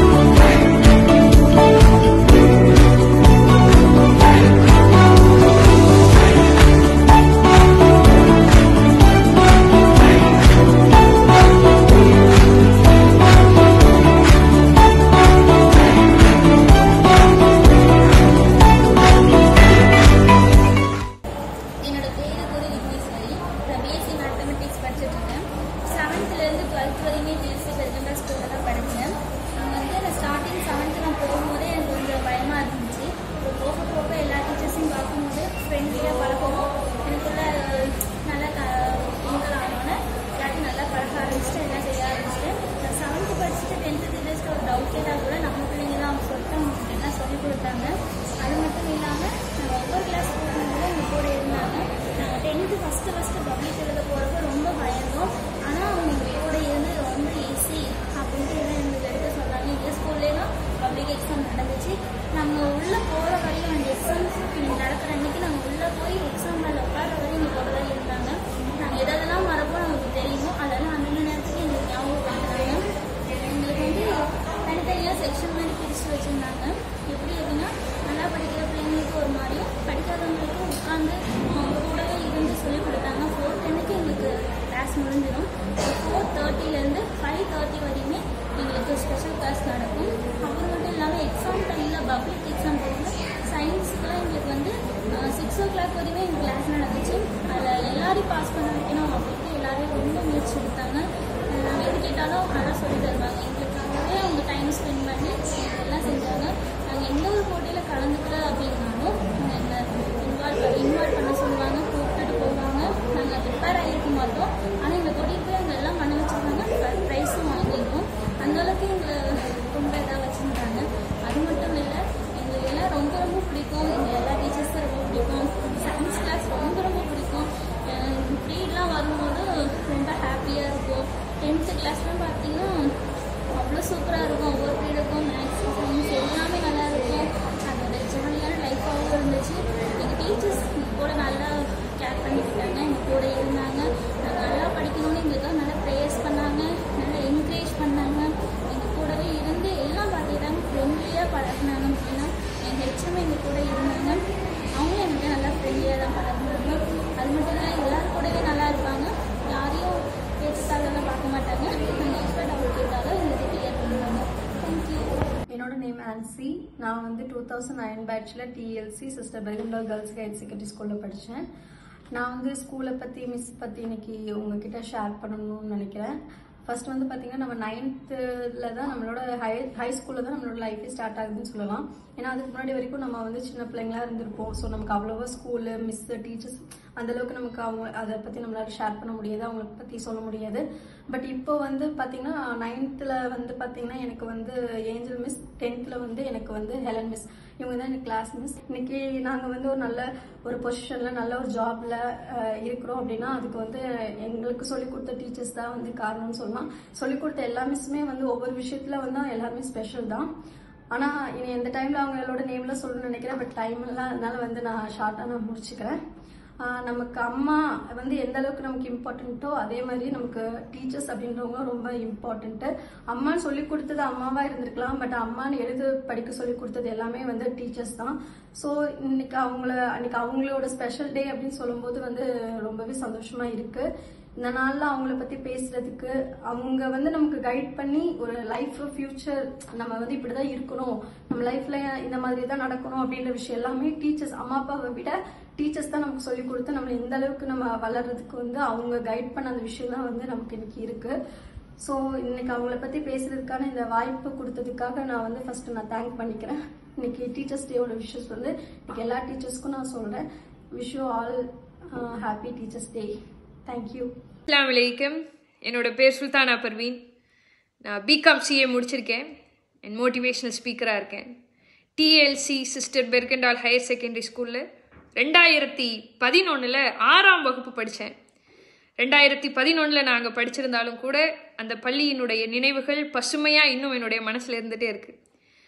என்னோட பேர் குரு விக்னேஸ்வரி நான் பிஎஸ்சி மேத்தமெட்டிக்ஸ் படிச்சுட்டு இருக்கேன் செவன்த்லேருந்து டுவெல்த் வரையுமே ஜிஎஸ்சி பெருகண்டா ஸ்கூலில் தான் படித்தேன் அங்கே வந்து நான் ஸ்டார்டிங் செவன்த் நான் போகும்போதே எனக்கு கொஞ்சம் பயமாக இருந்துச்சு அப்புறம் போக போக எல்லா டீச்சர்ஸையும் பார்க்கும்போது ஃப்ரெண்ட்லியாக பழகவும் எனக்குள்ள நல்லா க மிங்கல் ஆனோன்னே எல்லாத்தையும் நல்லா பழக ஆரம்பிச்சுட்டு எல்லாம் செய்ய ஆரம்பிச்சிட்டேன் நான் செவன்த்து படிச்சுட்டு டென்த்து ஜஸ்ட் ஒரு டவுட் கேட்டால் கூட நம்ம பிள்ளைங்க தான் அவங்க சொல்லிட்டு அவங்க எல்லாம் சொல்லிக் கொடுத்தாங்க அது மட்டும் இல்லாமல் நாங்கள் ஒவ்வொரு கிளாஸ் போகும்போது எங்கள் கூட இருந்தாங்க நாங்கள் டென்த்து ஃபஸ்ட்டு ஃபஸ்ட்டு பப்ளிக் எழுத போகிறப்ப ரொம்ப பயந்தோம் ஆனால் அவங்க எங்கள் கூட இருந்து ரொம்ப ஈஸி அப்படின்ட்டு எல்லாம் எங்களுக்கு எடுக்க சொன்னாங்க எங்கள் ஸ்கூல்லேயும் பப்ளிக் எக்ஸாம் நடந்துச்சு நம்ம உள்ளே போகிற வரையும் அந்த எக்ஸாம் நடக்கிற அன்னைக்கு நாங்கள் உள்ளே போய் எக்ஸாம் மேலே உட்கார வரையும் எங்கள் கூட தான் இருந்தாங்க நாங்கள் எதெல்லாம் மறப்போம் நமக்கு தெரியுமோ அதெல்லாம் அந்தந்த நேரத்துக்கு எங்களுக்கு ஞாபகப்படுத்துறாங்க எங்களுக்கு வந்து தனித்தனியாக செக்ஷன் மாதிரி பிரித்து வச்சுருந்தாங்க எப்படி அப்படின்னா நல்லா படிக்கிற பிள்ளைங்களுக்கு ஒரு மாதிரியும் படிக்காதவங்களுக்கும் உட்காந்து அவங்க கூடவே இருந்து சொல்லிக் கொடுத்தாங்க ஃபோர் டென்னுக்கு எங்களுக்கு கிளாஸ் முடிஞ்சிடும் ஃபோர் தேர்ட்டிலேருந்து ஃபைவ் தேர்ட்டி வரையுமே எங்களுக்கு ஸ்பெஷல் கிளாஸ் நடக்கும் அப்புறம் மட்டும் இல்லாமல் எக்ஸாம் டைமில் பப்ளிக் எக்ஸாம் டைமில் சயின்ஸுக்குலாம் எங்களுக்கு வந்து சிக்ஸ் ஓ கிளாக் வரையுமே எங்கள் கிளாஸ் நடந்துச்சு அதில் எல்லாரையும் பாஸ் பண்ண வைக்கணும் அப்படின்ட்டு எல்லாரும் ரொம்ப முயற்சி எடுத்தாங்க நாங்கள் எது கேட்டாலும் நல்லா சொல்லி தருவாங்க எங்களுக்காகவே அவங்க டைம் ஸ்பெண்ட் பண்ணி எல்லாம் செஞ்சாங்க நாங்கள் எந்த ஒரு போட்டியில் கலந்துக்கல அப்படின்னாலும் எங்களை இன்வால்வ் இன்வால்வ் பண்ண சொல்லுவாங்க கூப்பிட்டுட்டு போவாங்க நாங்கள் ப்ரிப்பேர் ஆகிருக்க மாட்டோம் ஆனால் எங்களை கூட்டிகிட்டு போய் அங்கே எல்லாம் பண்ண வச்சுருந்தாங்க ப்ரைஸும் வாங்கியிருக்கோம் அந்த அளவுக்கு எங்களை ரொம்ப இதாக வச்சுருந்தாங்க அது மட்டும் இல்லை எங்களுக்கு எல்லாம் ரொம்ப ரொம்ப பிடிக்கும் எங்கள் எல்லா டீச்சர்ஸும் ரொம்ப பிடிக்கும் சயின்ஸ் கிளாஸ் ரொம்ப ரொம்ப பிடிக்கும் ப்ரீட்லாம் வரும்போது ரொம்ப ஹாப்பியாக இருக்கும் டென்த்து கிளாஸ்லாம் பார்த்தீங்கன்னா அவ்வளோ சூப்பராக இருக்கும் ஒவ்வொரு பீரியடுக்கும் மேக்ஸ் சயின்ஸ் எல்லாமே நல்லா இருக்கும் அதோட ஜாலியான லைஃபாகவும் இருந்துச்சு எங்கள் டீச்சர்ஸ் கூட நல்லா கேர் பண்ணிக்கிட்டாங்க எங்கள் கூட இருந்தாங்க நாங்கள் நல்லா படிக்கணும்னு எங்களுக்காக நல்லா ப்ரேயர்ஸ் பண்ணாங்க நல்லா என்கரேஜ் பண்ணாங்க எங்கள் கூடவே இருந்து எல்லாம் பார்த்துக்கிட்டாங்க ஃப்ரெண்ட்லியாக பழகினாங்க அப்படின்னா எங்கள் ஹெச்எம் எங்கள் கூட இருந்தாங்க அவங்களும் என்கிட்ட நல்லா ஃப்ரெண்ட்லியாக தான் பழகுனாங்க அது மட்டும் இல்லை எல்லாரும் கூடவே நல்லா இருப்பாங்க யாரையும் பேசுறதாலாம் பார்க்க மாட்டாங்க நாங்கள் எக்ஸ்பர்ட் டவுட் கேட்டாலும் எங்களுக்கு கிளியர் பண்ணுவாங்க தேங்க்யூ என்னோட நேம் ஆன்சி நான் வந்து டூ தௌசண்ட் நைன் பேட்சில் TLC sister Bergendal girls higher secondary ஸ்கூலில் படித்தேன் நான் வந்து ஸ்கூலை பற்றி மிஸ் பற்றி இன்னைக்கு உங்ககிட்ட ஷேர் பண்ணணும்னு நினைக்கிறேன் ஃபர்ஸ்ட் வந்து பார்த்தீங்கன்னா நம்ம நைன்த்தில் தான் நம்மளோட ஹை ஹை ஸ்கூலில் தான் நம்மளோட லைஃபே ஸ்டார்ட் ஆகுதுன்னு சொல்லலாம் ஏன்னா அதுக்கு முன்னாடி வரைக்கும் நம்ம வந்து சின்ன பிள்ளைங்களா இருந்திருப்போம் ஸோ நமக்கு அவ்வளோவா ஸ்கூலு மிஸ் டீச்சர்ஸ் அந்த அளவுக்கு நமக்கு அவங்க அதை பற்றி நம்மளால ஷேர் பண்ண முடியாது அவங்கள பற்றி சொல்ல முடியாது பட் இப்போ வந்து பார்த்தீங்கன்னா நைன்த்தில் வந்து பார்த்தீங்கன்னா எனக்கு வந்து ஏஞ்சல் மிஸ் டென்த்தில் வந்து எனக்கு வந்து ஹெலன் மிஸ் இவங்க தான் எனக்கு கிளாஸ் மிஸ் இன்னைக்கு நாங்கள் வந்து ஒரு நல்ல ஒரு பொசிஷனில் நல்ல ஒரு ஜாப்ல இருக்கிறோம் அப்படின்னா அதுக்கு வந்து எங்களுக்கு சொல்லிக் கொடுத்த டீச்சர்ஸ் தான் வந்து காரணம்னு சொல்லலாம் சொல்லிக் கொடுத்த எல்லா மிஸ்ஸுமே வந்து ஒவ்வொரு விஷயத்துல வந்து எல்லாருமே ஸ்பெஷல் தான் ஆனால் இனி எந்த டைமில் அவங்களோட நேம்ல சொல்லணும்னு நினைக்கிறேன் பட் டைம் இல்லை அதனால வந்து நான் ஷார்ட்டாக நான் முடிச்சுக்கிறேன் ஆஹ் நமக்கு அம்மா வந்து எந்த அளவுக்கு நமக்கு இம்பார்ட்டண்ட்டோ அதே மாதிரி நமக்கு டீச்சர்ஸ் அப்படின்றவங்க ரொம்ப இம்பார்ட்டண்ட்டு அம்மான்னு சொல்லி கொடுத்தது அம்மாவா இருந்திருக்கலாம் பட் அம்மான்னு எழுத படிக்க சொல்லி கொடுத்தது எல்லாமே வந்து டீச்சர்ஸ் தான் ஸோ இன்னைக்கு அவங்கள அன்னைக்கு அவங்களோட ஸ்பெஷல் டே அப்படின்னு சொல்லும்போது வந்து ரொம்பவே சந்தோஷமா இருக்கு இந்த நாளில் அவங்கள பற்றி பேசுறதுக்கு அவங்க வந்து நமக்கு கைட் பண்ணி ஒரு லைஃப் ஃபியூச்சர் நம்ம வந்து இப்படி தான் இருக்கணும் நம்ம லைஃப்ல இந்த மாதிரி தான் நடக்கணும் அப்படின்ற விஷயம் எல்லாமே டீச்சர்ஸ் அம்மா அப்பாவை விட டீச்சர்ஸ் தான் நமக்கு சொல்லி கொடுத்து நம்ம எந்த அளவுக்கு நம்ம வளர்றதுக்கு வந்து அவங்க கைட் பண்ண அந்த விஷயம் தான் வந்து நமக்கு இன்னைக்கு இருக்கு ஸோ இன்னைக்கு அவங்கள பற்றி பேசுறதுக்கான இந்த வாய்ப்பு கொடுத்ததுக்காக நான் வந்து ஃபர்ஸ்ட் நான் தேங்க் பண்ணிக்கிறேன் இன்னைக்கு டீச்சர்ஸ் டேயோட விஷஸ் வந்து இன்னைக்கு எல்லா டீச்சர்ஸ்க்கும் நான் சொல்கிறேன் wish you all happy teachers day thank you அஸ்லாம் வலைக்கம் என்னோட பேர் சுல்தானா பர்வீன் நான் பிகாம் சிஏ முடிச்சிருக்கேன் அண்ட் மோட்டிவேஷனல் ஸ்பீக்கராக இருக்கேன் TLC sister Bergendal higher secondary ஸ்கூலில் ரெண்டாயிரத்தி பதினொன்றில் ஆறாம் வகுப்பு படித்தேன் ரெண்டாயிரத்தி பதினொன்றில் நாங்கள் படிச்சிருந்தாலும் கூட அந்த பள்ளியினுடைய நினைவுகள் பசுமையாக இன்னும் என்னுடைய மனசில் இருந்துகிட்டே இருக்குது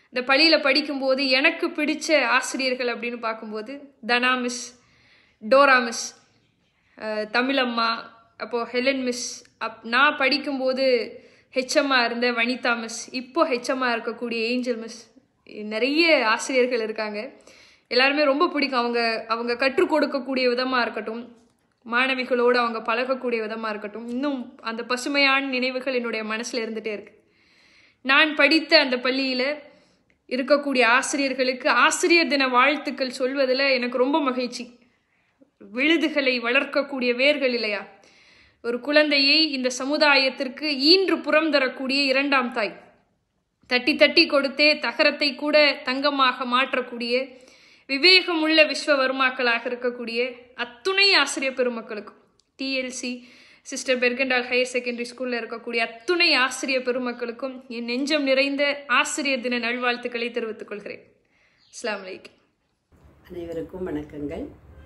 இந்த பள்ளியில் படிக்கும்போது எனக்கு பிடிச்ச ஆசிரியர்கள் அப்படின்னு பார்க்கும்போது தனா மிஸ் டோரா மிஸ் அஹ், தமிழம்மா அப்போது ஹெலன் மிஸ் அப் நான் படிக்கும்போது ஹெச்எம்மா இருந்த வனிதா மிஸ் இப்போ ஹெச்எம்மா இருக்கக்கூடிய ஏஞ்சல் மிஸ் நிறைய ஆசிரியர்கள் இருக்காங்க எல்லாருமே ரொம்ப பிடிக்கும் அவங்க அவங்க கற்றுக் கொடுக்கக்கூடிய விதமாக இருக்கட்டும் மாணவிகளோடு அவங்க பழகக்கூடிய விதமாக இருக்கட்டும் இன்னும் அந்த பசுமையான நினைவுகள் என்னுடைய மனசில் இருந்துகிட்டே இருக்கு நான் படித்த அந்த பள்ளியில் இருக்கக்கூடிய ஆசிரியர்களுக்கு ஆசிரியர் தின வாழ்த்துக்கள் சொல்வதில் எனக்கு ரொம்ப மகிழ்ச்சி விழுதுகளை வளர்க்கக்கூடிய வேர்கள் இல்லையா ஒரு குழந்தையை இந்த சமுதாயத்திற்கு ஈன்று புறம் தரக்கூடிய இரண்டாம் தாய் தட்டி தட்டி கொடுத்தே தகரத்தை கூட தங்கமாக மாற்றக்கூடிய விவேகமுள்ள விஸ்வவர்மாக்களாக இருக்கக்கூடிய அத்துணை ஆசிரியர் பெருமக்களுக்கும் TLC sister Bergendal higher secondary ஸ்கூலில் இருக்கக்கூடிய அத்துணை ஆசிரியர் பெருமக்களுக்கும் என் நெஞ்சம் நிறைந்த ஆசிரியர் தின நல்வாழ்த்துக்களை தெரிவித்துக் கொள்கிறேன் அஸ்லாம் வலைக்கம் அனைவருக்கும் வணக்கங்கள்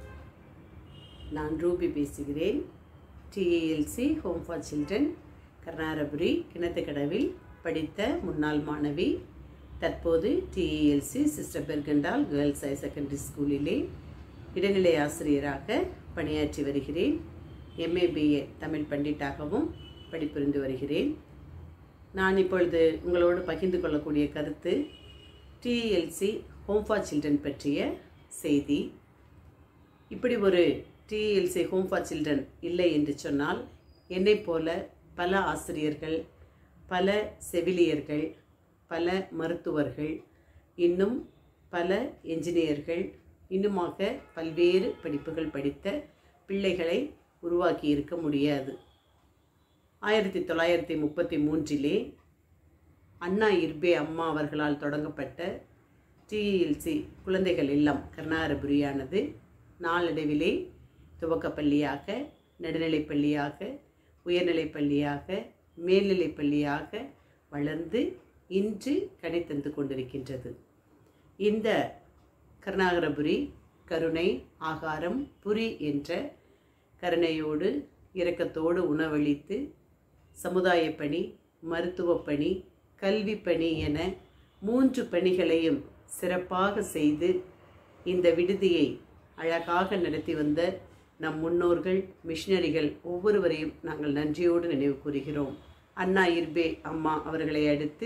நான் ரூபி பேசுகிறேன் TELC home for children Karnarapuri கிணத்துக்கடவில் படித்த முன்னாள் மாணவி தற்போது TELC sister Bergendal girls higher secondary ஸ்கூலிலே இடைநிலை ஆசிரியராக பணியாற்றி வருகிறேன் எம்ஏபிஏ தமிழ் பண்டிட்டாகவும் படிப்புரிந்து வருகிறேன் நான் இப்பொழுது உங்களோடு பகிர்ந்து கொள்ளக்கூடிய கருத்து டிஎல்சி ஹோம் ஃபார் சில்ட்ரன் பற்றிய செய்தி இப்படி ஒரு டிஎல்சி ஹோம் ஃபார் சில்ட்ரன் இல்லை என்று சொன்னால் என்னைப் போல பல ஆசிரியர்கள் பல செவிலியர்கள் பல மருத்துவர்கள் இன்னும் பல என்ஜினியர்கள் இன்னுமாக பல்வேறு படிப்புகள் படித்த பிள்ளைகளை உருவாக்கி இருக்க முடியாது ஆயிரத்தி தொள்ளாயிரத்தி முப்பத்தி மூன்றிலே அண்ணா இர்பே அம்மா அவர்களால் தொடங்கப்பட்ட டிஎல்சி குழந்தைகள் இல்லம் கர்நாரபுரியானது நாளடைவிலே துவக்கப்பள்ளியாக நடுநிலைப் பள்ளியாக உயர்நிலைப் பள்ளியாக மேல்நிலைப் பள்ளியாக வளர்ந்து இன்று கனி தந்து கொண்டிருக்கின்றது இந்த கருணாகரபுரி கருணை ஆகாரம் புரி என்ற கருணையோடு இரக்கத்தோடு உணவளித்து சமுதாய பணி மருத்துவப் பணி கல்வி பணி என மூன்று பணிகளையும் சிறப்பாக செய்து இந்த விடுதியை அழகாக நடத்தி வந்த நம் முன்னோர்கள் மிஷினரிகள் ஒவ்வொருவரையும் நாங்கள் நன்றியோடு நினைவு கூறுகிறோம் அண்ணா இர்பே அம்மா அவர்களை அடுத்து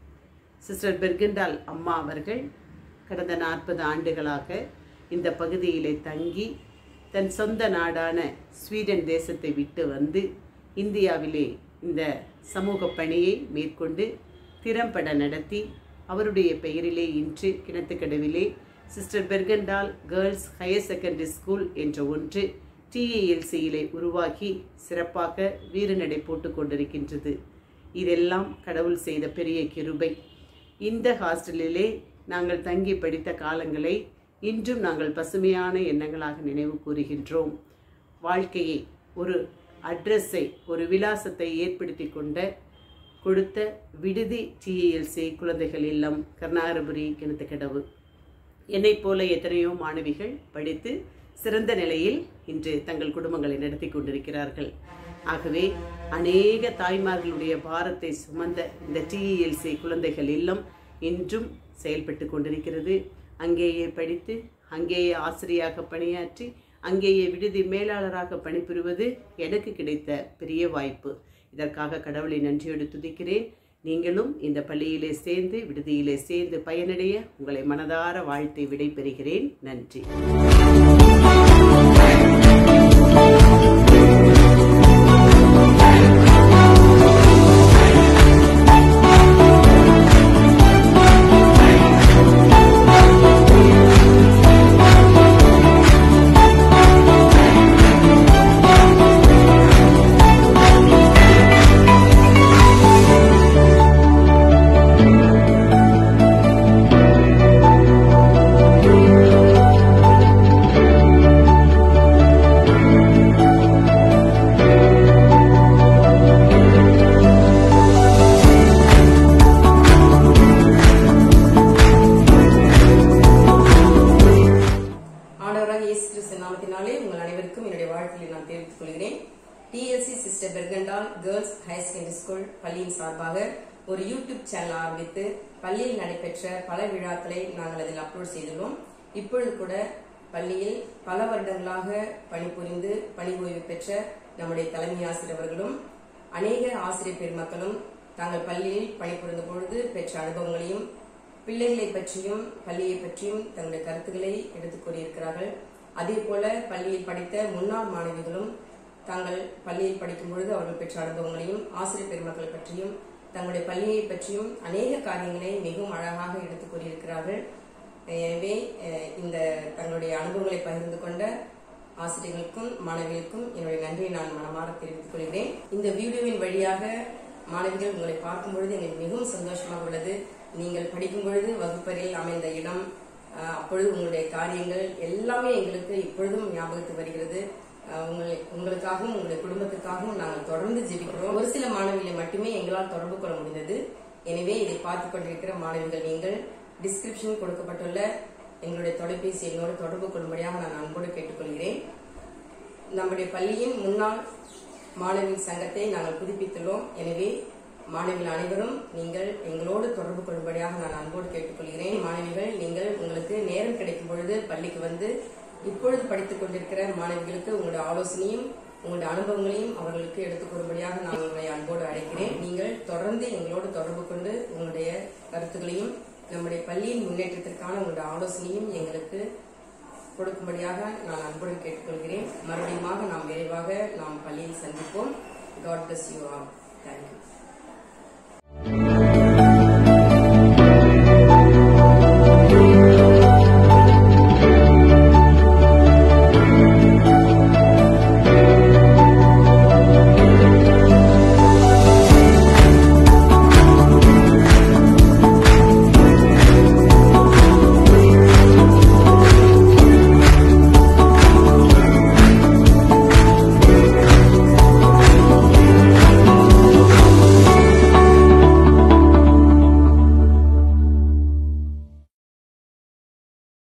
சிஸ்டர் பெர்கண்டால் அம்மா அவர்கள் கடந்த நாற்பது ஆண்டுகளாக இந்த பகுதியிலே தங்கி தன் சொந்த நாடான ஸ்வீடன் தேசத்தை விட்டு வந்து இந்தியாவிலே இந்த சமூக பணியை மேற்கொண்டு திறம்பட நடத்தி அவருடைய பெயரிலே இன்று கிணத்துக்கடவிலே sister Bergendal girls higher secondary school என்ற ஒன்று டிஏஎல்சியிலே உருவாக்கி சிறப்பாக வீறுநடை போட்டு கொண்டிருக்கின்றது இதெல்லாம் கடவுள் செய்த பெரிய கிருபை இந்த ஹாஸ்டலிலே நாங்கள் தங்கி படித்த காலங்களை இன்றும் நாங்கள் பசுமையான எண்ணங்களாக நினைவு கூறுகின்றோம் வாழ்க்கையை ஒரு அட்ரஸை ஒரு விலாசத்தை ஏற்படுத்தி கொண்ட கொடுத்த விடுதி டிஏஎல்சி குழந்தைகள் இல்லம் கர்நாகரபுரி கிணத்துக்கடவு என்னைப் போல எத்தனையோ மாணவிகள் படித்து சிறந்த நிலையில் இன்று தங்கள் குடும்பங்களை நடத்தி கொண்டிருக்கிறார்கள் ஆகவே அநேக தாய்மார்களுடைய பாரத்தை சுமந்த இந்த டிஇஎல்சி குழந்தைகள் இல்லம் இன்றும் செயல்பட்டு கொண்டிருக்கிறது அங்கேயே படித்து அங்கேயே ஆசிரியாக பணியாற்றி அங்கேயே விடுதி மேலாளராக பணிபுரிவது எனக்கு கிடைத்த பெரிய வாய்ப்பு இதற்காக கடவுளை நன்றியோடு துதிக்கிறேன் நீங்களும் இந்த பள்ளியிலே சேர்ந்து விடுதியிலே சேர்ந்து பயனடைய உங்களை மனதார வாழ்த்தை விடைபெறுகிறேன் நன்றி ஆண்டவராக இயேசு கிறிஸ்து நாமத்தினாலே உங்கள் அனைவருக்கும் என்னுடைய வாழ்த்துக்களை நான் தெரிவித்துக் கொள்கிறேன் TELC sister Bergendal girls higher secondary school பள்ளியின் சார்பாக ஒரு யூடியூப் சேனல் ஆரம்பித்து பள்ளியில் நடைபெற்ற பல விழாக்களை நாங்கள் அதில் அப்லோட் செய்துள்ளோம் இப்பொழுது கூட பள்ளியில் பல வருடங்களாக பணிபுரிந்து பணி ஓய்வு பெற்ற நம்முடைய தலைமை ஆசிரியர் அவர்களும் அநேக ஆசிரியர் பெருமக்களும் தாங்கள் பள்ளியில் பணிபுரிந்த பொழுது பெற்ற அனுபவங்களையும் பிள்ளைகளை பற்றியும் பள்ளியை பற்றியும் தங்களுடைய கருத்துக்களை எடுத்துக் கூறியிருக்கிறார்கள் அதே போல பள்ளியில் படித்த முன்னாள் மாணவிகளும் தாங்கள் பள்ளியில் படிக்கும் பொழுது அவர்கள் பெற்ற அனுபவங்களையும் ஆசிரியர் பெருமக்கள் பற்றியும் தங்களுடைய பள்ளியை பற்றியும் அநேக காரியங்களை மிகவும் அழகாக எடுத்துக் கூறியிருக்கிறார்கள் எனவே அஹ், இந்த தங்களுடைய அனுபவங்களை பகிர்ந்து கொண்ட ஆசிரியர்களுக்கும் மாணவிகளுக்கும் என்னுடைய நன்றியை நான் மனமாற தெரிவித்துக் கொள்கிறேன் இந்த வீடியோவின் வழியாக மாணவிகள் உங்களை பார்க்கும் பொழுது எங்களுக்கு மிகவும் சந்தோஷமாக உள்ளது நீங்கள் படிக்கும் பொழுது வகுப்பறையில் அமைந்த இடம் அஹ், அப்பொழுது உங்களுடைய காரியங்கள் எல்லாமே எங்களுக்கு இப்பொழுதும் ஞாபகத்துக்கு வருகிறது அஹ், உங்களை உங்களுக்காகவும் உங்களுடைய குடும்பத்துக்காகவும் நாங்கள் தொடர்ந்து ஜெபிக்கிறோம் ஒரு சில மாணவிகளை மட்டுமே எங்களால் தொடர்பு கொள்ள முடிந்தது எனவே இதை பார்த்துக் கொண்டிருக்கிற மாணவிகள் நீங்கள் டிஸ்கிரிப்ஷனில் கொடுக்கப்பட்டுள்ள எங்களுடைய தொலைபேசி எண்ணோடு தொடர்பு கொள்ளும்படியாக நான் அன்போடு கேட்டுக்கொள்கிறேன் நம்முடைய பள்ளியின் முன்னாள் மாணவி சங்கத்தை நாங்கள் புதுப்பித்துள்ளோம் எனவே மாணவிகள் அனைவரும் நீங்கள் எங்களோடு தொடர்பு கொள்ளும்படியாக நான் அன்போடு கேட்டுக்கொள்கிறேன் மாணவிகள் நீங்கள் உங்களுக்கு நேரம் கிடைக்கும் பொழுது பள்ளிக்கு வந்து இப்பொழுது படித்துக் கொண்டிருக்கிற மாணவிகளுக்கு உங்களுடைய ஆலோசனையும் உங்களுடைய அனுபவங்களையும் அவர்களுக்கு எடுத்துக் கூறும்படியாக நான் உங்களை அன்போடு அழைக்கிறேன் நீங்கள் தொடர்ந்து எங்களோடு தொடர்பு கொண்டு உங்களுடைய கருத்துக்களையும் நம்முடைய பள்ளியின் முன்னேற்றத்திற்கான உங்களுடைய ஆலோசனையும் எங்களுக்கு கொடுக்கும்படியாக நான் அன்புடன் கேட்டுக்கொள்கிறேன் மறுபடியும் நாம் விரைவாக நாம் பள்ளியில் சந்திப்போம் God bless you all thank you